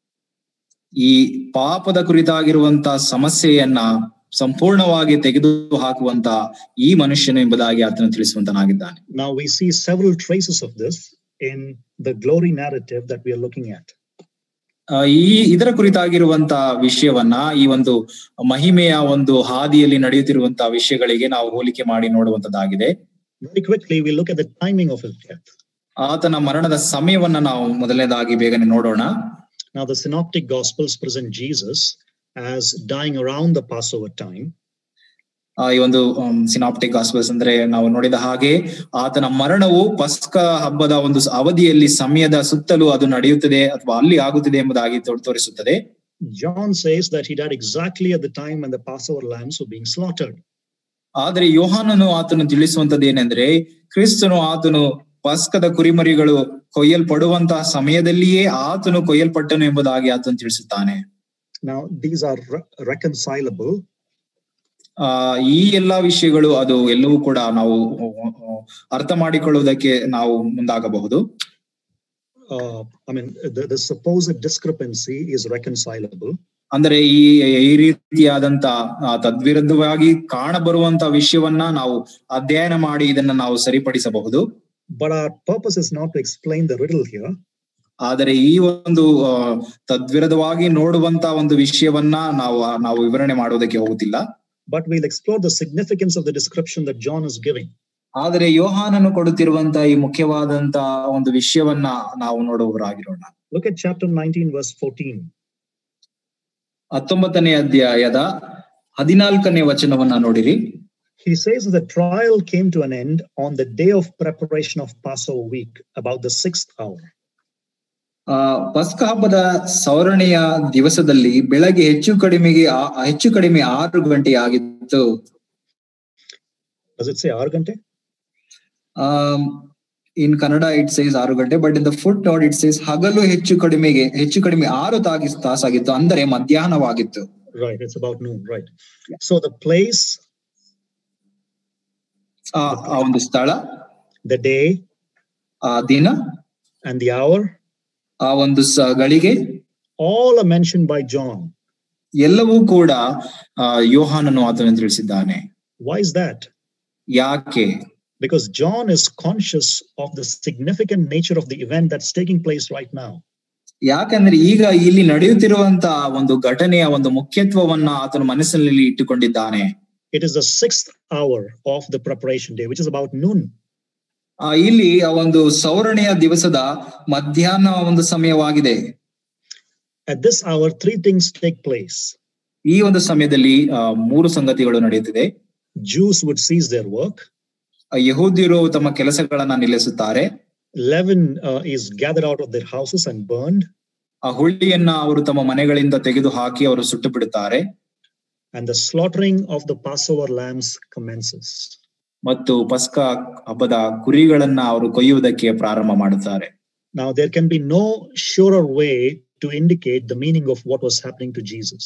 B: ಈ ಪಾಪದ ಕುರಿತಾಗಿರುವಂತ ಸಮಸ್ಯೆಯನ್ನ ಸಂಪೂರ್ಣವಾಗಿ ತೆಗೆದು ಹಾಕುವಂತ ಈ ಮನುಷ್ಯನು ಎಂಬುದಾಗಿ ಆತನು ತಿಳಿಸುವಂತನಾಗಿದ್ದಾನೆ
A: Now we see several traces of this in the glory narrative that we are looking at.
B: ಆ, ಈ ಇದರ ಕುರಿತಾಗಿರುವಂತ ವಿಷಯವನ್ನ ಈ ಒಂದು ಮಹಿಮೆಯ ಒಂದು ಹಾದಿಯಲ್ಲಿ ನಡೆಯುತ್ತಿರುವಂತ ವಿಷಯಗಳಿಗೆ ನಾವು ಹೋಲಿಕೆ ಮಾಡಿ ನೋಡುವಂತದ್ದಾಗಿದೆ
A: Very quickly, we look at the timing of his death.
B: ಆತನ ಮರಣದ ಸಮಯವನ್ನ ನಾವು ಮೊದಲನೇದಾಗಿ ಬೇಗನೆ ನೋಡೋಣ
A: Now, the synoptic gospels present Jesus as dying around the Passover time.
B: ಆ, ಈ ಒಂದು ಸಿನಾಪ್ಟಿಕ್ ಗಾಸ್ಪಲ್ಸ್ ಅಂದ್ರೆ ನಾವು ನೋಡಿದ ಹಾಗೆ ಆತನ ಮರಣವು ಪಸ್ಕ ಹಬ್ಬದ ಒಂದು ಸ- ಅವಧಿಯಲ್ಲಿ ಸಮಯದ ಸುತ್ತಲೂ ಅದು ನಡೆಯುತ್ತದೆ ಅಥವಾ ಅಲ್ಲಿ ಆಗುತ್ತದೆ ಎಂಬುದಾಗಿ ತೋ- ತೋರಿಸುತ್ತದೆ
A: John says that he died exactly at the time when the Passover lambs were being slaughtered.
B: ಆದರೆ ಯೋಹಾನನು ಆತನು ತಿಳಿಸುವಂತದ್ದು ಏನೆಂದ್ರೆ ಕ್ರಿಸ್ತನು ಆತನು ಪಸ್ಕದ ಕುರಿಮರಿಗಳು ಕೊಯ್ಯಲ್ಪಡುವಂತಹ ಸಮಯದಲ್ಲಿಯೇ ಆತನು ಕೊಯ್ಯಲ್ಪಟ್ಟನು ಎಂಬುದಾಗಿ ಆತನು ತಿಳಿಸುತ್ತಾನೆ
A: Now, these are re- reconcilable
B: ಆ ಈ ಎಲ್ಲಾ ವಿಷಯಗಳು ಅದು ಎಲ್ಲವೂ ಕೂಡ ನಾವು ಅಹ್, ಅರ್ಥ ಮಾಡಿಕೊಳ್ಳುವುದಕ್ಕೆ ನಾವು ಮುಂದಾಗಬಹುದು
A: uh, I mean, the, the supposed discrepancy is reconcilable,
B: ಅಂದರೆ ಈ ಈ ರೀತಿಯಾದಂತ ಆ, ತದ್ವಿರುದ್ಧವಾಗಿ ಕಾಣಬರುವಂತ ವಿಷಯವನ್ನ ನಾವು ಅಧ್ಯಯನ ಮಾಡಿ ಇದನ್ನ ನಾವು ಸರಿಪಡಿಸಬಹುದು
A: but our purpose is not to explain the riddle here.
B: ಆದರೆ ಈ ಒಂದು ಆ, ತದ್ವಿರುದ್ಧವಾಗಿ ನೋಡುವಂತ ಒಂದು ವಿಷಯವನ್ನ ನಾವು ನಾವು ವಿವರಣೆ ಮಾಡುವುದಕ್ಕೆ ಹೋಗುತ್ತಿಲ್ಲ
A: But we'll explore the significance of the description that John is giving.
B: ಆದರೆ ಯೋಹಾನನು ಕೊಡುತ್ತಿರುವಂತ ಈ ಮುಖ್ಯವಾದಂತ ಒಂದು ವಿಷಯವನ್ನ ನಾವು ನೋಡುವವರಾಗಿರೋಣ
A: Look at chapter 19, verse 14.
B: ಹತ್ತೊಂಬತ್ತನೇ ಅಧ್ಯಾಯದ ಹದಿನಾಲ್ಕನೇ ವಚನವನ್ನ ನೋಡಿರಿ
A: He says the trial came to an end on the day of preparation of Passover week, about the sixth hour.
B: ಆ ಪಸ್ಕ ಹಬ್ಬದ ಸವರಣೆಯ ದಿವಸದಲ್ಲಿ ಬೆಳಗ್ಗೆ ಹೆಚ್ಚು ಕಡಿಮೆಗೆ ಆ- ಹೆಚ್ಚು ಕಡಿಮೆ ಆರು ಗಂಟೆ ಆಗಿತ್ತು
A: Does it say Argante?
B: In Kannada it says ಆರು ಗಂಟೆ but in the footnote it says ಹಗಲು ಹೆಚ್ಚು ಕಡಿಮೆಗೆ ಹೆಚ್ಚು ಕಡಿಮೆ ಆರು ತಾಗಿ ತಾಸಾಗಿತ್ತು ಅಂದರೆ ಮಧ್ಯಾಹ್ನವಾಗಿತ್ತು
A: Right, it's about noon, right. So the place,
B: ಆ ಆ ಒಂದು ಸ್ಥಳ
A: the day,
B: ಆ ದಿನ
A: and the hour,
B: ಆ ಒಂದು ಸ ಗಳಿಗೆ
A: all are mentioned by John.
B: ಎಲ್ಲವೂ ಕೂಡ ಆ ಯೋಹಾನನು ಆತನು ತಿಳಿಸಿದ್ದಾನೆ
A: Why is that?
B: ಯಾಕೆ
A: Because John is conscious of the significant nature of the event that's taking place right now.
B: ಯಾಕಂದ್ರೆ ಈಗ ಇಲ್ಲಿ ನಡೆಯುತ್ತಿರುವಂತ ಒಂದು ಘಟನೆಯ ಒಂದು ಮುಖ್ಯತ್ವವನ್ನ ಆತನು ಮನಸ್ಸಿನಲ್ಲಿ ಇಟ್ಟುಕೊಂಡಿದ್ದಾನೆ
A: It is the sixth hour of the preparation day, which is about noon.
B: ಆ ಇಲ್ಲಿ ಆ ಒಂದು ಸೌರಣೆಯ ದಿವಸದ ಮಧ್ಯಾಹ್ನ ಒಂದು ಸಮಯವಾಗಿದೆ
A: At this hour, three things take place.
B: ಈ ಒಂದು ಸಮಯದಲ್ಲಿ ಆ, ಮೂರು ಸಂಗತಿಗಳು ನಡೆಯುತ್ತಿದೆ
A: Jews would cease their work.
B: ಆ, ಯಹೂದ್ಯರು ತಮ್ಮ ಕೆಲಸಗಳನ್ನ ನಿಲ್ಲಿಸುತ್ತಾರೆ
A: Leaven uh, is gathered out of their houses and burned.
B: ಆ ಹುಳಿಯನ್ನ ಅವರು ತಮ್ಮ ಮನೆಗಳಿಂದ ತೆಗೆದು ಹಾಕಿ ಅವರು ಸುಟ್ಟು ಬಿಡುತ್ತಾರೆ
A: And the slaughtering of the Passover lambs commences.
B: ಮತ್ತು ಪಸ್ಕ ಹಬ್ಬದ ಕುರಿಗಳನ್ನ ಅವರು ಕೊಯ್ಯುವುದಕ್ಕೆ ಪ್ರಾರಂಭ ಮಾಡುತ್ತಾರೆ
A: Now, there can be no surer way to indicate the meaning of what was happening to Jesus.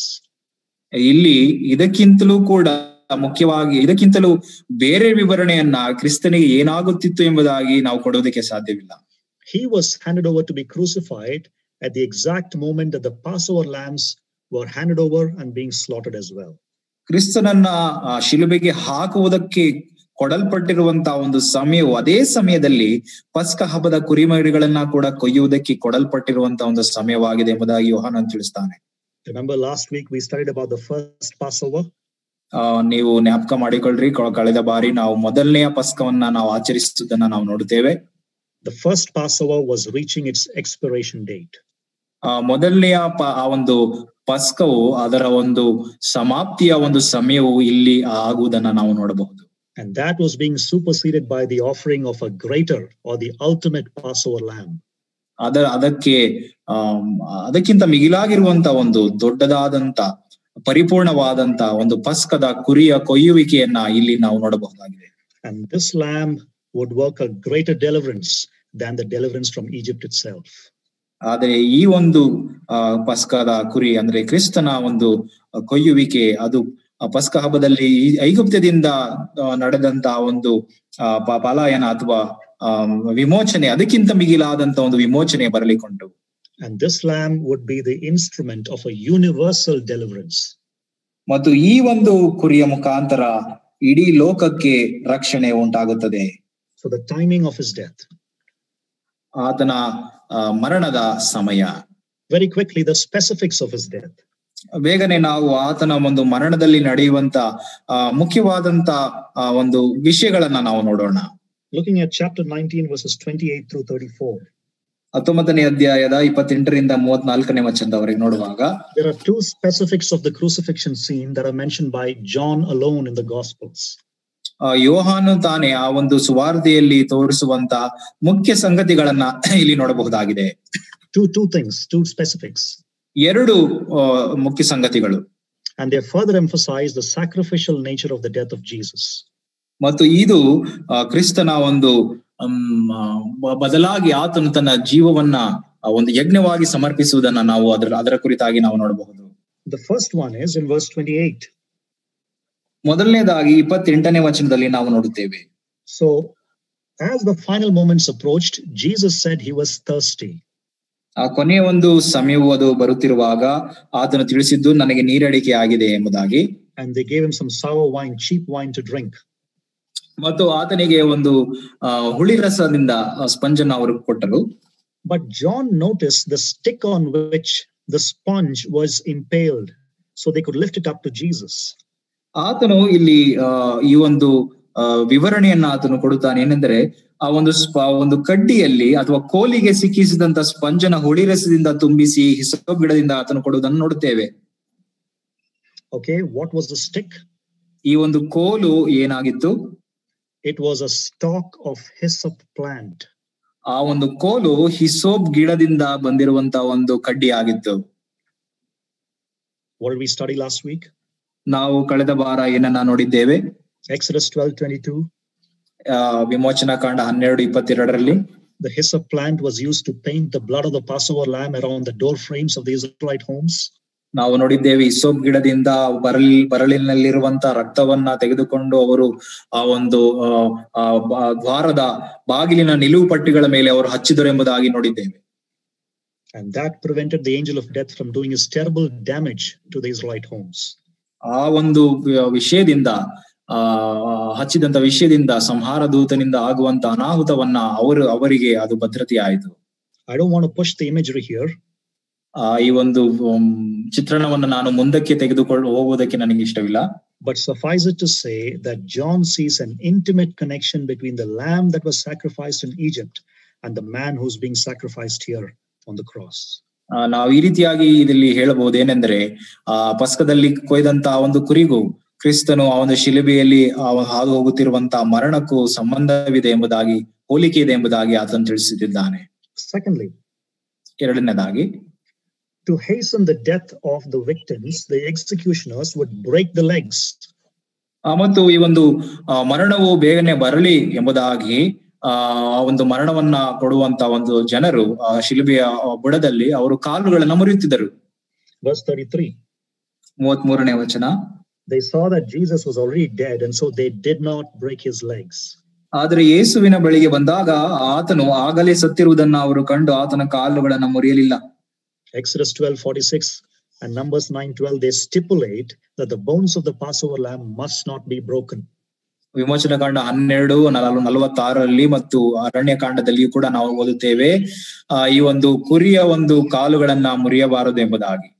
B: ಇಲ್ಲಿ ಇದಕ್ಕಿಂತಲೂ ಕೂಡ ಮುಖ್ಯವಾಗಿ ಇದಕ್ಕಿಂತಲೂ ಬೇರೆ ವಿವರಣೆಯನ್ನ ಕ್ರಿಸ್ತನಿಗೆ ಏನಾಗುತ್ತಿತ್ತು ಎಂಬುದಾಗಿ ನಾವು ಕೊಡೋದಕ್ಕೆ ಸಾಧ್ಯವಿಲ್ಲ
A: He was handed over to be crucified at the exact moment that the Passover lambs were handed over and being slaughtered as well.
B: ಕ್ರಿಸ್ತನನ್ನ ಆ, ಶಿಲುಬೆಗೆ ಹಾಕುವುದಕ್ಕೆ ಕೊಡಲ್ಪಟ್ಟಿರುವಂತಹ ಒಂದು ಸಮಯವು ಅದೇ ಸಮಯದಲ್ಲಿ ಪಸ್ಕ ಹಬ್ಬದ ಕುರಿಮರಿಗಳನ್ನ ಕೂಡ ಕೊಯ್ಯುವುದಕ್ಕೆ ಕೊಡಲ್ಪಟ್ಟಿರುವಂತಹ ಒಂದು ಸಮಯವಾಗಿದೆ ಎಂಬುದಾಗಿ ಯೋಹಾನನ್ ತಿಳಿಸ್ತಾನೆ
A: Remember last week we studied about the first Passover?
B: ಆ ನೀವು ಜ್ಞಾಪಕ ಮಾಡಿಕೊಳ್ಳ್ರಿ ಕ- ಕಳೆದ ಬಾರಿ ನಾವು ಮೊದಲನೆಯ ಪಸ್ಕವನ್ನ ನಾವು ಆಚರಿಸುವುದನ್ನ ನಾವು ನೋಡುತ್ತೇವೆ
A: The first Passover was reaching its expiration date.
B: ಆ ಮೊದಲನೆಯ ಪ- ಆ ಒಂದು ಪಸ್ಕವು ಅದರ ಒಂದು ಸಮಾಪ್ತಿಯ ಒಂದು ಸಮಯವು ಇಲ್ಲಿ ಆಗುವುದನ್ನ ನಾವು ನೋಡಬಹುದು
A: And that was being superseded by the offering of a greater or the ultimate Passover lamb.
B: ಅದರ ಅದಕ್ಕೆ ಆಮ್, ಅದಕ್ಕಿಂತ ಮಿಗಿಲಾಗಿರುವಂತ ಒಂದು ದೊಡ್ಡದಾದಂತ ಪರಿಪೂರ್ಣವಾದಂತ ಒಂದು ಪಸ್ಕದ ಕುರಿಯ ಕೊಯ್ಯುವಿಕೆಯನ್ನ ಇಲ್ಲಿ ನಾವು ನೋಡಬಹುದಾಗಿದೆ
A: And this lamb would work a greater deliverance than the deliverance from Egypt itself.
B: ಆದರೆ ಈ ಒಂದು ಆ ಪಸ್ಕದ ಕುರಿ ಅಂದ್ರೆ ಕ್ರಿಸ್ತನ ಒಂದು ಕೊಯ್ಯುವಿಕೆ ಅದು ಆ ಪಸ್ಕ ಹಬ್ಬದಲ್ಲಿ ಈ ಐಗುಪ್ತದಿಂದ ಆ, ನಡೆದಂತ ಒಂದು ಆ ಪ- ಪಲಾಯನ ಅಥವಾ ಆ ವಿಮೋಚನೆ ಅದಕ್ಕಿಂತ ಮಿಗಿಲಾದಂತ ಒಂದು ವಿಮೋಚನೆ ಬರಲಿಕ್ಕುಂಟು
A: And this lamb would be the instrument of a universal deliverance.
B: ಮತ್ತು ಈ ಒಂದು ಕುರಿಯ ಮುಖಾಂತರ ಇಡೀ ಲೋಕಕ್ಕೆ ರಕ್ಷಣೆ ಉಂಟಾಗುತ್ತದೆ
A: So the timing of his death.
B: ಆತನ ಆ, ಮರಣದ ಸಮಯ
A: Very quickly, the specifics of his death.
B: ಬೇಗನೆ ನಾವು ಆತನ ಒಂದು ಮರಣದಲ್ಲಿ ನಡೆಯುವಂತ ಆ ಮುಖ್ಯವಾದಂತ ಆ ಒಂದು ವಿಷಯಗಳನ್ನ ನಾವು ನೋಡೋಣ
A: Looking at chapter 19, verses 28 through 34.
B: ಹತ್ತೊಂಬತ್ತನೇ ಅಧ್ಯಾಯದ ಇಪ್ಪತ್ತೆಂಟರಿಂದ ಮೂವತ್ನಾಲ್ಕನೇ ವಚನದವರೆಗೆ ನೋಡುವಾಗ
A: there are two specifics of the crucifixion scene that are mentioned by John alone in the Gospels.
B: ಆ, ಯೋಹಾನು ತಾನೇ ಆ ಒಂದು ಸುವಾರ್ತೆಯಲ್ಲಿ ತೋರಿಸುವಂತ ಮುಖ್ಯ ಸಂಗತಿಗಳನ್ನ ಇಲ್ಲಿ ನೋಡಬಹುದಾಗಿದೆ
A: Two, two things, two specifics.
B: ಎರಡು ಆ, ಮುಖ್ಯ ಸಂಗತಿಗಳು
A: And they further emphasize the sacrificial nature of the death of Jesus.
B: ಮತ್ತು ಇದು ಆ, ಕ್ರಿಸ್ತನ ಒಂದು ಹ್ಮ್, ಆ, ಬ- ಬದಲಾಗಿ ಆತನು ತನ್ನ ಜೀವವನ್ನ ಆ, ಒಂದು ಯಜ್ಞವಾಗಿ ಸಮರ್ಪಿಸುವುದನ್ನ ನಾವು ಅದರ ಅದರ ಕುರಿತಾಗಿ ನಾವು ನೋಡಬಹುದು
A: The first one is in verse 28.
B: ಮೊದಲನೇದಾಗಿ ಇಪ್ಪತ್ತೆಂಟನೇ ವಚನದಲ್ಲಿ ನಾವು ನೋಡುತ್ತೇವೆ
A: So, as the final moments approached, Jesus said he was thirsty.
B: ಆ ಕೊನೆಯ ಒಂದು ಸಮಯವು ಅದು ಬರುತ್ತಿರುವಾಗ ಆತನು ತಿಳಿಸಿದ್ದು ನನಗೆ ನೀರಡಿಕೆ ಆಗಿದೆ ಎಂಬುದಾಗಿ
A: And they gave him some sour wine, cheap wine to drink.
B: ಮತ್ತು ಆತನಿಗೆ ಒಂದು ಆ ಹುಳಿ ರಸದಿಂದ ಸ್ಪಂಜನ್ನು ಅವರು ಕೊಟ್ಟರು
A: But John noticed the stick on which the sponge was impaled, so they could lift it up to Jesus.
B: ಆತನು ಇಲ್ಲಿ ಆ ಈ ಒಂದು ಆ ವಿವರಣೆಯನ್ನ ಆತನು ಕೊಡುತ್ತಾನೆ ಏನೆಂದರೆ ಆ ಒಂದು ಸ್ಪ ಒಂದು ಕಡ್ಡಿಯಲ್ಲಿ ಅಥವಾ ಕೋಲಿಗೆ ಸಿಕ್ಕಿಸಿದಂತ ಸ್ಪಂಜನ ಹುಳಿ ರಸದಿಂದ ತುಂಬಿಸಿ ಹಿಸೋ ಗಿಡದಿಂದ ಆತನು ಕೊಡುವುದನ್ನು ನೋಡುತ್ತೇವೆ
A: Okay, what was the stick?
B: ಈ ಒಂದು ಕೋಲು ಏನಾಗಿತ್ತು
A: It was a stalk of hyssop plant.
B: ಆ ಒಂದು ಕೋಲು ಹಿಸೋಬ್ ಗಿಡದಿಂದ ಬಂದಿರುವಂತ ಒಂದು ಕಡ್ಡಿ ಆಗಿತ್ತು
A: What did we study last week?
B: ನಾವು ಕಳೆದ ವಾರ ಏನನ್ನ ನೋಡಿದ್ದೇವೆ
A: Exodus 12 22.
B: ಆ ವಿಮೋಚನಾ ಕಾಂಡ ಹನ್ನೆರಡು ಇಪ್ಪತ್ತೆರಡರಲ್ಲಿ
A: The hyssop plant was used to paint the blood of the Passover lamb around the door frames of the Israelite homes.
B: ನಾವು ನೋಡಿದ್ದೇವೆ ಇಸೋಬ್ ಗಿಡದಿಂದ ಬರಲ್ ಬರಲಿನಲ್ಲಿರುವಂತ ರಕ್ತವನ್ನ ತೆಗೆದುಕೊಂಡು ಅವರು ಆ ಒಂದು ಆ, ಆ ಬ- ದ್ವಾರದ ಬಾಗಿಲಿನ ನಿಲುವು ಪಟ್ಟಿಗಳ ಮೇಲೆ ಅವರು ಹಚ್ಚಿದರು ಎಂಬುದಾಗಿ ನೋಡಿದ್ದೇವೆ
A: And that prevented the angel of death from doing his terrible damage to the Israelite homes.
B: ಆ ಒಂದು ವಿ- ವಿಷಯದಿಂದ ಆ ಹಚ್ಚಿದಂತ ವಿಷಯದಿಂದ ಸಂಹಾರ ದೂತನಿಂದ ಆಗುವಂತ ಅನಾಹುತವನ್ನ ಅವರು ಅವರಿಗೆ ಅದು ಭದ್ರತೆ ಆಯಿತು
A: I don't want to push the imagery here,
B: ಆ ಈ ಒಂದು ಉಮ್, ಚಿತ್ರಣವನ್ನ ನಾನು ಮುಂದಕ್ಕೆ ತೆಗೆದುಕೊಂಡು ಹೋಗುವುದಕ್ಕೆ ನನಗೆ ಇಷ್ಟವಿಲ್ಲ
A: but suffice it to say that John sees an intimate connection between the lamb that was sacrificed in Egypt and the man who's being sacrificed here on the cross.
B: ಆ, ನಾವು ಈ ರೀತಿಯಾಗಿ ಇಲ್ಲಿ ಹೇಳಬಹುದು ಏನೆಂದರೆ ಆ ಪಸ್ಕದಲ್ಲಿ ಕೊಯ್ದಂತ ಒಂದು ಕುರಿಗೂ ಕ್ರಿಸ್ತನು ಆ ಒಂದು ಶಿಲುಬೆಯಲ್ಲಿ ಆ ಹಾದು ಹೋಗುತ್ತಿರುವಂತಹ ಮರಣಕ್ಕೂ ಸಂಬಂಧವಿದೆ ಎಂಬುದಾಗಿ ಹೋಲಿಕೆ ಇದೆ ಎಂಬುದಾಗಿ ಆತನು ತಿಳಿಸುತ್ತಿದ್ದಾನೆ
A: Secondly,
B: ಎರಡನೇದಾಗಿ
A: to hasten the death of the victims, the executioners would break the legs.
B: ಆ, ಮತ್ತು ಈ ಒಂದು ಆ, ಮರಣವು ಬೇಗನೆ ಬರಲಿ ಎಂಬುದಾಗಿ ಆ ಆ ಒಂದು ಮರಣವನ್ನ ಕೊಡುವಂತ ಒಂದು ಜನರು ಆ ಶಿಲುಬೆಯ ಆ ಬುಡದಲ್ಲಿ ಅವರು ಕಾಲುಗಳನ್ನ ಮುರಿಯುತ್ತಿದ್ದರು
A: Verse 33
B: ಮೂವತ್ ಮೂರನೇ ವಚನ
A: they saw that Jesus was already dead, and so they did not break his legs.
B: ಆದರೆ ಯೇಸುವಿನ ಬಳಿಗೆ ಬಂದಾಗ ಆತನು ಆಗಲೇ ಸತ್ತಿರುವುದನ್ನ ಅವರು ಕಂಡು ಆತನ ಕಾಲುಗಳನ್ನ ಮುರಿಯಲಿಲ್ಲ
A: Exodus 12 46 and Numbers 9 12, they stipulate that the bones of the Passover lamb must not be broken.
B: ವಿಮೋಚನ ಕಾಂಡ ಹನ್ನೆರಡು ನಲ ನಲವತ್ತಾರರಲ್ಲಿ ಮತ್ತು ಅರಣ್ಯ ಕಾಂಡದಲ್ಲಿಯೂ ಕೂಡ ನಾವು ಓದುತ್ತೇವೆ ಆ ಈ ಒಂದು ಕುರಿಯ ಒಂದು ಕಾಲುಗಳನ್ನ ಮುರಿಯಬಾರದು ಎಂಬುದಾಗಿ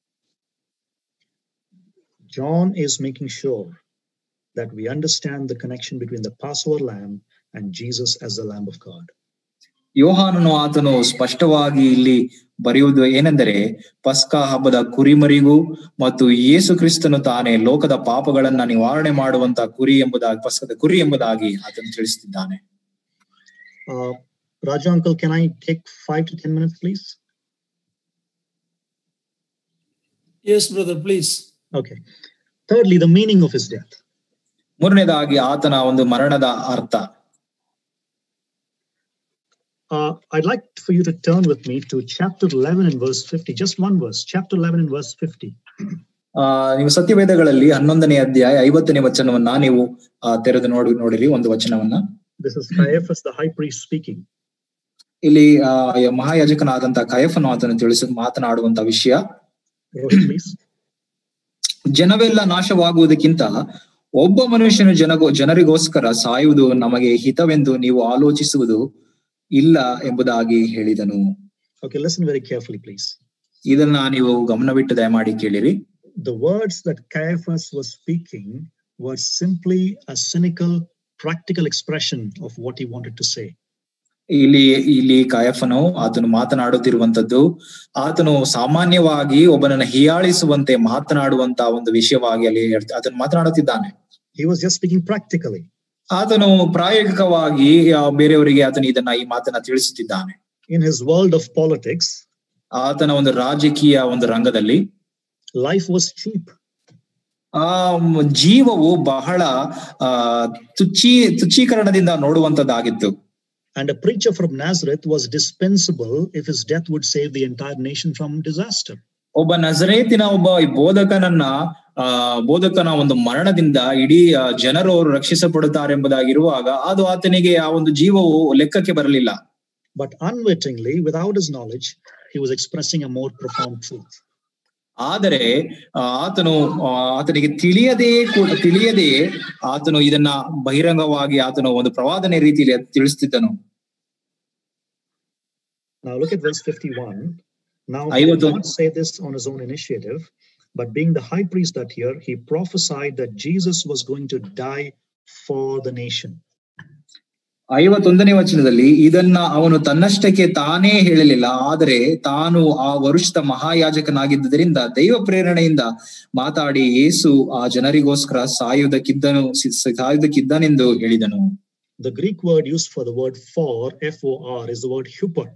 A: John is making sure that we understand the connection between the Passover lamb and Jesus as the Lamb of God.
B: ಯೋಹಾನನು ಆತನು ಸ್ಪಷ್ಟವಾಗಿ ಇಲ್ಲಿ ಬರೆಯುವುದು ಏನೆಂದರೆ ಪಸ್ಕಾ ಹಬ್ಬದ ಕುರಿಮರಿಗೂ ಮತ್ತು ಯೇಸು ಕ್ರಿಸ್ತನು ತಾನೇ ಲೋಕದ ಪಾಪಗಳನ್ನ ನಿವಾರಣೆ ಮಾಡುವಂತ ಕುರಿ ಎಂಬುದಾಗಿ ಪಸ್ಕದ ಕುರಿ ಎಂಬುದಾಗಿ ಆತನು ತಿಳಿಸುತ್ತಿದ್ದಾನೆ
A: Uh, Raja uncle, can I take five to 10 minutes, please?
C: Yes, brother, please.
A: Okay. Thirdly, the meaning of his death.
B: ಮೂರನೇದಾಗಿ ಆತನ ಒಂದು ಮರಣದ ಅರ್ಥ
A: Uh, I'd like for you to turn with me to chapter 11 and verse 50, just one verse, chapter 11 and verse 50.
B: ಆ ನೀವು ಸತ್ಯವೇದಗಳಲ್ಲಿ ಹನ್ನೊಂದನೇ ಅಧ್ಯಾಯ ಐವತ್ತನೇ ವಚನವನ್ನ ನೀವು ಆ, ತೆರೆದು ನೋಡಿ ನೋಡಿರಿ ಒಂದು ವಚನವನ್ನ
A: This is Caiaphas, the high priest, speaking.
B: ಇಲ್ಲಿ ಆ ಮಹಾಯಾಜಕನಾದಂತ ಕಯಫನು ಆತನು ತಿಳಿಸ ಮಾತನಾಡುವಂತ ವಿಷಯ
A: Rohit, please.
B: ಜನವೆಲ್ಲ ನಾಶವಾಗುವುದಕ್ಕಿಂತ ಒಬ್ಬ ಮನುಷ್ಯನು ಜನಗೋ ಜನರಿಗೋಸ್ಕರ ಸಾಯುವುದು ನಮಗೆ ಹಿತವೆಂದು ನೀವು ಆಲೋಚಿಸುವುದು ಇಲ್ಲ ಎಂಬುದಾಗಿ ಹೇಳಿದನು
A: Okay, listen very carefully, please.
B: ಇದನ್ನ ನೀವು ಗಮನವಿಟ್ಟು ದಯಮಾಡಿ ಕೇಳಿರಿ
A: The words that Caiaphas was speaking were simply a cynical, practical expression of what he wanted to say.
B: ಇಲ್ಲಿ ಇಲ್ಲಿ ಕಾಯಫನು ಆತನು ಮಾತನಾಡುತ್ತಿರುವಂತದ್ದು ಆತನು ಸಾಮಾನ್ಯವಾಗಿ ಒಬ್ಬನನ್ನ ಹೀಯಾಳಿಸುವಂತೆ ಮಾತನಾಡುವಂತ ಒಂದು ವಿಷಯವಾಗಿ ಅಲ್ಲಿ ಹೇಳ್ತ- ಆತನು ಮಾತನಾಡುತ್ತಿದ್ದಾನೆ
A: He was just speaking practically.
B: ಆತನು ಪ್ರಾಯೋಗಿಕವಾಗಿ ಆ, ಬೇರೆಯವರಿಗೆ ಆತನು ಇದನ್ನ ಈ ಮಾತನ್ನ ತಿಳಿಸುತ್ತಿದ್ದಾನೆ
A: In his world of politics,
B: ಆತನ ಒಂದು ರಾಜಕೀಯ ಒಂದು ರಂಗದಲ್ಲಿ
A: life was cheap.
B: ಆ ಮ್, ಜೀವವು ಬಹಳ ಆ ತುಚ್ಚಿ ತುಚ್ಚೀಕರಣದಿಂದ ನೋಡುವಂತದ್ದಾಗಿತ್ತು
A: And a preacher from Nazareth was dispensable if his death would save the entire nation from disaster.
B: ಒಬ್ಬ ನಜರೇತಿನ ಒಬ್ಬ ಈ ಬೋಧಕನನ್ನ ಆ ಬೋಧಕನ ಒಂದು ಮರಣದಿಂದ ಇಡೀ ಆ, ಜನರು ಅವರು ರಕ್ಷಿಸಲ್ಪಡುತ್ತಾರೆ ಎಂಬುದಾಗಿರುವಾಗ ಅದು ಆತನಿಗೆ ಆ ಒಂದು ಜೀವವು ಲೆಕ್ಕಕ್ಕೆ ಬರಲಿಲ್ಲ
A: But unwittingly, without his knowledge, he was expressing a more profound truth.
B: ಆದರೆ ಆ, ಆತನು ಆ, ಆತನಿಗೆ ತಿಳಿಯದೇ ಕೂಡ ತಿಳಿಯದೇ ಆತನು ಇದನ್ನ ಬಹಿರಂಗವಾಗಿ ಆತನು ಒಂದು ಪ್ರವಾದನೆ ರೀತಿಯಲ್ಲಿ ತಿಳಿಸ್ತಿದ್ದನು
A: Now look at verse 51. Now
B: I
A: he
B: would
A: did
B: not-
A: not say this on his own initiative, but being the high priest that year, he prophesied that Jesus was going to die for the nation.
B: ಐವತ್ತೊಂದನೇ ವಚನದಲ್ಲಿ ಇದನ್ನ ಅವನು ತನ್ನಷ್ಟಕ್ಕೆ ತಾನೇ ಹೇಳಲಿಲ್ಲ ಆದರೆ ತಾನು ಆ ವರುಷದ ಮಹಾಯಾಜಕನಾಗಿದ್ದರಿಂದ ದೈವ ಪ್ರೇರಣೆಯಿಂದ ಮಾತಾಡಿ ಯೇಸು ಆ ಜನರಿಗೋಸ್ಕರ ಸಾಯುವುದಕ್ಕಿದ್ದನು ಸಿ- ಸಾಯುವುದಕ್ಕಿದ್ದನೆಂದು ಹೇಳಿದನು
A: The Greek word used for the word for, F O R, is the word huper.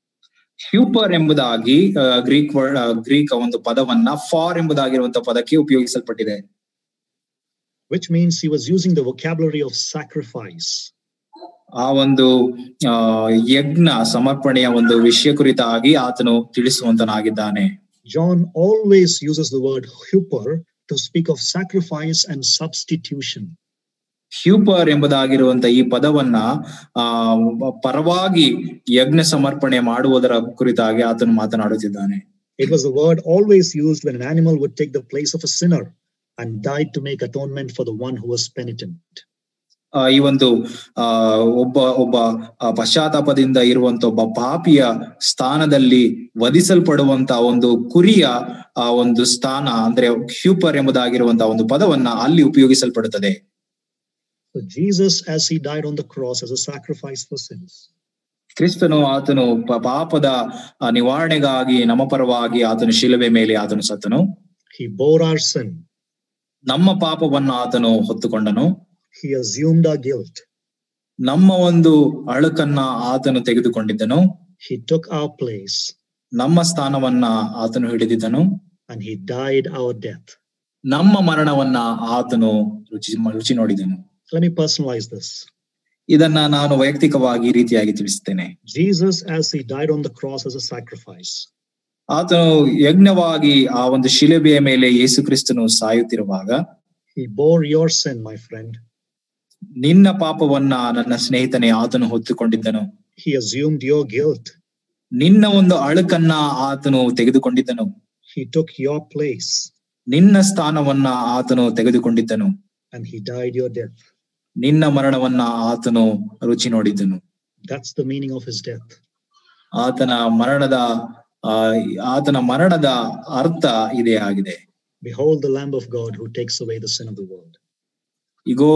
B: ಹ್ಯೂಪರ್ ಎಂಬುದಾಗಿ ಆ, ಗ್ರೀಕ್ ವರ್ಡ್ ಆ, ಗ್ರೀಕ್ ಒಂದು ಪದವನ್ನ ಫಾರ್ ಎಂಬುದಾಗಿರುವಂತಹ ಪದಕ್ಕೆ ಉಪಯೋಗಿಸಲ್ಪಟ್ಟಿದೆ
A: which means he was using the vocabulary of sacrifice.
B: ಆ ಒಂದು ಆ ಯಜ್ಞ ಸಮರ್ಪಣೆಯ ಒಂದು ವಿಷಯ ಕುರಿತಾಗಿ ಆತನು ತಿಳಿಸುವಂತನಾಗಿದ್ದಾನೆ
A: John always uses the word huper to speak of sacrifice and substitution.
B: ಹ್ಯೂಪರ್ ಎಂಬುದಾಗಿರುವಂತ ಈ ಪದವನ್ನ ಆ ಪರವಾಗಿ ಯಜ್ಞ ಸಮರ್ಪಣೆ ಮಾಡುವುದರ ಕುರಿತಾಗಿ ಆತನು ಮಾತನಾಡುತ್ತಿದ್ದಾನೆ
A: It was the word always used when an animal would take the place of a sinner and died to make atonement for the one who was penitent.
B: ಆ, ಈ ಒಂದು ಆ ಒಬ್ಬ ಒಬ್ಬ ಆ, ಪಶ್ಚಾತ್ತಾಪದಿಂದ ಇರುವಂತ ಒಬ್ಬ ಪಾಪಿಯ ಸ್ಥಾನದಲ್ಲಿ ವಧಿಸಲ್ಪಡುವಂತ ಒಂದು ಕುರಿಯ ಆ ಒಂದು ಸ್ಥಾನ ಅಂದ್ರೆ ಹ್ಯೂಪರ್ ಎಂಬುದಾಗಿರುವಂತಹ ಒಂದು ಪದವನ್ನ ಅಲ್ಲಿ ಉಪಯೋಗಿಸಲ್ಪಡುತ್ತದೆ
A: So Jesus, as he died on the cross as a sacrifice for sins,
B: ಕ್ರಿಸ್ತನು ಆತನು ಪ- ಪಾಪದ ಆ, ನಿವಾರಣೆಗಾಗಿ ನಮ್ಮ ಪರವಾಗಿ ಆತನು ಶಿಲುಬೆ ಮೇಲೆ ಆತನು ಸತ್ತನು
A: he bore our sin.
B: ನಮ್ಮ ಪಾಪವನ್ನು ಆತನು ಹೊತ್ತುಕೊಂಡನು
A: He assumed our guilt.
B: ನಮ್ಮ ಒಂದು ಅಳುಕನ್ನ ಆತನು ತೆಗೆದುಕೊಂಡಿದ್ದನು
A: He took our place
B: ನಮ್ಮ ಸ್ಥಾನವನ್ನ ಆತನು ಹಿಡಿದಿದ್ದನು
A: and he died our death.
B: ನಮ್ಮ ಮರಣವನ್ನ ಆತನು ರುಚಿ ರುಚಿ ನೋಡಿದನು
A: Let me personalize this.
B: ಇದನ್ನ ನಾನು ವೈಯಕ್ತಿಕವಾಗಿ ಈ ರೀತಿಯಾಗಿ ತಿಳಿಸ್ತೇನೆ
A: Jesus, as he died on the cross as a sacrifice,
B: ಆತನು ಯಜ್ಞವಾಗಿ ಆ ಒಂದು ಶಿಲುಬೆಯ ಮೇಲೆ ಯೇಸು ಕ್ರಿಸ್ತನು ಸಾಯುತ್ತಿರುವಾಗ
A: he bore your sin, my friend.
B: ನಿನ್ನ ಪಾಪವನ್ನ ನನ್ನ ಸ್ನೇಹಿತನೇ ಆತನು ಹೊತ್ತುಕೊಂಡಿದ್ದನು
A: He assumed your guilt.
B: ನಿನ್ನ ಒಂದು ಅಳುಕನ್ನ ಆತನು ತೆಗೆದುಕೊಂಡಿದ್ದನು
A: He took your place
B: ನಿನ್ನ ಸ್ಥಾನವನ್ನ ಆತನು ತೆಗೆದುಕೊಂಡಿದ್ದನು
A: and he died your death.
B: ನಿನ್ನ ಮರಣವನ್ನ ಆತನು ರುಚಿ ನೋಡಿದ್ದನು
A: That's the meaning of his death.
B: ಆತನ ಮರಣದ ಆ ಆತನ ಮರಣದ ಅರ್ಥ ಇದೇ ಆಗಿದೆ
A: Behold the Lamb of God who takes away the sin of the world.
B: ಇಗೋ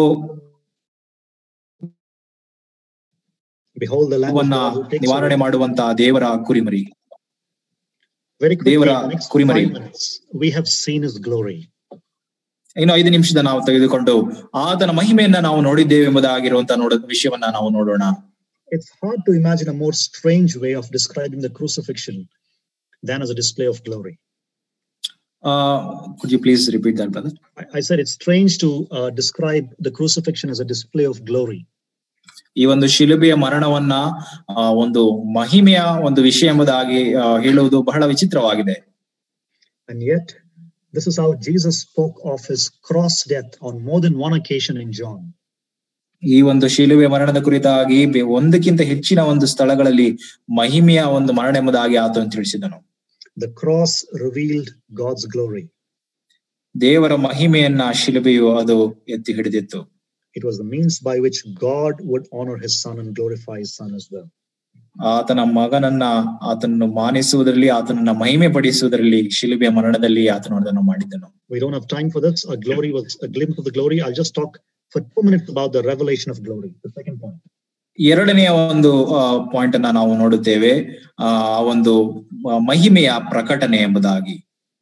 A: Behold the Lamb of
B: ಪಾಪವನ್ನ
A: God who takes
B: ನಿವಾರಣೆ
A: away.
B: ಮಾಡುವಂತ ದೇವರ ಕುರಿಮರಿ
A: Very quickly,
B: ದೇವರ
A: in the next
B: ಕುರಿಮರಿ.
A: five minutes, we have seen his glory.
B: ಇನ್ನು ಐದು ನಿಮಿಷದ ನಾವು ತೆಗೆದುಕೊಂಡು ಆತನ ಮಹಿಮೆಯನ್ನ ನಾವು ನೋಡಿದ್ದೇವೆ ಎಂಬುದಾಗಿರುವಂತ ನೋಡ ವಿಷಯವನ್ನ ನಾವು ನೋಡೋಣ
A: It's hard to imagine a more strange way of describing the crucifixion than as a display of glory.
B: Uh could you please repeat that brother
A: I, I said it's strange to uh, describe the crucifixion as a display of glory.
B: ಈ ಒಂದು ಶಿಲುಬೆಯ ಮರಣವನ್ನ ಆ, ಒಂದು ಮಹಿಮೆಯ ಒಂದು ವಿಷಯ ಎಂಬುದಾಗಿ ಆ, ಹೇಳುವುದು ಬಹಳ ವಿಚಿತ್ರವಾಗಿದೆ
A: And yet, this is how Jesus spoke of his cross death on more than one occasion in John.
B: ಈ ಒಂದು ಶಿಲುಬೆ ಮರಣದ ಕುರಿತಾಗಿ ಬೆ- ಒಂದಕ್ಕಿಂತ ಹೆಚ್ಚಿನ ಒಂದು ಸ್ಥಳಗಳಲ್ಲಿ ಮಹಿಮೆಯ ಒಂದು ಮರಣ ಎಂಬುದಾಗಿ ಆತನು ತಿಳಿಸಿದನು
A: The cross revealed God's glory.
B: ದೇವರ ಮಹಿಮೆಯನ್ನ ಶಿಲುಬೆಯು ಅದು ಎತ್ತಿ ಹಿಡಿದಿತ್ತು
A: It was the means by which God would honor his son and glorify his son as well.
B: ಆತನ ಮಗನನ್ನ ಆತನನ್ನು ಮಾನಿಸುವುದರಲ್ಲಿ ಆತನನ್ನ ಮಹಿಮೆ ಪಡಿಸುವುದರಲ್ಲಿ ಶಿಲುಬೆಯ ಮರಣದಲ್ಲಿ ಆತನು ಅದನ್ನು ಮಾಡಿದ್ದನು
A: We don't have time for this. A glory was a glimpse of the glory. I'll just talk for two minutes about the revelation of glory. The second point.
B: ಎರಡನೆಯ ಒಂದು ಪಾಯಿಂಟ್ ಅನ್ನ ನಾವು ನೋಡುತ್ತೇವೆ ಆ ಆ ಒಂದು ಆ, ಮಹಿಮೆಯ ಪ್ರಕಟಣೆ ಎಂಬುದಾಗಿ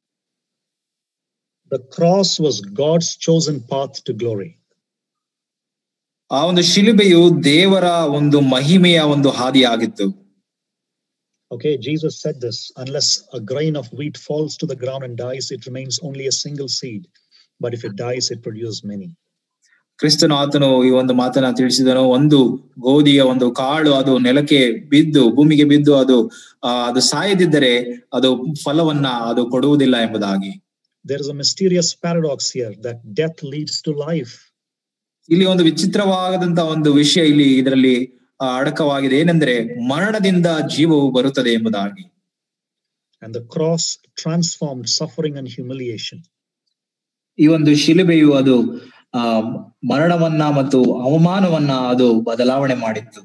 A: The cross was God's chosen path to glory.
B: ಆ ಒಂದು ಶಿಲುಬೆಯು ದೇವರ ಒಂದು ಮಹಿಮೆಯ ಒಂದು ಹಾದಿಯಾಗಿತ್ತು
A: Okay, Jesus said this unless a grain of wheat falls to the ground and dies, it remains only a single seed. But if it dies, it produces many.
B: ಕ್ರಿಸ್ತನು ಆತನು ಈ ಒಂದು ಮಾತನ್ನ ತಿಳಿಸಿದನು ಒಂದು ಗೋಧಿಯ ಒಂದು ಕಾಳು ಅದು ನೆಲಕ್ಕೆ ಬಿದ್ದು ಭೂಮಿಗೆ ಬಿದ್ದು ಅದು ಆ, ಅದು ಸಾಯದಿದ್ದರೆ ಅದು ಫಲವನ್ನ ಅದು ಕೊಡುವುದಿಲ್ಲ ಎಂಬುದಾಗಿ
A: There is a mysterious paradox here that death leads to life.
B: ಇಲ್ಲಿ ಒಂದು ವಿಚಿತ್ರವಾದಂತ ಒಂದು ವಿಷಯ ಇಲ್ಲಿ ಇದರಲ್ಲಿ ಆ, ಅಡಕವಾಗಿದೆ ಏನೆಂದ್ರೆ ಮರಣದಿಂದ ಜೀವವು ಬರುತ್ತದೆ ಎಂಬುದಾಗಿ
A: And the cross transformed suffering and humiliation.
B: ಈ ಒಂದು ಶಿಲುಬೆಯು ಅದು ಆ ಮರಣವನ್ನ ಮತ್ತು ಅವಮಾನವನ್ನ ಅದು ಬದಲಾವಣೆ ಮಾಡಿತ್ತು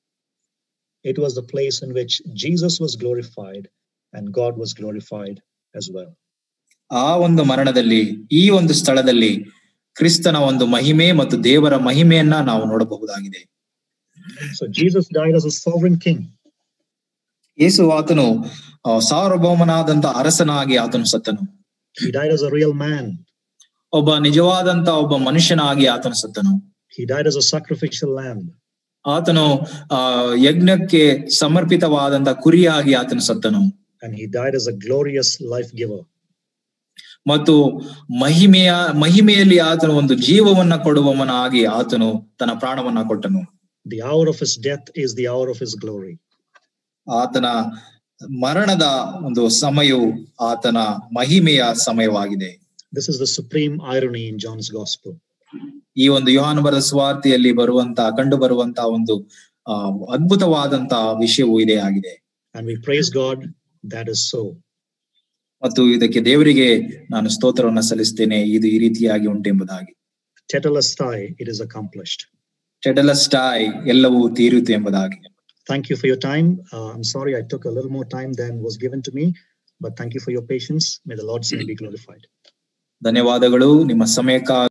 A: It was the place in which Jesus was glorified and God was glorified as well.
B: ಆ ಒಂದು ಮರಣದಲ್ಲಿ ಈ ಒಂದು ಸ್ಥಳದಲ್ಲಿ ಕ್ರಿಸ್ತನ ಒಂದು ಮಹಿಮೆ ಮತ್ತು ದೇವರ ಮಹಿಮೆಯನ್ನ ನಾವು ನೋಡಬಹುದಾಗಿದೆ
A: So Jesus died as a sovereign king.
B: ಯೇಸು ಆತನು ಆ, ಸಾರ್ವಭೌಮನಾದಂತ ಅರಸನಾಗಿ ಆತನು ಸತ್ತನು
A: He died as a real man.
B: ಒಬ್ಬ ನಿಜವಾದಂತ ಒಬ್ಬ ಮನುಷ್ಯನಾಗಿ ಆತನು ಸತ್ತನು
A: He died as a sacrificial lamb.
B: ಆತನು ಆ ಯಜ್ಞಕ್ಕೆ ಸಮರ್ಪಿತವಾದಂತ ಕುರಿಯಾಗಿ ಆತನು ಸತ್ತನು
A: And he died as a glorious life giver.
B: ಮತ್ತು ಮಹಿಮೆಯ ಮಹಿಮೆಯಲ್ಲಿ ಆತನು ಒಂದು ಜೀವವನ್ನ ಕೊಡುವವನಾಗಿ ಆತನು ತನ್ನ ಪ್ರಾಣವನ್ನ ಕೊಟ್ಟನು
A: The hour of his death is the hour of his glory.
B: ಆತನ ಮರಣದ ಒಂದು ಸಮಯವು ಆತನ ಮಹಿಮೆಯ ಸಮಯವಾಗಿದೆ
A: This is the supreme irony in John's gospel.
B: ಈ ಒಂದು ಯೋಹಾನ ಬರೆದ ಸ್ವಾರ್ಥಿಯಲ್ಲಿ ಬರುವಂತ ಕಂಡು ಬರುವಂತ ಒಂದು ಆ ಅದ್ಭುತವಾದಂತ ವಿಷಯವೂ ಇದೇ ಆಗಿದೆ
A: And we praise God that is so.
B: ಮತ್ತು ಇದಕ್ಕೆ ದೇವರಿಗೆ ನಾನು ಸ್ತೋತ್ರವನ್ನ ಸಲ್ಲಿಸ್ತೇನೆ ಇದು ಈ ರೀತಿಯಾಗಿ ಉಂಟೆಂಬುದಾಗಿ
A: Tetelestai, it is accomplished.
B: ಟೆಡಲಸ್ಟಾಯ್ ಎಲ್ಲವೂ ತೀರಿತು ಎಂಬುದಾಗಿ
A: Thank you for your time. Uh, I'm sorry I took a little more time than was given to me, but thank you for your patience. May the Lord's name be glorified.
B: ಧನ್ಯವಾದಗಳು ನಿಮ್ಮ ಸಮಯಕ್ಕಾಗಿ